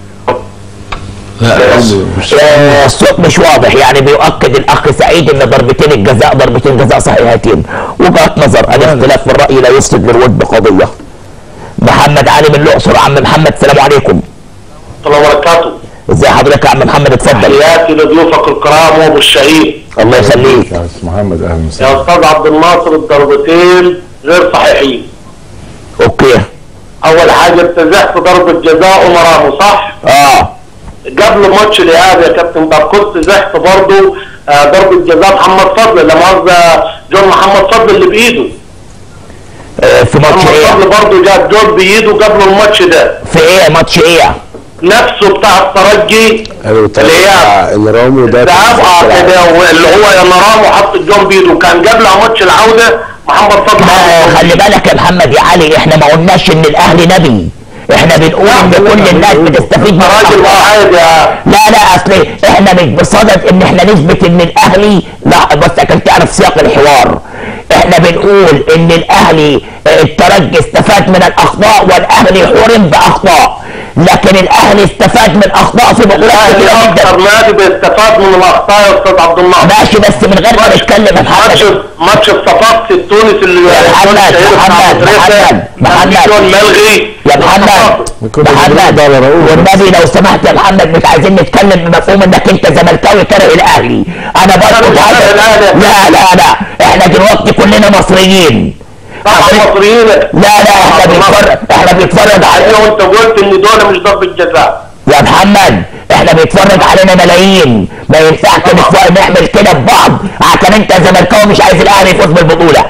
آه، الصوت مش واضح يعني بيؤكد الاخ سعيد ان ضربتين الجزاء ضربتين جزاء صحيحتين وجهه نظر الاختلاف في الراي لا يفسد للود قضيه محمد علي من الاقصر عم محمد السلام عليكم الله وبركاته ازي حضرتك يا عم محمد اتفضل تحياتي لضيوفك الكرام وابو الشهيد الله يخليك يا استاذ محمد اهلا يا وسهلا استاذ عبد الناصر الضربتين غير صحيحين اوكي اول حاجه اتزحت ضربه جزاء ومرامو صح اه قبل ماتش الاياب يا كابتن باركوت زحت برضه آه ضربه جزاء محمد فضل لا مؤاخذه جون محمد فضل اللي بايده آه، في ماتش محمد ايه فضل برضه جاب جول بايده قبل الماتش ده في ايه ماتش ايه نفسه بتاع الترجي قالوا اللي هي ان رامو ده ذهب اه كده اللي هو يا مرام وحط الجون بايده كان قبل ماتش العوده محمد فضل ما خلي بالك يا محمد يا علي احنا ما قلناش ان الاهلي نبي احنا بنقول ان كل الناس بتستفيد من راجل الأخطاء. واحد يا لا لا اصل احنا مش بصدد ان احنا نثبت ان الاهلي لا بس عشان تعرف سياق الحوار احنا بنقول ان الاهلي اه، الترجي استفاد من الاخطاء والاهلي حرم باخطاء لكن الاهلي استفاد من اخطاء في بطولات الاهلي كتير جدا اكتر نادي بيستفاد من الاخطاء يا استاذ عبد الناصر ماشي بس من غير ما نتكلم يا ماتش محمد ماتش الصفاقسي التونسي اللي يا محمد، محمد، محمد، محمد. جون ملغي يا محمد محمد والنبي لو سمحت يا محمد مش عايزين نتكلم بمفهوم انك انت زملكاوي كاره الاهلي انا برضه مش كاره الأهلي. لا لا لا احنا دلوقتي كلنا مصريين طبعا مصريين لا لا احنا بنتفرج احنا بنتفرج على عليه وانت قلت ان دول مش ضربه جزاء يا محمد احنا بيتفرج علينا ملايين ما ينفعش نتف- نعمل كده ببعض عشان انت زملكاوي مش عايز الاهلي يفوز بالبطوله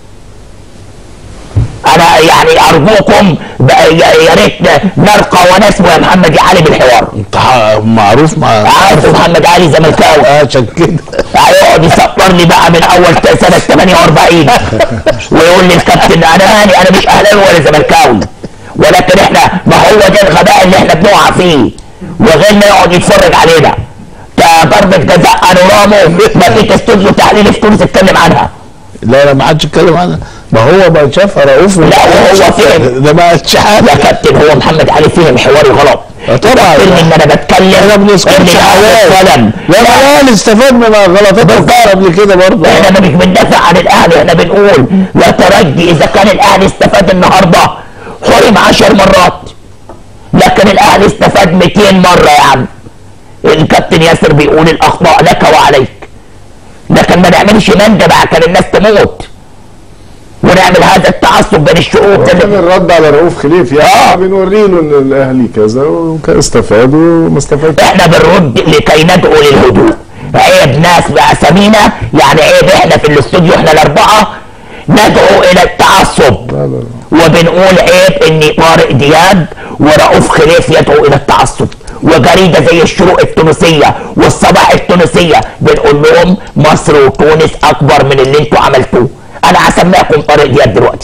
انا يعني ارجوكم بقى يا يا ريت نرقى ونسمو يا محمد يا علي بالحوار انت ح- معروف مع عارف محمد علي زملكاوي عشان كده هيقعد يسطر لي بقى من اول ت- سنه 48 ويقول لي الكابتن انا مالي انا مش اهلاوي ولا زملكاوي ولكن احنا ما هو ده الغباء اللي احنا بنقع فيه وغيرنا يقعد يتفرج علينا ضربة جزاء انورامو ما فيش استوديو تحليل في تونس اتكلم عنها لا لا ما حدش اتكلم عنها ما هو بقى شافها رؤوف لا وهو فهم ده ما قالش يا حاجه كابتن هو محمد علي فهم حواري غلط آه طبعا. فكرني ان انا بتكلم احنا ما بنذكرش إن الأهلي حاجات اتظلم. لا لا لا استفاد من غلطات الكورة قبل كده برضه احنا مش بندافع عن الاهلي احنا بنقول لا ترجي اذا كان الاهلي استفاد النهارده حرم 10 مرات لكن الاهلي استفاد 200 مره يا عم الكابتن ياسر بيقول الاخطاء لك وعليك لكن ما نعملش مندب عشان الناس تموت ونعمل هذا التعصب بين الشعوب ده كان اللي- الرد على رؤوف خليف يعني آه. بنوري له ان الاهلي كذا وكان استفاد وما استفادش احنا بنرد لكي ندعو للهدوء عيب ناس باسامينا يعني عيب احنا في الاستوديو احنا الاربعه ندعو الى التعصب وبنقول عيب ان طارق دياب ورؤوف خليف يدعو الى التعصب وجريدة زي الشروق التونسية والصباح التونسية بنقول لهم مصر وتونس اكبر من اللي انتوا عملتوه انا هسمعكم طارق دياب دلوقتي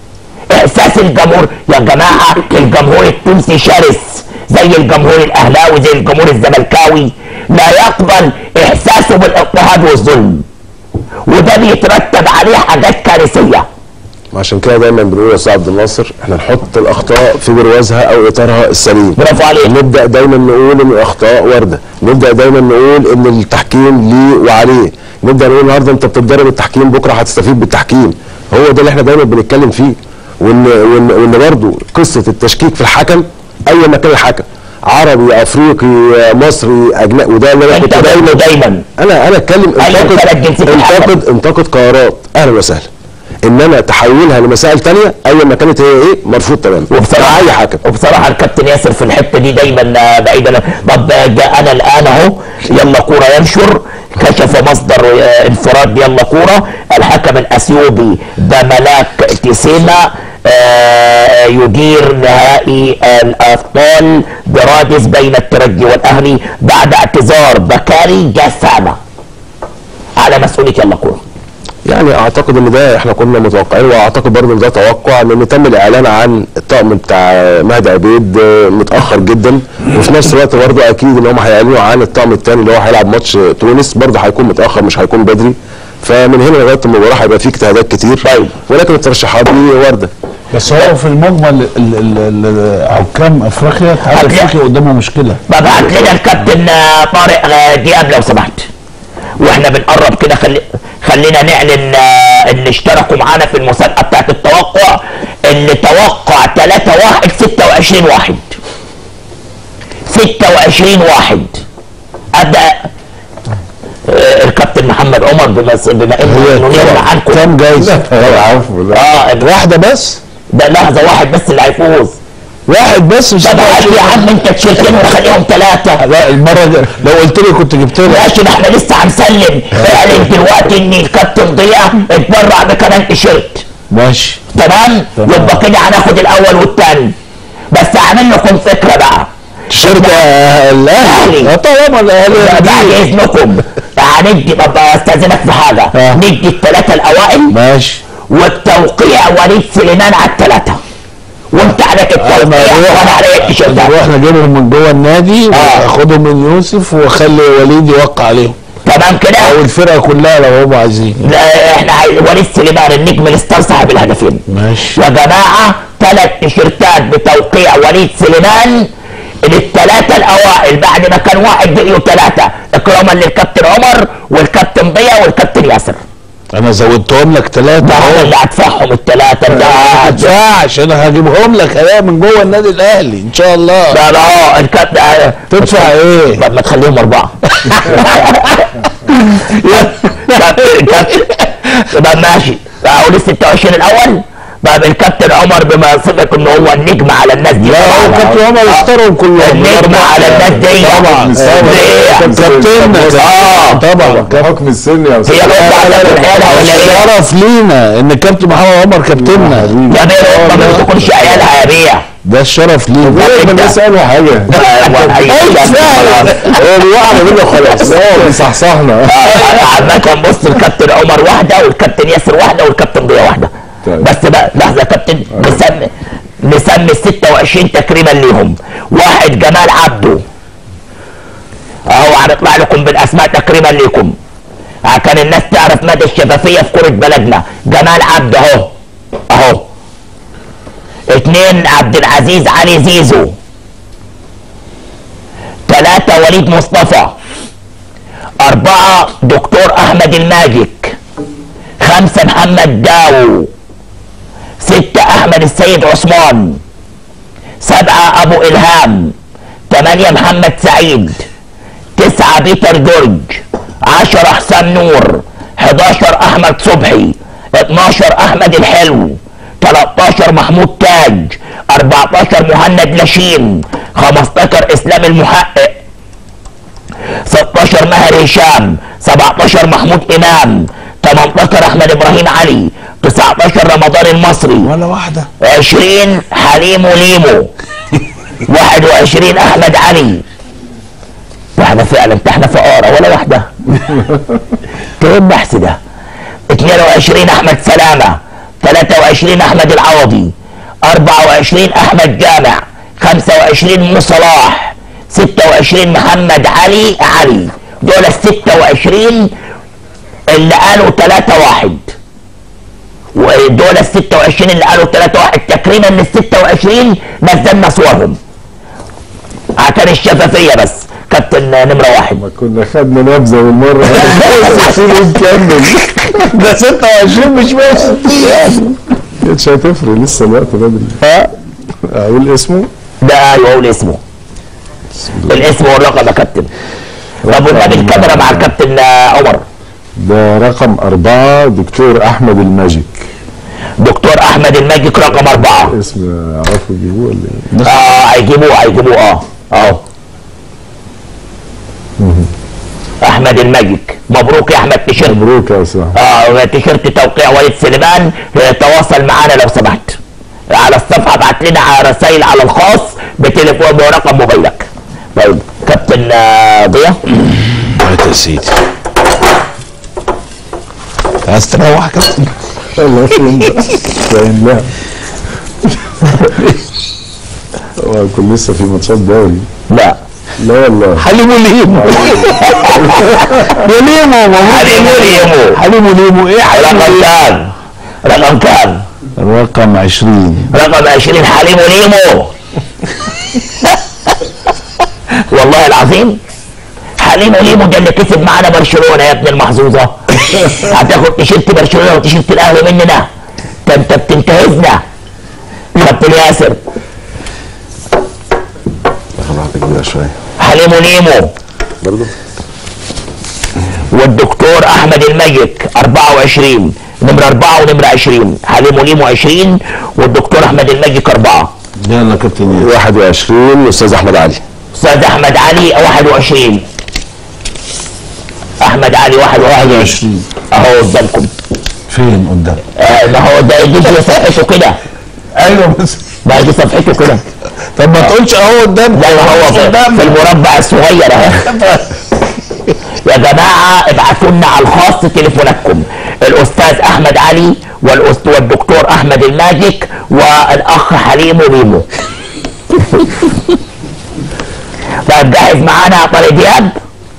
احساس الجمهور يا جماعة الجمهور التونسي شرس زي الجمهور الاهلاوي زي الجمهور الزملكاوي لا يقبل احساسه بالاضطهاد والظلم وده بيترتب عليه حاجات كارثيه عشان كده دايما بنقول يا استاذ عبد الناصر احنا نحط الاخطاء في بروازها او اطارها السليم برافو عليك نبدا دايما نقول ان الاخطاء وارده نبدا دايما نقول ان التحكيم ليه وعليه نبدا نقول النهارده انت بتتدرب التحكيم بكره هتستفيد بالتحكيم هو ده اللي احنا دايما بنتكلم فيه وان وان, وإن برضه قصه التشكيك في الحكم اي مكان الحكم عربي افريقي مصري اجنبي وده اللي انا انت كنت دايما دايما انا انا اتكلم أيا انتقد كانت جنسية الحكم. انتقد انتقد قرارات اهلا وسهلا انما تحولها لمسائل تانية اي ما كانت هي ايه مرفوض تماما وبصراحه اي حكم وبصراحه الكابتن ياسر في الحته دي دايما آه، بعيدا طب آه، جاءنا الان اهو يلا كوره ينشر كشف مصدر آه، انفراد يلا كوره الحكم الاثيوبي ده ملاك تيسيما آه، يدير نهائي الابطال برادس بين الترجي والاهلي بعد اعتذار بكاري جسامه على مسؤوليه يلا كوره يعني اعتقد ان ده احنا كنا متوقعين واعتقد برضه ان ده توقع لان تم الاعلان عن الطقم بتاع مهدي عبيد آه، متاخر جدا وفي نفس الوقت برضه اكيد ان هم هيعلنوا عن الطقم الثاني اللي هو هيلعب ماتش تونس برضه هيكون متاخر مش هيكون بدري فمن هنا لغايه المباراه هيبقى في اجتهادات كتير طيب. ولكن الترشيحات دي وارده بس هو في المجمل ال- ال- ال- حكام افريقيا الاتحاد هتلاقي- الافريقي قدامه مشكله ببعت لنا الكابتن آه، طارق آه، دياب لو سمحت واحنا بنقرب كده خلي خلينا نعلن آه، اللي اشتركوا معانا في المسابقه بتاعت التوقع اللي توقع 3 1 26 واحد 26 واحد ابدا آه، الكابتن محمد عمر بما بما انه نمر عنكم كام جايزه؟ العفو لا اه واحده بس؟ ده لحظه واحد بس اللي هيفوز واحد بس مش طب هات لي يا عم انت تيشيرتين وخليهم ثلاثه لا المره دي لو قلت لي كنت جبت لك ماشي ما احنا لسه هنسلم اعلن دلوقتي ان الكابتن ضياء اتبرع بكمان تيشيرت ماشي تمام تمام. يبقى كده هناخد الاول والثاني بس هعمل لكم فكره بقى تيشيرت الاهلي اه طبعا الاهلي بعد اذنكم هندي طب استاذنك في حاجه اه. ندي الثلاثه الاوائل ماشي والتوقيع وليد سليمان على الثلاثه وانت عليك التوقيع وانا عليا التيشيرت نروح نجيبهم من جوه النادي اه. واخدهم من يوسف واخلي وليد يوقع عليهم تمام كده او الفرقه كلها لو هم عايزين لا احنا عايز وليد سليمان النجم الستار صاحب الهدفين ماشي يا جماعة ثلاث تيشيرتات بتوقيع وليد سليمان للثلاثة الأوائل بعد ما كان واحد بقيوا ثلاثة إكراما للكابتن عمر والكابتن ضياء والكابتن ياسر انا زودتهم لك ثلاثه ده أنا اللي هدفعهم الثلاثة ده ما تدفعش انا هجيبهم لك اهي من جوه النادي الاهلي ان شاء الله ده لا الكابتن تدفع ايه؟ طب ما تخليهم أربعة كابتن كابتن طب ماشي أقول ال 26 الأول طب الكابتن عمر بما صفك ان هو النجم على الناس دي لا هو كابتن عمر اختارهم كلهم النجم على الناس دي طبعا ليه؟ كابتن اه طبعا حكم السن يا هي استاذ الأم على الحيالها ولا ايه؟ شرف لينا ان الكابتن محمد عمر كابتننا يا بيه الأم ما بتكونش عيالها يا بيه ده الشرف لينا ما الناس قالوا حاجه هو بيوقع منه خلاص لا صحصحنا عامة بص الكابتن عمر واحدة والكابتن ياسر واحدة والكابتن ضياء واحدة طيب. بس بقى لحظة يا كابتن نسمي نسمي ال 26 تكريما ليهم واحد جمال عبده اهو هنطلع لكم بالاسماء تكريما ليكم عشان الناس تعرف مدى الشفافية في كرة بلدنا جمال عبده اهو اهو اتنين عبد العزيز علي زيزو ثلاثة وليد مصطفى أربعة دكتور أحمد الماجيك خمسة محمد داو ستة أحمد السيد عثمان سبعة أبو إلهام ثمانية محمد سعيد تسعة بيتر جورج عشرة حسام نور 11 أحمد صبحي 12 أحمد الحلو 13 محمود تاج 14 مهند لشين 15 إسلام المحقق 16 ماهر هشام 17 محمود امام 18 احمد ابراهيم علي 19 رمضان المصري ولا واحده 20 حليم وليمو 21 احمد علي واحنا فعلا احنا فقاره ولا واحده ايه البحث ده 22 احمد سلامه 23 احمد العوضي 24 احمد جامع 25 مو صلاح 26 محمد علي علي دول ال 26 اللي قالوا 3 واحد ودول ال 26 اللي قالوا 3 واحد تكريما لل 26 نزلنا صورهم عشان الشفافيه بس كابتن نمره واحد ما كنا خدنا نبذه بالمره نكمل ده 26 مش 160 مش هتفرق لسه الوقت بدري اقول اسمه ده ايوه قول اسمه الاسم والرقم يا كابتن طب والنبي الكاميرا مع الكابتن عمر ده رقم أربعة دكتور أحمد الماجيك دكتور احمد الماجيك رقم اربعه اسم عرفوا يجيبوه ولا ايه؟ اه هيجيبوه هيجيبوه اه اه احمد الماجيك مبروك يا احمد تيشيرت مبروك يا صاحبي اه تيشيرت توقيع وليد سليمان اه، تواصل معانا لو سمحت على الصفحه ابعت لنا على رسائل على الخاص بتليفون ورقم موبايلك طيب كابتن آه، ضياء هات يا سيدي عايز تروح يا كابتن الله فين بقى؟ فاهم لا هو كان لسه في ماتشات دوري لا لا والله حليم وليمو وليمو حليم وليمو حليم وليمو ايه حليم رقم كام رقم كام رقم 20 رقم 20 حليم وليمو والله العظيم حليم وليمو ده اللي كسب معانا برشلونه يا ابن المحظوظه هتاخد تيشيرت برشلونه وتيشيرت الاهلي مننا ده انت بتنتهزنا كابتن ياسر خلاص كبيره شويه حليم وليمو برضه والدكتور احمد المجك 24 نمرة 4 ونمرة 20 حليم وليمو 20 والدكتور احمد المجك 4 يلا كابتن ياسر 21 استاذ احمد علي استاذ احمد علي 21 احمد علي 21 اهو قدامكم فين قدام آه ما هو ده دي دي صفحته كده ايوه بس ما دي صفحته كده طب ما تقولش اهو قدام لا ما هو في, في المربع الصغير اهي يا جماعه ابعتوا لنا على الخاص تليفوناتكم الاستاذ احمد علي والأست... والدكتور احمد الماجيك والاخ حليم وليمو طب جاهز معانا طارق دياب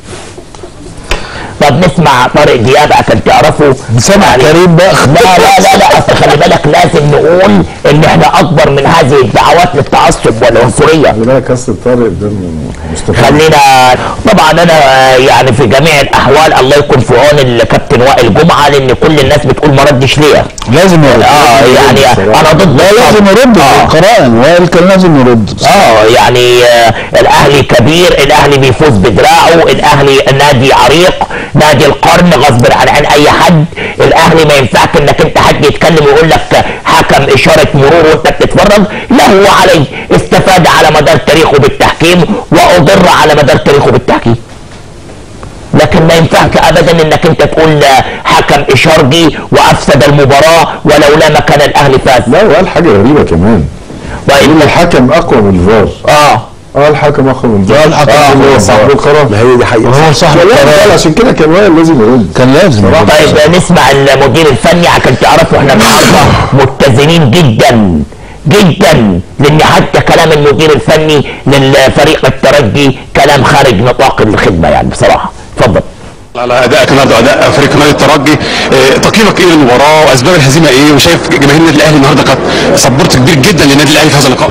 طب نسمع طارق دياب عشان تعرفوا سمع كريم بقى لا لا لا لا اصل خلي بالك لازم نقول ان احنا اكبر من هذه الدعوات للتعصب والعنصريه خلي بالك كاس الطارق ده مستفاد خلينا طبعا انا آه، يعني في جميع الاحوال الله يكون في عون الكابتن وائل جمعه لان كل الناس بتقول ما ردش ليه لازم يرد اه يعني انا ضد لا لازم يرد آه. القرائن وائل كان لازم يرد اه يعني آه الاهلي كبير الاهلي بيفوز بدراعه الاهلي نادي عريق نادي القرن غصب عن عن اي حد الاهلي ما ينفعش انك انت حد يتكلم ويقول لك حكم اشاره مرور وانت بتتفرج لا هو عليه استفاد على مدار تاريخه بالتحكيم واضر على مدار تاريخه بالتحكيم لكن ما ينفعش ابدا انك انت تقول حكم اشارجي وافسد المباراه ولولا ما كان الاهلي فاز لا وقال حاجه غريبه كمان طيب يقول الحكم اقوى من الفار اه اه الحكم اقوى من الفار الحكم اللي هو صاحب القرار ما هي دي حقيقه هو صاحب والله القرار قال عشان كده كان وائل لازم يرد كان لازم يرد. طيب نسمع المدير الفني عشان تعرفوا احنا النهارده متزنين جدا جدا لان حتى كلام المدير الفني للفريق الترجي كلام خارج نطاق الخدمه يعني بصراحه اتفضل على ادائك النهارده اداء فريق نادي الترجي آه، تقييمك ايه للمباراه واسباب الهزيمه ايه وشايف جماهير النادي الاهلي النهارده كانت سبورت كبير جدا للنادي الاهلي في هذا اللقاء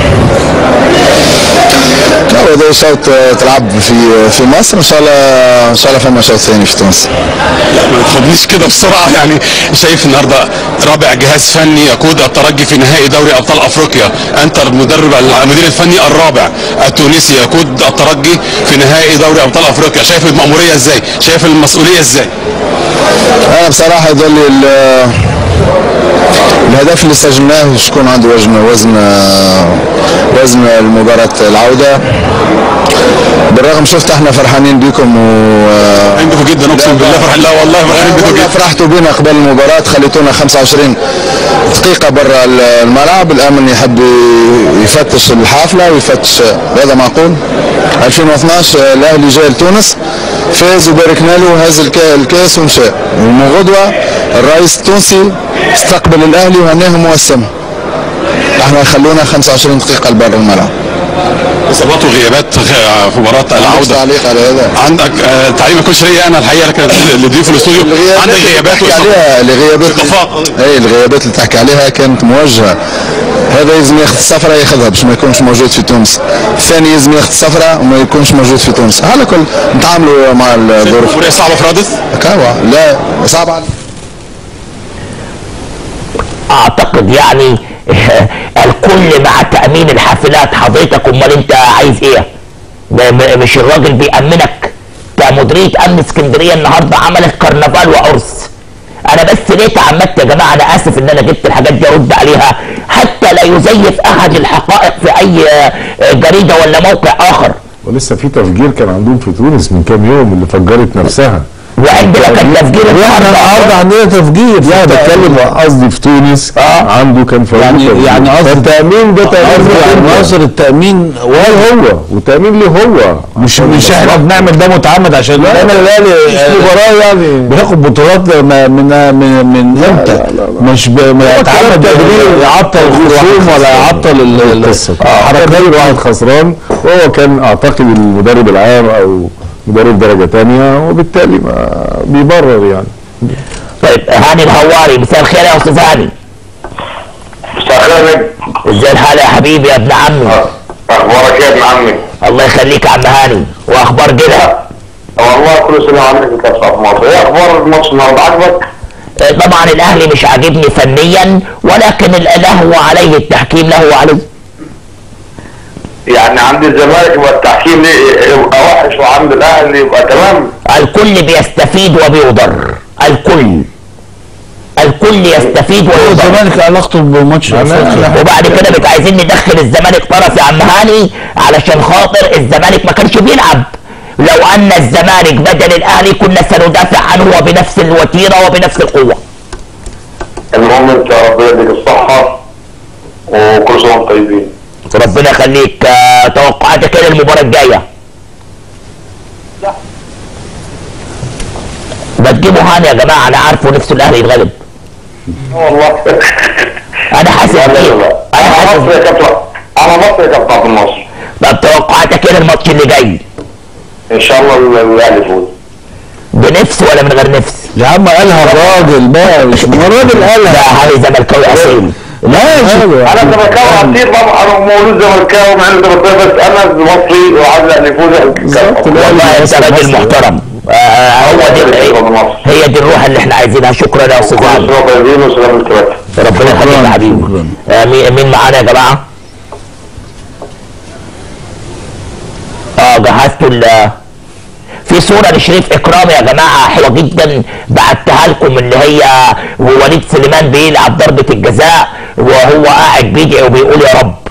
لا هو ده شوط آه، تلعب في في مصر ان شاء الله ان شاء الله فما شوط ثاني في تونس لا ما تاخدنيش كده بسرعه يعني شايف النهارده رابع جهاز فني يقود الترجي في نهائي دوري ابطال افريقيا انت المدرب المدير الفني الرابع التونسي يقود الترجي في نهائي دوري ابطال افريقيا شايف المأموريه ازاي شايف المسؤوليه ازاي انا بصراحه يظل ال- الهدف اللي سجلناه شكون عنده وزن وزن وزن المباراة العودة بالرغم شفت احنا فرحانين بيكم و فرحانين بيكم جدا اقسم بالله فرحان لا والله فرحانين بيكم والله جدا فرحتوا بينا قبل المباراة خليتونا 25 دقيقة برا الملعب الأمن يحب يفتش الحافلة ويفتش هذا معقول 2012 الأهلي جاي لتونس فاز وباركنا له هز الكا- الكاس ومشى ومن غدوة الرئيس التونسي استقبل الأهلي وهناهم وقسمه احنا خلونا 25 دقيقة لبر الملعب اصابات وغيابات خ- في مباراه العوده تعليق على هذا عندك آه، تعليق ما يكونش ليا انا الحقيقه لكن لضيوف الاستوديو عندك غيابات تحكي وإصابات. عليها الغيابات اي الغيابات اللي تحكي عليها كانت موجهه هذا لازم ياخذ السفره ياخذها باش ما يكونش موجود في تونس الثاني لازم ياخذ السفره وما يكونش موجود في تونس على كل نتعاملوا مع الظروف الجمهوريه صعبه في رادس كاوا لا صعب عليك اعتقد يعني الكل مع تامين الحافلات حضرتك امال انت عايز ايه م- م- مش الراجل بيامنك كمديريه امن اسكندريه النهارده عملت كرنفال وعرس انا بس ليه تعمدت يا جماعه انا اسف ان انا جبت الحاجات دي ارد عليها حتى لا يزيف احد الحقائق في اي آه، جريده ولا موقع اخر ولسه في تفجير كان عندهم في تونس من كام يوم اللي فجرت نفسها وعندنا كان تفجير احنا النهارده عندنا تفجير لا بتكلم قصدي في تونس عنده كان فوجي يعني تفجير. يعني قصدي التامين ده تامين قصدي يعني له عناصر التامين هو هو وتامين ليه هو مش مش احنا بنعمل ده متعمد عشان لا، دايما الاهلي مش مباراة يعني. بياخد بطولات من من من, من امتى مش ب- ما يتعمد تدريب. يعطل الخصوم ولا يعطل ال- ال- القصه حركات واحد خسران وهو كان اعتقد المدرب العام او مدرب درجه ثانيه وبالتالي ما بيبرر يعني طيب هاني الهواري مساء الخير يا استاذ هاني مساء الخير ازاي الحال يا حبيبي يا ابن عمي اخبارك ايه يا ابن عمي؟ الله يخليك يا عم هاني واخبار كده والله كل سنه وعندك بكفه في مصر ايه اخبار الماتش النهارده عجبك؟ آه، طبعا الاهلي مش عاجبني فنيا ولكن ال- له عليه التحكيم له عليه يعني عند الزمالك يبقى التحكيم ليه- يبقى وحش وعند الاهلي يبقى تمام الكل بيستفيد وبيضر الكل الكل يستفيد ويضر الزمالك علاقته بماتش افريقيا وبعد كده بقى عايزين ندخل الزمالك طرف يا عم هاني علشان خاطر الزمالك ما كانش بيلعب لو ان الزمالك بدل الاهلي كنا سندافع عنه وبنفس الوتيره وبنفس القوه المهم انت ربنا يديك الصحه وكل سنه وانتم طيبين ربنا يخليك آه، توقعاتك ايه للمباراه الجايه ما تجيبوا هاني يا جماعه انا عارفه نفسه الاهلي يتغلب والله انا حاسس بيه انا مصر يا كابتن انا مصر يا كابتن عبد الناصر طب توقعاتك ايه للماتش اللي جاي ان شاء الله الاهلي يفوز بنفس ولا من غير نفس يا عم قالها الراجل بقى مش ما الراجل لا قالها هاني زملكاوي اصيل ماشي انا زملكاوي عتيق طبعا انا مولود زملكاوي مع اني زملكاوي بس انا مصري وعايز الاهلي يفوز والله انت راجل محترم آه، آه، هو دي هي دي الروح اللي احنا عايزينها شكرا يا استاذ كل هاني سنه وانتم طيبين وسلام الكرات ربنا يخليك يا حبيبي آه، مين مين معانا يا جماعه؟ اه جهزتوا ال في صورة لشريف إكرام يا جماعة حلوة جدا بعتها لكم اللي هي ووليد سليمان بيلعب ضربة الجزاء وهو قاعد بيدعي وبيقول يا رب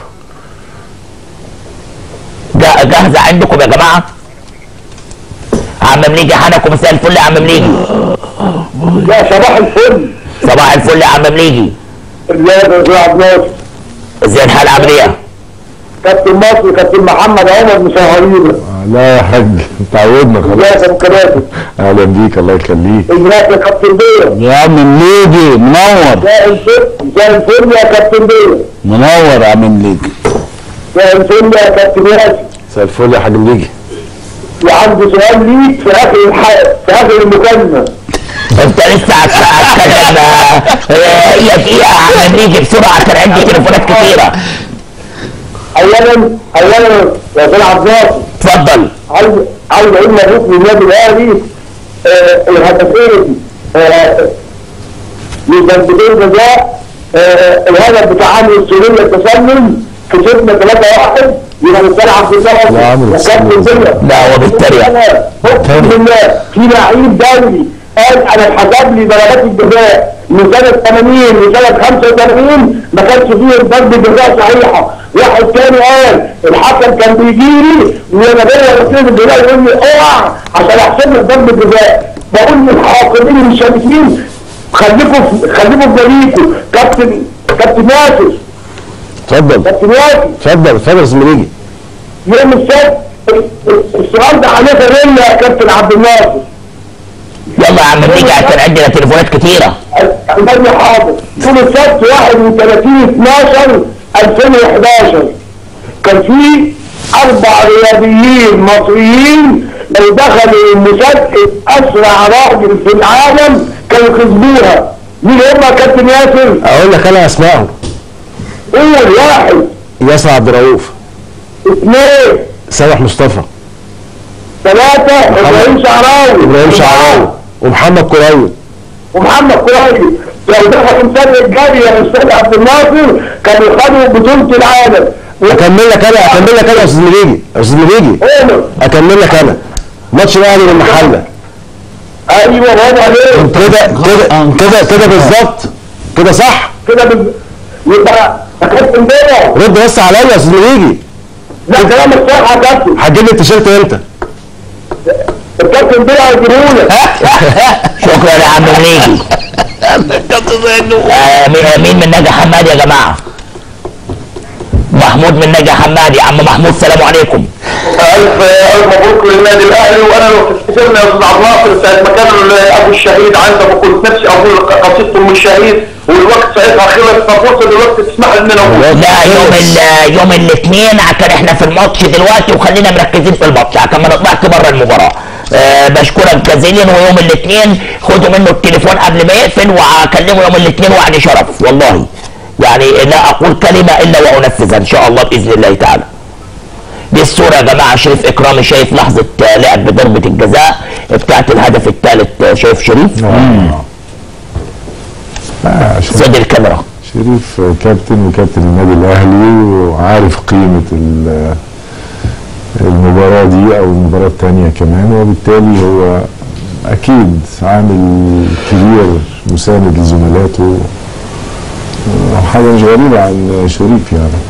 جا- جاهزة عندكم يا جماعة؟ عم مليجي حنكم مساء الفل يا عم مليجي يا صباح الفل صباح الفل يا عم مليجي ازيك يا استاذ عبد الناصر ازاي الحال عامل ايه؟ كابتن مصر كابتن محمد عمر مسهرين لا يا حاج تعودنا خلاص ازيك يا كراتي اهلا بيك الله يخليك ازيك يا كابتن بيه يا عم مليجي منور زي الفل زي الفل يا كابتن بيه منور يا عم مليجي زي الفل يا كابتن ياسر مساء الفل يا حاج مليجي وعندي سؤال ليك في اخر الحلقه في اخر المكالمه انت لسه هتكلم هي دقيقة يا عم مليجي بسرعة كان عندي تليفونات كتيرة اولا اولا يا استاذ عبد الناصر اتفضل عايز عايز اقول مبروك للنادي الاهلي آه، الهدفين آه، لضربتين جزاء آه، الهدف بتاع عمرو السوريه التسلل كسبنا 3-1 يبقى بالتالي عبد الله لا، عمرو وكابتن سوريا لا هو بيتريق اقسم بالله في لعيب دولي قال انا اتحسب لي ضربات الجزاء من سنه 80 لسنه 85 ما كانش فيه ضربه جزاء صحيحه واحد تاني قال الحكم كان بيجي لي وانا بيا رصيد الجزاء يقول لي اوعى عشان احسب لك ضربه جزاء بقول للحاكمين المشاركين خليكم في- خليكم في جريكم كابتن كابتن ياسر اتفضل كابتن ياسر اتفضل اتفضل يا زميلي يوم السبت السؤال ده عليه غريلا يا كابتن عبد الناصر يلا يا عم نيجي عشان عندنا تليفونات كتيره المبني حاضر يوم السبت 31 12 2011 كان في اربع رياضيين مصريين لو دخلوا مسابقه اسرع راجل في العالم كانوا كسبوها مين هم يا كابتن ياسر؟ اقول لك انا اسمائهم قول واحد ياسر عبد الرؤوف اثنين سامح مصطفى ثلاثة ابراهيم شعراوي ابراهيم شعراوي ومحمد قريب ومحمد قريب لو دخلوا مسابقة جري يا استاذ عبد الناصر كانوا خدوا بطولة العالم اكمل لك انا اكمل لك انا يا استاذ مليجي يا استاذ مليجي قولوا اكمل لك انا ماتش الاهلي والمحله ايوه برافو عليك كده كده كده كده بالظبط كده صح كده بال... يبقى يا كابتن بيه رد بس عليا يا استاذ مليجي لا كلامك صح يا كابتن هتجيب لي التيشيرت امتى؟ الكابتن بيه هيجيبهولك شكرا يا عم منيجي آه، مين- مين من نجا حماد يا جماعه محمود من نجا حماد يا عم محمود سلام عليكم الف الف مبروك للنادي الاهلي وانا لو تفتكرنا يا استاذ عبد الناصر ساعه ما كان ابو الشهيد عندك وكنت نفسي اقول قصيدته ام الشهيد والوقت ساعتها خلص ففرصه دلوقتي تسمح لي ان انا اقول لا يوم ال- يوم الاثنين عشان احنا في الماتش دلوقتي وخلينا مركزين في الماتش عشان ما نطلعش بره المباراه أه بشكرك جزيلا ويوم الاثنين خدوا منه التليفون قبل ما يقفل وهكلمه يوم الاثنين وعلي شرف والله يعني لا اقول كلمه الا وانفذها ان شاء الله باذن الله تعالى دي الصورة يا جماعة شريف إكرامي شايف لحظة آه، لعب بضربة الجزاء بتاعت الهدف الثالث آه، شايف شريف؟ آه، زاد الكاميرا شريف كابتن وكابتن النادي الاهلي وعارف قيمه ال- المباراه دي او المباراه الثانيه كمان وبالتالي هو اكيد عامل كبير مساند لزملاته وحاجه مش غريبه عن شريف يعني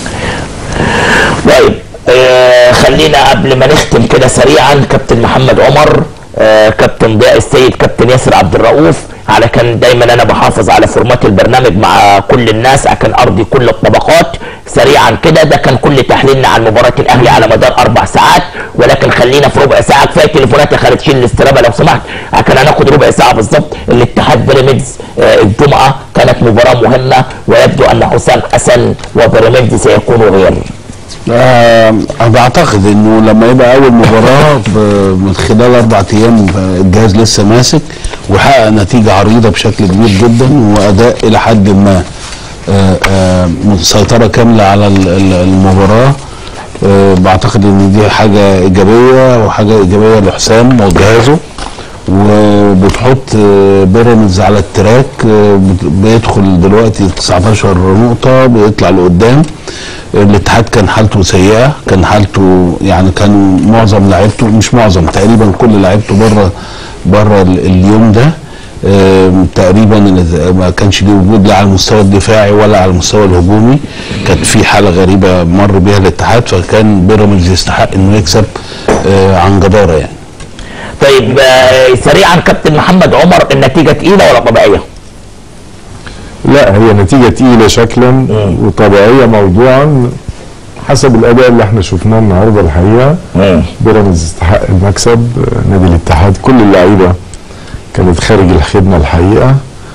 طيب آه خلينا قبل ما نختم كده سريعا كابتن محمد عمر آه كابتن ضياء السيد كابتن ياسر عبد الرؤوف على كان دايما انا بحافظ على فورمات البرنامج مع كل الناس عشان ارضي كل الطبقات سريعا كده ده كان كل تحليلنا عن مباراه الاهلي على مدار اربع ساعات ولكن خلينا في ربع ساعه كفايه تليفونات يا خالد شيل الاسترابه لو سمحت عشان هناخد ربع ساعه بالظبط الاتحاد بيراميدز آه الجمعه كانت مباراه مهمه ويبدو ان حسام حسن وبيراميدز سيكونوا غير آه أنا بعتقد انه لما يبقى اول مباراه ب- من خلال اربع ايام الجهاز لسه ماسك وحقق نتيجه عريضه بشكل كبير جدا واداء الى حد ما آه آه سيطره كامله على ال- ال- المباراه آه بعتقد ان دي حاجه ايجابيه وحاجه ايجابيه لحسام وجهازه وبتحط آه، بيراميدز على التراك آه، بت- بيدخل دلوقتي 19 نقطة بيطلع لقدام الاتحاد كان حالته سيئة كان حالته يعني كان معظم لعيبته مش معظم تقريبا كل لعيبته بره بره ال- اليوم ده آم، تقريبا ال- ما كانش ليه وجود لا على المستوى الدفاعي ولا على المستوى الهجومي كانت في حالة غريبة مر بها الاتحاد فكان بيراميدز يستحق انه يكسب آه، عن جدارة يعني طيب آه، سريعا كابتن محمد عمر النتيجه تقيله ولا طبيعيه؟ لا هي نتيجة تقيلة شكلا وطبيعية موضوعا حسب الأداء اللي احنا شفناه النهاردة الحقيقة بيراميدز استحق المكسب نادي الاتحاد كل اللعيبة كانت خارج الخدمة الحقيقة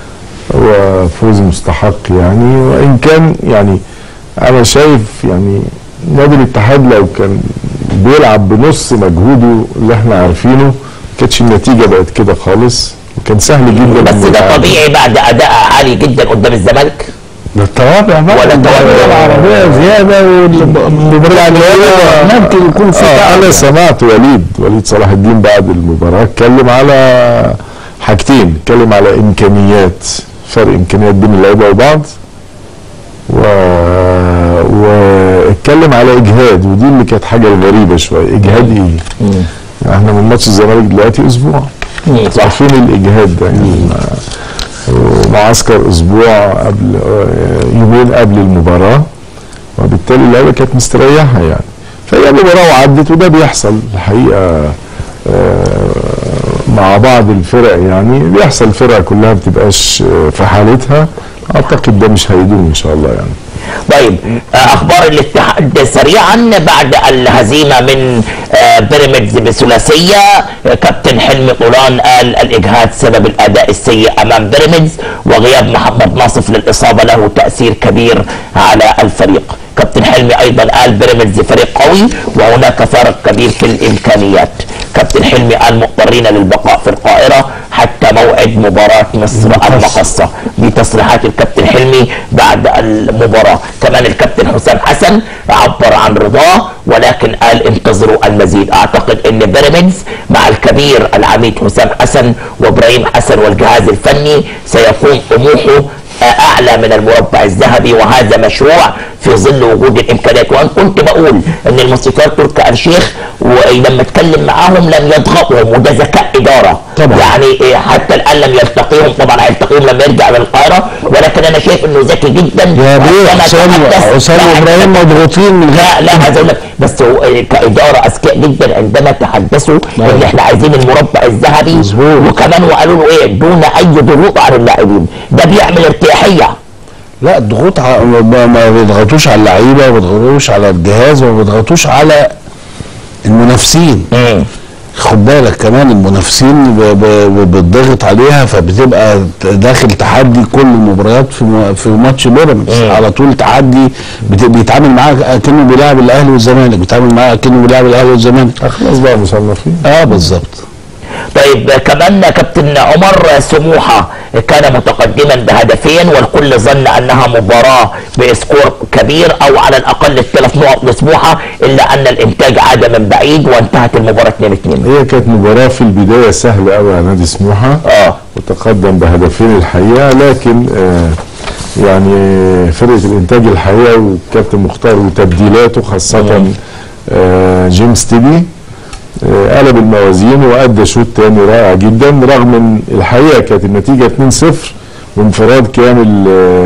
وفوز مستحق يعني وإن كان يعني أنا شايف يعني نادي الاتحاد لو كان بيلعب بنص مجهوده اللي احنا عارفينه كانتش النتيجة بقت كده خالص وكان سهل جدا بس إنه ده يلعب. طبيعي بعد اداء عالي جدا قدام الزمالك ده التوابع بقى ولا التوابع العربية زيادة والمباراة يعني هو ممكن يكون في آه تعب انا سمعت وليد وليد صلاح الدين بعد المباراه اتكلم على حاجتين اتكلم على امكانيات فرق امكانيات بين اللعيبه وبعض و... واتكلم على اجهاد ودي اللي كانت حاجه غريبه شويه اجهاد ايه؟ يعني احنا من ماتش الزمالك دلوقتي اسبوع عارفين الاجهاد ده يعني ما- ومعسكر اسبوع قبل آه، يومين قبل المباراه وبالتالي اللعيبه كانت مستريحه يعني فهي مباراه وعدت وده بيحصل الحقيقه آه، مع بعض الفرق يعني بيحصل الفرق كلها بتبقاش آه، في حالتها اعتقد ده مش هيدوم ان شاء الله يعني طيب آه، اخبار الاتحاد سريعا بعد الهزيمه من آه، بيراميدز بثلاثيه آه، كابتن حلمي طولان قال الاجهاد سبب الاداء السيء امام بيراميدز وغياب محمد ناصف للاصابه له تاثير كبير على الفريق كابتن حلمي ايضا قال بيراميدز فريق قوي وهناك فارق كبير في الامكانيات كابتن حلمي قال مضطرين للبقاء في القاهره حتى موعد مباراه مصر المقصه دي تصريحات الكابتن حلمي بعد المباراه كمان الكابتن حسام حسن عبر عن رضاه ولكن قال انتظروا المزيد اعتقد ان بيراميدز مع الكبير العميد حسام حسن وابراهيم حسن والجهاز الفني سيكون طموحه اعلى من المربع الذهبي وهذا مشروع في ظل وجود الامكانيات وانا كنت بقول ان الموسيقار تركي آل الشيخ ولما اتكلم معاهم لم يضغطهم وده ذكاء اداره طبعا. يعني إيه، حتى الان لم يلتقيهم طبعا هيلتقيهم لما يرجع من القاهره ولكن انا شايف انه ذكي جدا يا بيه وأنا حسام أتحدث- حسام لا، وابراهيم مضغوطين من لا لا عايز اقول لك بس هو كاداره اذكياء جدا عندما تحدثوا ان احنا عايزين المربع الذهبي وكمان وقالوا له ايه دون اي ضغوط على اللاعبين ده بيعمل ارتياحيه لا الضغوط ع- ما ما بيضغطوش على اللعيبه ما بيضغطوش على الجهاز وما بيضغطوش على المنافسين خد بالك كمان المنافسين ب- ب- بتضغط عليها فبتبقى داخل تحدي كل المباريات في م- في ماتش بيراميدز على طول تحدي بت- بيتعامل معاه اكنه بيلعب الاهلي والزمالك بيتعامل معاه اكنه بيلعب الاهلي والزمالك خلاص بقى مصنفين اه بالظبط طيب كمان كابتن عمر سموحه كان متقدما بهدفين والكل ظن انها مباراه بسكور كبير او على الاقل الثلاث نقط لسموحه الا ان الانتاج عاد من بعيد وانتهت المباراه 2 2 هي كانت مباراة في البداية سهلة قوي على نادي سموحة اه وتقدم بهدفين الحقيقة لكن آه يعني فرقة الإنتاج الحقيقة والكابتن مختار وتبديلاته خاصة آه جيمس تيبي آه قلب الموازين وأدى شوط تاني رائع جدا رغم إن الحقيقة كانت النتيجة 2-0 وانفراد كامل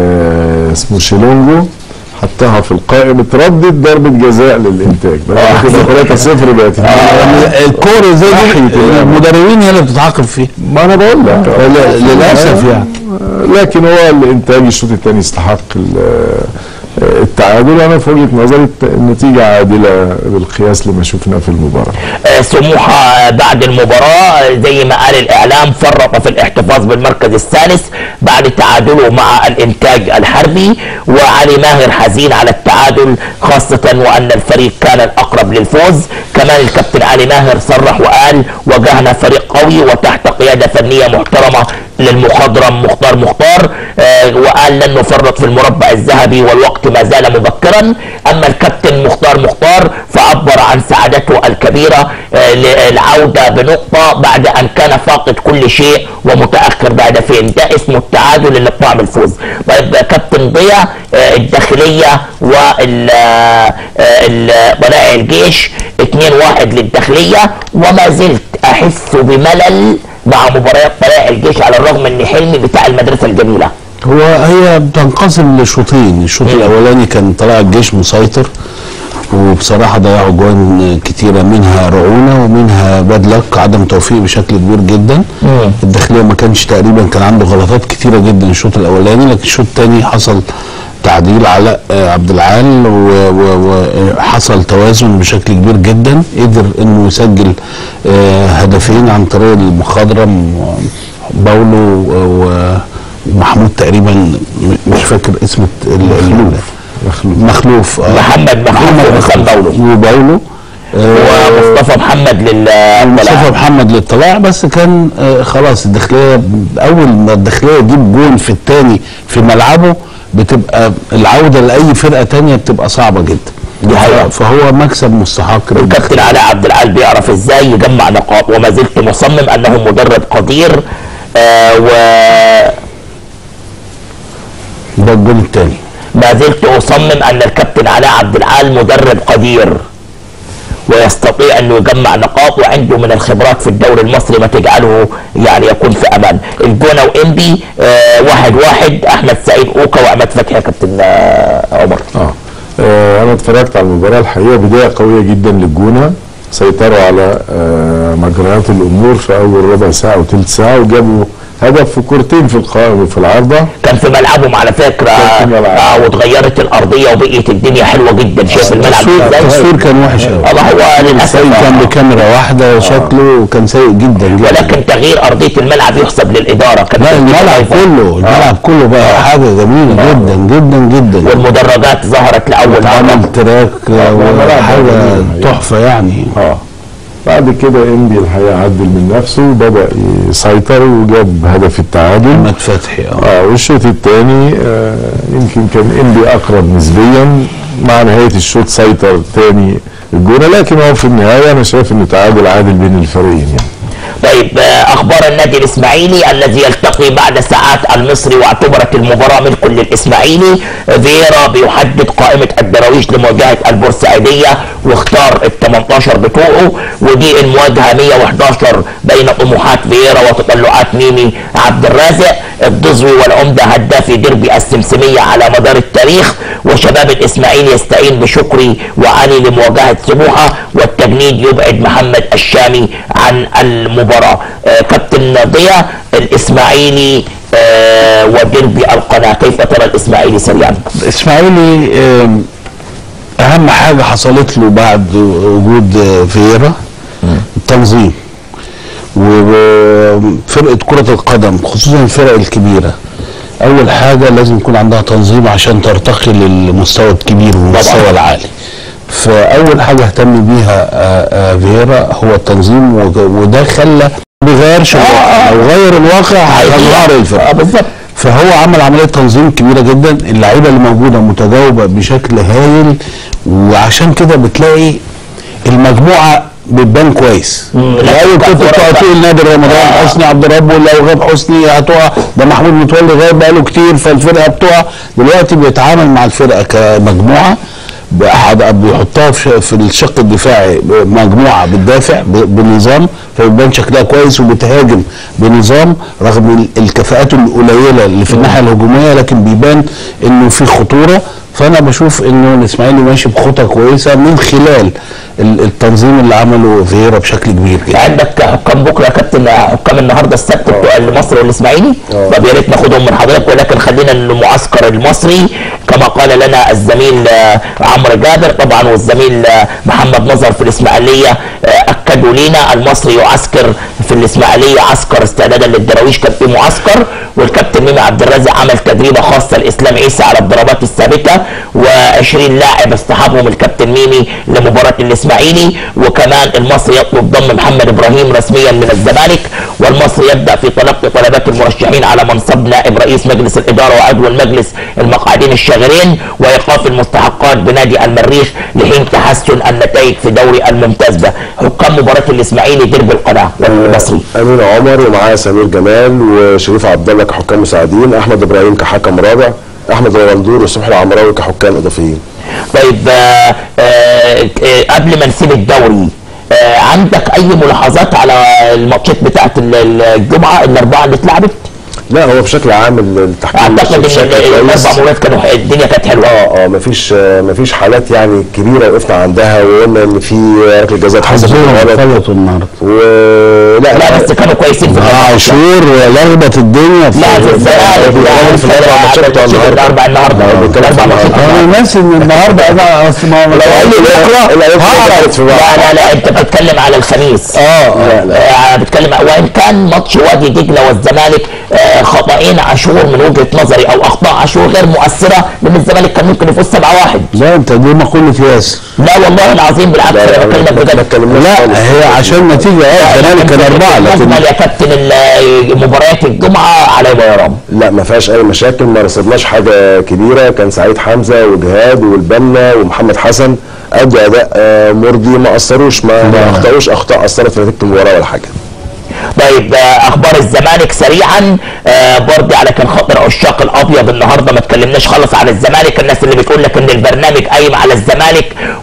آه اسمه شيلونجو حطها في القائم اتردد ضربة جزاء للإنتاج بدل كده 3-0 بقت الكوره زي دي المدربين هي اللي بتتعاقب فيه ما انا بقول لك ل- للاسف يعني لكن هو الانتاج الشوط الثاني يستحق ال- التعادل انا في وجهه نظري الت- النتيجه عادله بالقياس لما شفنا في المباراه آه، سموحه بعد المباراه زي ما قال الاعلام فرط في الاحتفاظ بالمركز الثالث بعد تعادله مع الانتاج الحربي وعلي ماهر حزين على التعادل خاصه وان الفريق كان الاقرب للفوز كمان الكابتن علي ماهر صرح وقال واجهنا فريق قوي وتحت قياده فنيه محترمه للمخضرم مختار مختار آه، وقال لن نفرط في المربع الذهبي والوقت ما زال مبكرا اما الكابتن مختار مختار فعبر عن سعادته الكبيره آه، للعوده بنقطه بعد ان كان فاقد كل شيء ومتاخر بهدفين ده اسمه التعادل اللي بطعم الفوز طيب آه، كابتن ضياء آه، الداخليه وال آه، ال- طلائع الجيش 2-1 للداخليه وما زلت احس بملل مع مباريات طلائع الجيش على الرغم ان حلمي بتاع المدرسه الجميله هو هي بتنقسم لشوطين الشوط الاولاني كان طلع الجيش مسيطر وبصراحه ضيعوا جوان كتيره منها رعونه ومنها باد لك عدم توفيق بشكل كبير جدا الداخليه ما كانش تقريبا كان عنده غلطات كتيره جدا الشوط الاولاني لكن الشوط الثاني حصل تعديل علاء آه، عبد العال وحصل توازن بشكل كبير جدا قدر انه يسجل آه، هدفين عن طريق المخضرم باولو و- ومحمود تقريبا م- مش فاكر اسم الت- ال- ال- مخلوف آه. محمد مخلوف وحسام باولو وباولو آه، ومصطفى محمد للطلائع مصطفى محمد للطلاع بس كان آه خلاص الداخليه اول ما الداخليه يجيب جون في الثاني في ملعبه بتبقى العوده لاي فرقه تانية بتبقى صعبه جدا دي حقيقة. فهو مكسب مستحق للداخلية. الكابتن علاء عبد العال بيعرف ازاي يجمع نقاط وما زلت مصمم انه مدرب قدير آه و ده الجون الثاني ما زلت اصمم ان الكابتن علاء عبد العال مدرب قدير ويستطيع انه يجمع نقاط وعنده من الخبرات في الدوري المصري ما تجعله يعني يكون في امان الجونه وانبي آه واحد واحد احمد سعيد اوكا وعماد فتحي يا كابتن آه عمر اه آه، انا اتفرجت على المباراه الحقيقه بدايه قويه جدا للجونه سيطروا على آه، مجريات الامور في اول ربع ساعه وثلث ساعه وجابوا هدف في كورتين في القائم وفي العارضه كان في ملعبهم على فكره كان في ملعب. اه واتغيرت الارضيه وبقيت الدنيا حلوه جدا شايف الملعب التصوير ازاي التصوير كان وحش قوي اه ما هو للاسف سيء كان آه. بكاميرا واحده شكله كان سيء جدا جدا ولكن تغيير ارضيه الملعب يحسب للاداره كانت لا الدنيا الملعب ضعيفة. كله الملعب كله بقى حاجه جميله جدا جدا جدا والمدرجات ظهرت لاول مره عمل تراك وحاجه تحفه يعني اه بعد كده انبي الحقيقه عدل من نفسه وبدا يسيطر وجاب هدف التعادل احمد فتحي اه اه والشوط الثاني آه يمكن كان انبي اقرب نسبيا مع نهايه الشوط سيطر تاني الجونه لكن هو في النهايه انا شايف انه تعادل عادل بين الفريقين يعني طيب آه، اخبار النادي الاسماعيلي الذي يلتقي بعد ساعات المصري واعتبرت المباراه ملك للاسماعيلي آه، فييرا بيحدد قائمه الدراويش لمواجهه البورسعيديه واختار ال 18 بتوعه ودي المواجهه 111 بين طموحات فييرا وتطلعات ميمي عبد الرازق الدزوي والعمده هدافي ديربي السمسميه على مدار التاريخ وشباب الاسماعيلي يستعين بشكري وعلي لمواجهه سموحه والتجنيد يبعد محمد الشامي عن المباراه آه كابتن ضياء الاسماعيلي آه وديربي القناه كيف ترى الاسماعيلي سريعا؟ الاسماعيلي آم، اهم حاجه حصلت له بعد وجود آه، فييرا التنظيم وفرقه كره القدم خصوصا الفرق الكبيره اول حاجه لازم يكون عندها تنظيم عشان ترتقي للمستوى الكبير والمستوى العالي فاول حاجه اهتم بيها آه، آه، فييرا هو التنظيم وج- وده خلى ما بيغيرش الواقع لو غير الواقع هيغير الفرقه بالظبط فهو عمل عمليه تنظيم كبيره جدا اللعيبه اللي موجوده متجاوبه بشكل هايل وعشان كده بتلاقي المجموعه بتبان كويس الاول كنت بتقعد تقول نادر رمضان حسني عبد الرب لو غاب حسني هتقع ده محمود متولي غايب بقاله كتير فالفرقه بتقع دلوقتي بيتعامل مع الفرقه كمجموعه بأحد- بيحطها في في الشق الدفاعي مجموعه بتدافع ب- بنظام فبيبان شكلها كويس وبتهاجم بنظام رغم ال- الكفاءات القليله اللي في الناحيه الهجوميه لكن بيبان انه في خطوره فانا بشوف انه الاسماعيلي ماشي بخطى كويسه من خلال ال- التنظيم اللي عمله فييرا بشكل كبير جدا عندك حكام بكره يا كابتن حكام النهارده السبت بتوع مصر والاسماعيلي طب يا ريت ناخدهم من حضرتك ولكن خلينا المعسكر المصري كما قال لنا الزميل آه، عمرو جابر طبعا والزميل آه، محمد نظر في الاسماعيليه آه، اكدوا لينا المصري يعسكر في الاسماعيليه عسكر استعدادا للدراويش كان في معسكر والكابتن ميمي عبد الرازق عمل تدريبه خاصه لاسلام عيسى على الضربات الثابته و20 لاعب اصطحبهم الكابتن ميمي لمباراه الاسماعيلي وكمان المصري يطلب ضم محمد ابراهيم رسميا من الزمالك والمصري يبدا في تلقي طلبات المرشحين على منصب نائب رئيس مجلس الاداره وعضو المجلس المقعدين الشاغرين وايقاف المستحقات بنادي المريخ لحين تحسن النتائج في دوري الممتاز به حكام مباراه الاسماعيلي درب القناه والمصري امين عمر ومعاه سمير جمال وشريف عبد الله كحكام مساعدين احمد ابراهيم كحكم رابع احمد الغندور وصبحي العمراوي كحكام اضافيين طيب آه آه آه قبل ما نسيب الدوري آه عندك اي ملاحظات على الماتشات بتاعت ال- ال- الجمعه الاربعه اللي اتلعبت؟ لا هو بشكل عام التحكيم اعتقد ان بشكل ال- كويس. الاربع مباريات كانوا الدنيا كانت حلوه اه اه مفيش آه، مفيش حالات يعني كبيره وقفنا عندها وقلنا ان في ركله جزاء اتحسبت حظهم غلط غلط النهارده و لا لا بس كانوا كويسين في آه، عاشور لخبط الدنيا في لا في الزمالك لا في الاربع ماتشات بتوع النهارده الاربع النهارده الاربع ماتشات انا الناس ان النهارده انا اصل ما لو قال لي بكره هعرف لا لا لا انت بتتكلم على الخميس اه لا لا آه، بتكلم وان كان ماتش وادي دجله والزمالك آه، خطأين عاشور من وجهه نظري او اخطاء عاشور غير مؤثره لان الزمالك كان ممكن يفوز 7 1 لا انت دي مقولة ياسر لا والله العظيم بالعكس انا بكلمك بجد لا هي عشان نتيجة اه الزمالك كان أربعة لكن مجمل يا كابتن ال- مباريات الجمعه على بيرام لا ما فيهاش اي مشاكل ما رصدناش حاجه كبيره كان سعيد حمزه وجهاد والبنا ومحمد حسن ادوا اداء آه، مرضي ما اثروش ما ما اخطاوش اخطاء اثرت في نتيجه المباراه ولا حاجه طيب آه، اخبار الزمالك سريعا آه، برضه على كان خاطر عشاق الابيض النهارده ما اتكلمناش خالص عن الزمالك الناس اللي بتقول لك ان البرنامج قايم على الزمالك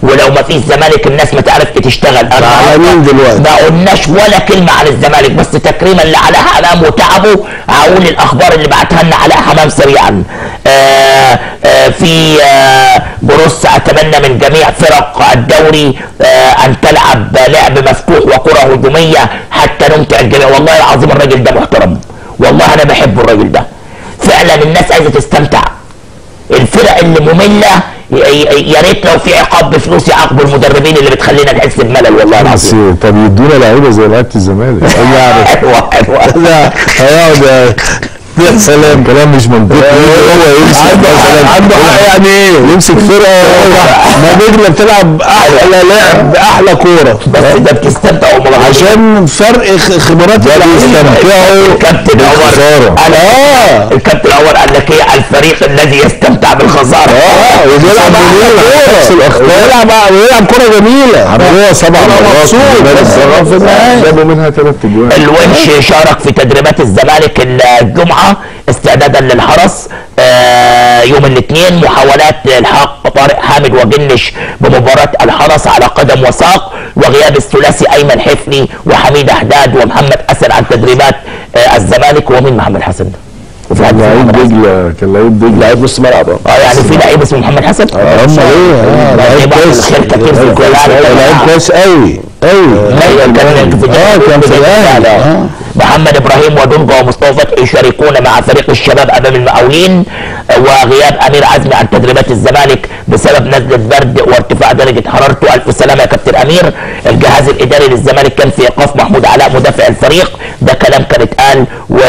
ولو ما فيش زمالك الناس ما تعرف تشتغل انا على مين دلوقتي؟ ما قلناش ولا كلمه عن الزمالك بس تكريما لعلاء حمام وتعبه هقول الاخبار اللي بعتها لنا علاء حمام سريعا آه آه في آه بروس اتمنى من جميع فرق الدوري آه ان تلعب لعب مفتوح وكره هجوميه حتى نمتع الجميع والله العظيم الراجل ده محترم والله انا بحب الراجل ده فعلا الناس عايزه تستمتع الفرق اللي ممله ي- ي- يا ريت لو في عقاب بفلوس يعاقبوا المدربين اللي بتخلينا نحس بملل والله بس العظيم طب يدونا لعيبه زي لعيبه الزمالك حلوه حلوه لا هيقعد يا سلام كلام مش منطقي هو يمسك مثلا عنده حق يعني ايه يمسك فرقه ما نجم بتلعب احلى لعب احلى كوره بس ده بتستمتع والله عشان فرق خ- خبرات بيستمتعوا الكابتن عمر قال اه الكابتن عمر قال لك ايه الفريق الذي يستمتع بالخساره اه وبيلعب نفس الاخطاء ويلعب ويلعب كوره جميله عملوها سبع مرات في النهايه جابوا منها ثلاث اجوان الونش شارك في تدريبات الزمالك الجمعه استعدادا للحرس آه، يوم الاثنين محاولات الحاق طارق حامد وجنش بمباراه الحرس على قدم وساق وغياب الثلاثي ايمن حفني وحميد حداد ومحمد حسن عن تدريبات آه، الزمالك ومين محمد حسن ده؟ وفي حد اسمه لعيب محمد حسن؟ دجله كان لعيب دجله لعيب نص ملعب اه اه يعني في لعيب اسمه محمد حسن؟ هم ايه اه لعيب كويس الخير كتير في لعيب كويس الكلام. أوي، لعيب كويس قوي قوي ايوه كان في اه كان في الاهلي اه محمد ابراهيم ودونجا ومصطفى فتحي يشاركون مع فريق الشباب امام المقاولين وغياب امير عزمي عن تدريبات الزمالك بسبب نزله برد وارتفاع درجه حرارته الف سلامه يا كابتن امير الجهاز الاداري للزمالك كان في ايقاف محمود علاء مدافع الفريق ده كلام كان اتقال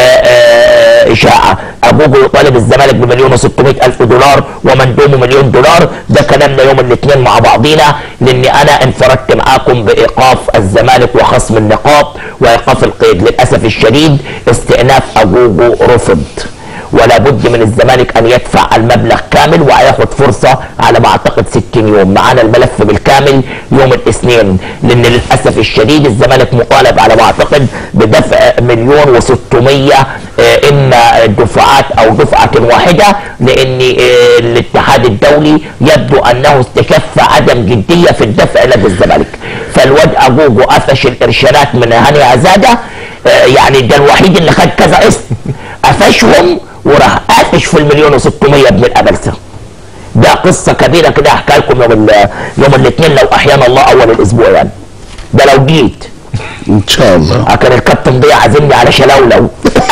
واشاعه ابوجو يطالب الزمالك بمليون و600 الف دولار ومندوبه مليون دولار ده كلامنا يوم الاثنين مع بعضينا لاني انا انفردت معاكم بايقاف الزمالك وخصم النقاط وايقاف القيد للاسف الشديد استئناف ابوجو رفض ولا بد من الزمالك ان يدفع المبلغ كامل وهياخد فرصه على ما اعتقد 60 يوم معانا الملف بالكامل يوم الاثنين لان للاسف الشديد الزمالك مطالب على ما اعتقد بدفع مليون و600 اما دفعات او دفعه واحده لان آه، الاتحاد الدولي يبدو انه استشف عدم جديه في الدفع لدى الزمالك فالواد ابوجو قفش الارشادات من هاني عزاده آه، يعني ده الوحيد اللي خد كذا اسم قفشهم وراح قافش في المليون و600 ابن الابلسه ده قصه كبيره كده احكي لكم يوم ال- يوم الاثنين لو احيانا الله اول الاسبوع يعني ده لو جيت ان شاء الله كان الكابتن ضياء عازمني على شلولو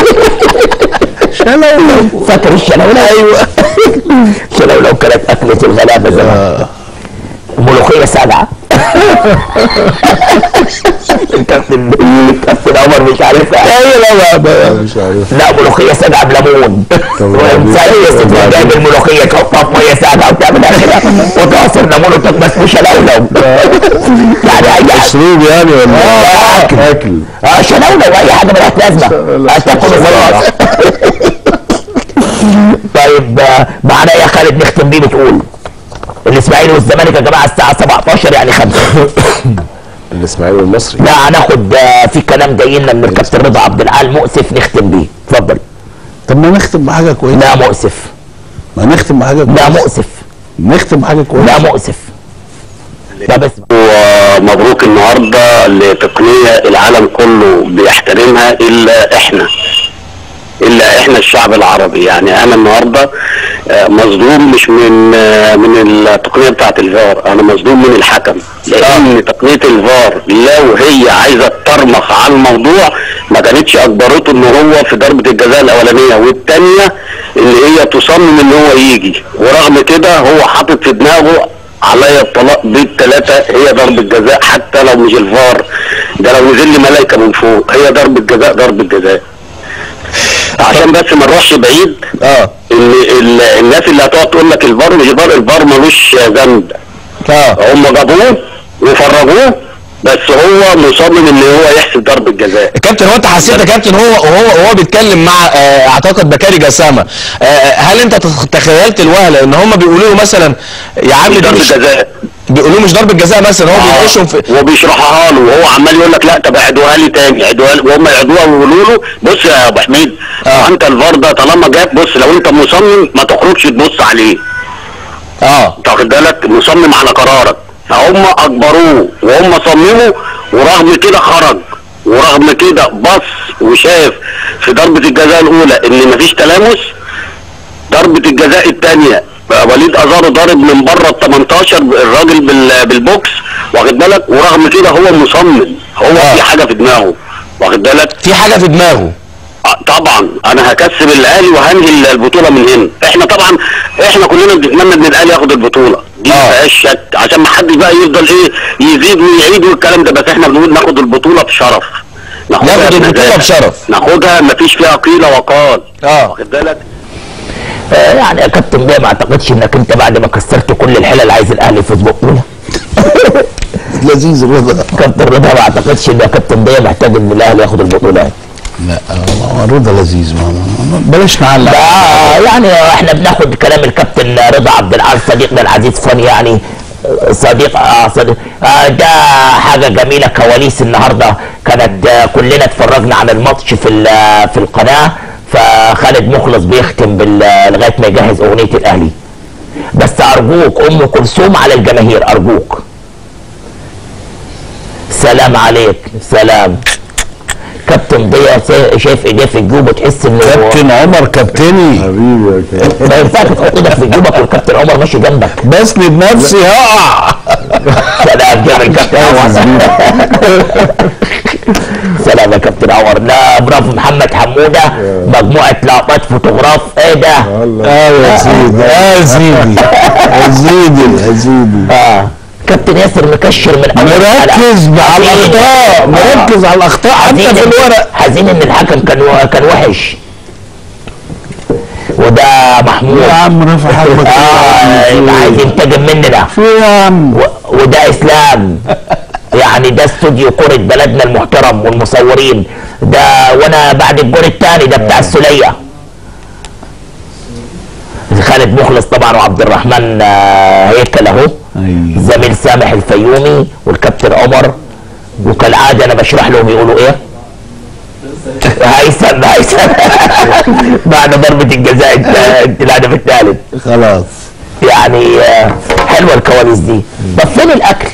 شلولو فاكر الشلولو ايوه شلولو كانت اكله الغلابه زمان ملوخيه سبعه الكابتن الكابتن عمر مش عارفها ايوه لا مش عارف لا ملوخيه ساقعه بليمون ومسيس جايب الملوخيه تحطها في ميه ساقعه وتعملها كده وتعصر ليمون وتكبس مش لولو يعني اي حاجه اسلوب يعني ولا اه اكل اكل اه شلولو اي حاجه ملهاش لازمه هتاكل خلاص طيب آه، معانا يا خالد نختم بيه بتقول الاسماعيلي والزمالك يا جماعه الساعه 17 يعني 5 الاسماعيلي والمصري لا هناخد آه، في كلام جاي لنا من الكابتن رضا عبد العال مؤسف نختم بيه اتفضل طب ما نختم بحاجه كويسه لا مؤسف ما نختم بحاجه كويسه لا مؤسف نختم بحاجه كويسه لا مؤسف لا بس ومبروك النهارده لتقنيه العالم كله بيحترمها الا احنا الا احنا الشعب العربي يعني انا النهارده آه، مصدوم مش من آه، من التقنيه بتاعه الفار انا مصدوم من الحكم لان تقنيه الفار لو هي عايزه تطرمخ على الموضوع ما كانتش اجبرته ان هو في ضربه الجزاء الاولانيه والثانيه ان هي تصمم ان هو يجي ورغم كده هو حاطط في دماغه عليا الطلاق بالثلاثة هي ضربة جزاء حتى لو مش الفار ده لو نزل لي ملايكة من فوق هي ضربة جزاء ضربة جزاء عشان بس ما نروحش بعيد اه ان ال- الناس اللي هتقعد تقول لك الفار مش الفار الفار ملوش ذنب اه هم جابوه وفرجوه بس هو مصمم ان هو يحسب ضربة جزاء كابتن هو انت حسيت يا كابتن هو وهو وهو بيتكلم مع آه، اعتقد بكاري جسامه آه، هل انت تخ- تخيلت الوهله ان هم بيقولوا له مثلا يا عم دي ضربة مش جزاء بيقولوا له مش ضربه جزاء مثلا هو بيناقشهم في وبيشرحها له وهو عمال يقول لك لا طب اعدوها لي تاني اعدوها لي وهم يعدوها ويقولوا له بص يا ابو حميد آه. انت الفار ده طالما جاب بص لو انت مصمم ما تخرجش تبص عليه اه انت واخد بالك مصمم على قرارك فهم اجبروه وهم صمموا ورغم كده خرج ورغم كده بص وشاف في ضربة الجزاء الاولى ان مفيش تلامس ضربة الجزاء الثانية وليد ازارو ضارب من بره ال 18 الراجل بال- بالبوكس واخد بالك ورغم كده هو مصمم هو في حاجه في دماغه واخد بالك في حاجه في دماغه طبعا انا هكسب الاهلي وهنهي البطوله من هنا احنا طبعا احنا كلنا بنتمنى ان الاهلي ياخد البطوله دي ما فيهاش شك عشان ما حدش بقى يفضل ايه يزيد ويعيد والكلام ده بس احنا بنقول ناخد البطوله بشرف ناخد البطولة بنزاهة. بشرف. ناخدها ما فيش فيها قيل وقال اه واخد بالك آه، يعني يا كابتن بيه ما اعتقدش انك انت بعد ما كسرت كل الحلل عايز الاهلي يفوز ببطوله لذيذ الرضا كابتن رضا ما اعتقدش ان يا كابتن بيه محتاج ان الاهلي ياخد البطوله يعني. لا هو الرضا لذيذ ما ما- بلاش نعلق ده يعني احنا بناخد كلام الكابتن رضا عبد العال صديقنا العزيز فن يعني صديق آه صديق آه ده حاجه جميله كواليس النهارده كانت آه كلنا اتفرجنا على الماتش في ال- في القناه فخالد مخلص بيختم بال- لغايه ما يجهز اغنيه الاهلي بس ارجوك ام كلثوم على الجماهير ارجوك سلام عليك سلام كابتن ضياء سا- شايف ايديه في جيوبه تحس انه كابتن عمر كابتني حبيبي يا كابتن ما ينفعش تحط ايدك في جيوبك والكابتن عمر ماشي جنبك بسند نفسي هقع سلام جميل كابتن عمر سلام يا كابتن عمر لا برافو محمد حموده مجموعه لقطات فوتوغراف ايه ده؟ اه يا سيدي اه يا سيدي يا سيدي يا سيدي اه كابتن ياسر مكشر من اول مركز على الاخطاء مركز على الاخطاء حتى في الورق حزين ان الحكم كان كان وحش وده محمود يا عم رفع حاجبك اه يبقى عايز ينتجم مننا في يا عم و- وده اسلام يعني ده استوديو كرة بلدنا المحترم والمصورين ده وانا بعد الجول الثاني ده بتاع السولية خالد مخلص طبعا وعبد الرحمن آه، هيكل اهو ايوه زميل سامح الفيومي والكابتن عمر وكالعاده انا بشرح لهم يقولوا ايه هيثم هيثم بعد ضربة الجزاء الت- الهدف الثالث خلاص يعني آه، حلوه الكواليس دي طب فين الاكل؟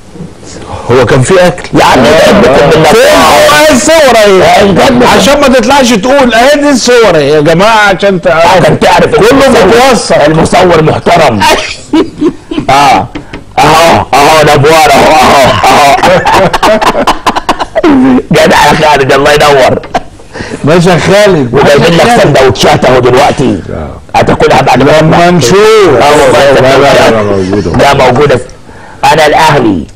هو كان في اكل يا عم فين هو ايه الصور اهي عشان ما تطلعش تقول اهي دي الصور اهي يا جماعه عشان تعرفوا عشان تعرف كله المصور- بيتوصل المصور محترم اه اهو اهو نبوار اهو اهو اهو جدع يا خالد الله ينور باشا خالد وجايبين لك باشا خالد. سندوتشات اهو دلوقتي هتاكلها بعد ما لما نشوف اه والله سندوتشات. ده موجوده انا الاهلي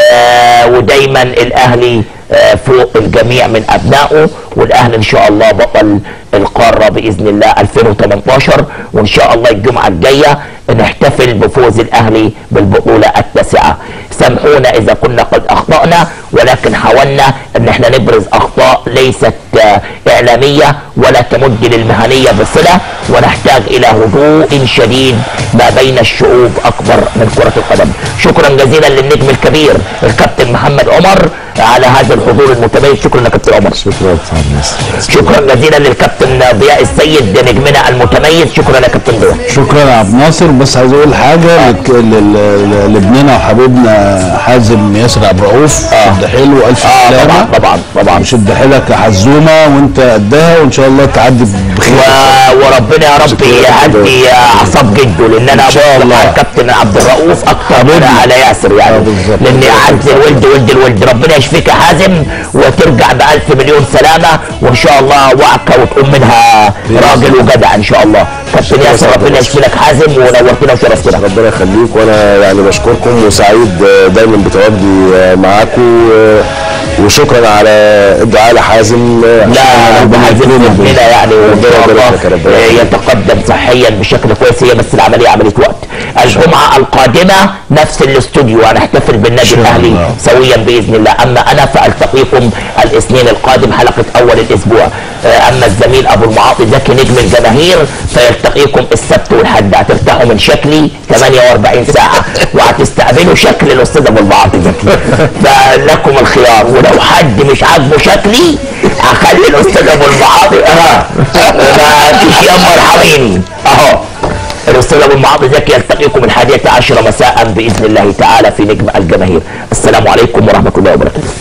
آه ودايما الاهلي آه فوق الجميع من ابنائه والاهلي ان شاء الله بطل القاره باذن الله 2018 وان شاء الله الجمعه الجايه نحتفل بفوز الاهلي بالبطوله التاسعه سامحونا اذا كنا قد اخطانا ولكن حاولنا ان احنا نبرز اخطاء ليست آه، اعلاميه ولا تمد للمهنيه بصله ونحتاج الى هدوء شديد ما بين الشعوب اكبر من كره القدم شكرا جزيلا للنجم الكبير الكابتن محمد عمر على هذا الحضور المتميز شكرا يا كابتن عمر شكرا يا شكرا جزيلا للكابتن ضياء السيد نجمنا المتميز شكرا يا كابتن ضياء شكرا يا عبد الناصر بس عايز اقول حاجه لك- ل- ل- لابننا وحبيبنا حازم ياسر عبد الرؤوف شد حيله الف اه سلامه طبعا طبعا طبعا شد حيلك يا حزومه وانت قدها وان شاء الله تعدي بخير و- وربنا يا رب يهدي اعصاب جده لان انا إن شاء بطلق الله. على الكابتن عبد الرؤوف اكتر من على ياسر يعني لان اعز الولد ولد الولد ربنا يشفيك يا حازم وترجع بالف مليون سلامه وان شاء الله وعكه وتقوم منها راجل وجدع ان شااء الله كابتن ياسر ربنا يشفي لك حازم ونورتنا وشرفتنا ربنا يخليك وانا يعني بشكركم وسعيد آه، دايما بتواجدي آه، معاكم آه، وشكرا على الدعاء لحازم آه، عشان لا ربنا عايزين يكرمه. ابننا يعني وان شاء ربنا الله يبارك لك، ربنا آه، يخليك. يتقدم صحيا بشكل كويس هي بس العمليه عمليه وقت الجمعه القادمه نفس الاستوديو هنحتفل بالنادي الاهلي سويا باذن الله اما انا فالتقيكم الاثنين القادم حلقه اول الاسبوع آه، اما الزميل ابو المعاطي زكي نجم الجماهير فيلتقيكم السبت والحد هترتاحوا من شكلي 48 ساعه وهتستقبلوا شكل الاستاذ ابو المعاطي زكي فلكم الخيار ولو حد مش عاجبه شكلي هخلي الاستاذ ابو المعاطي اه ما فيش يما ارحميني اهو الاستاذ ابو المعاطي بعض ذاك يلتقيكم الحادية عشر مساء بإذن الله تعالى في نجم الجماهير السلام عليكم ورحمة الله وبركاته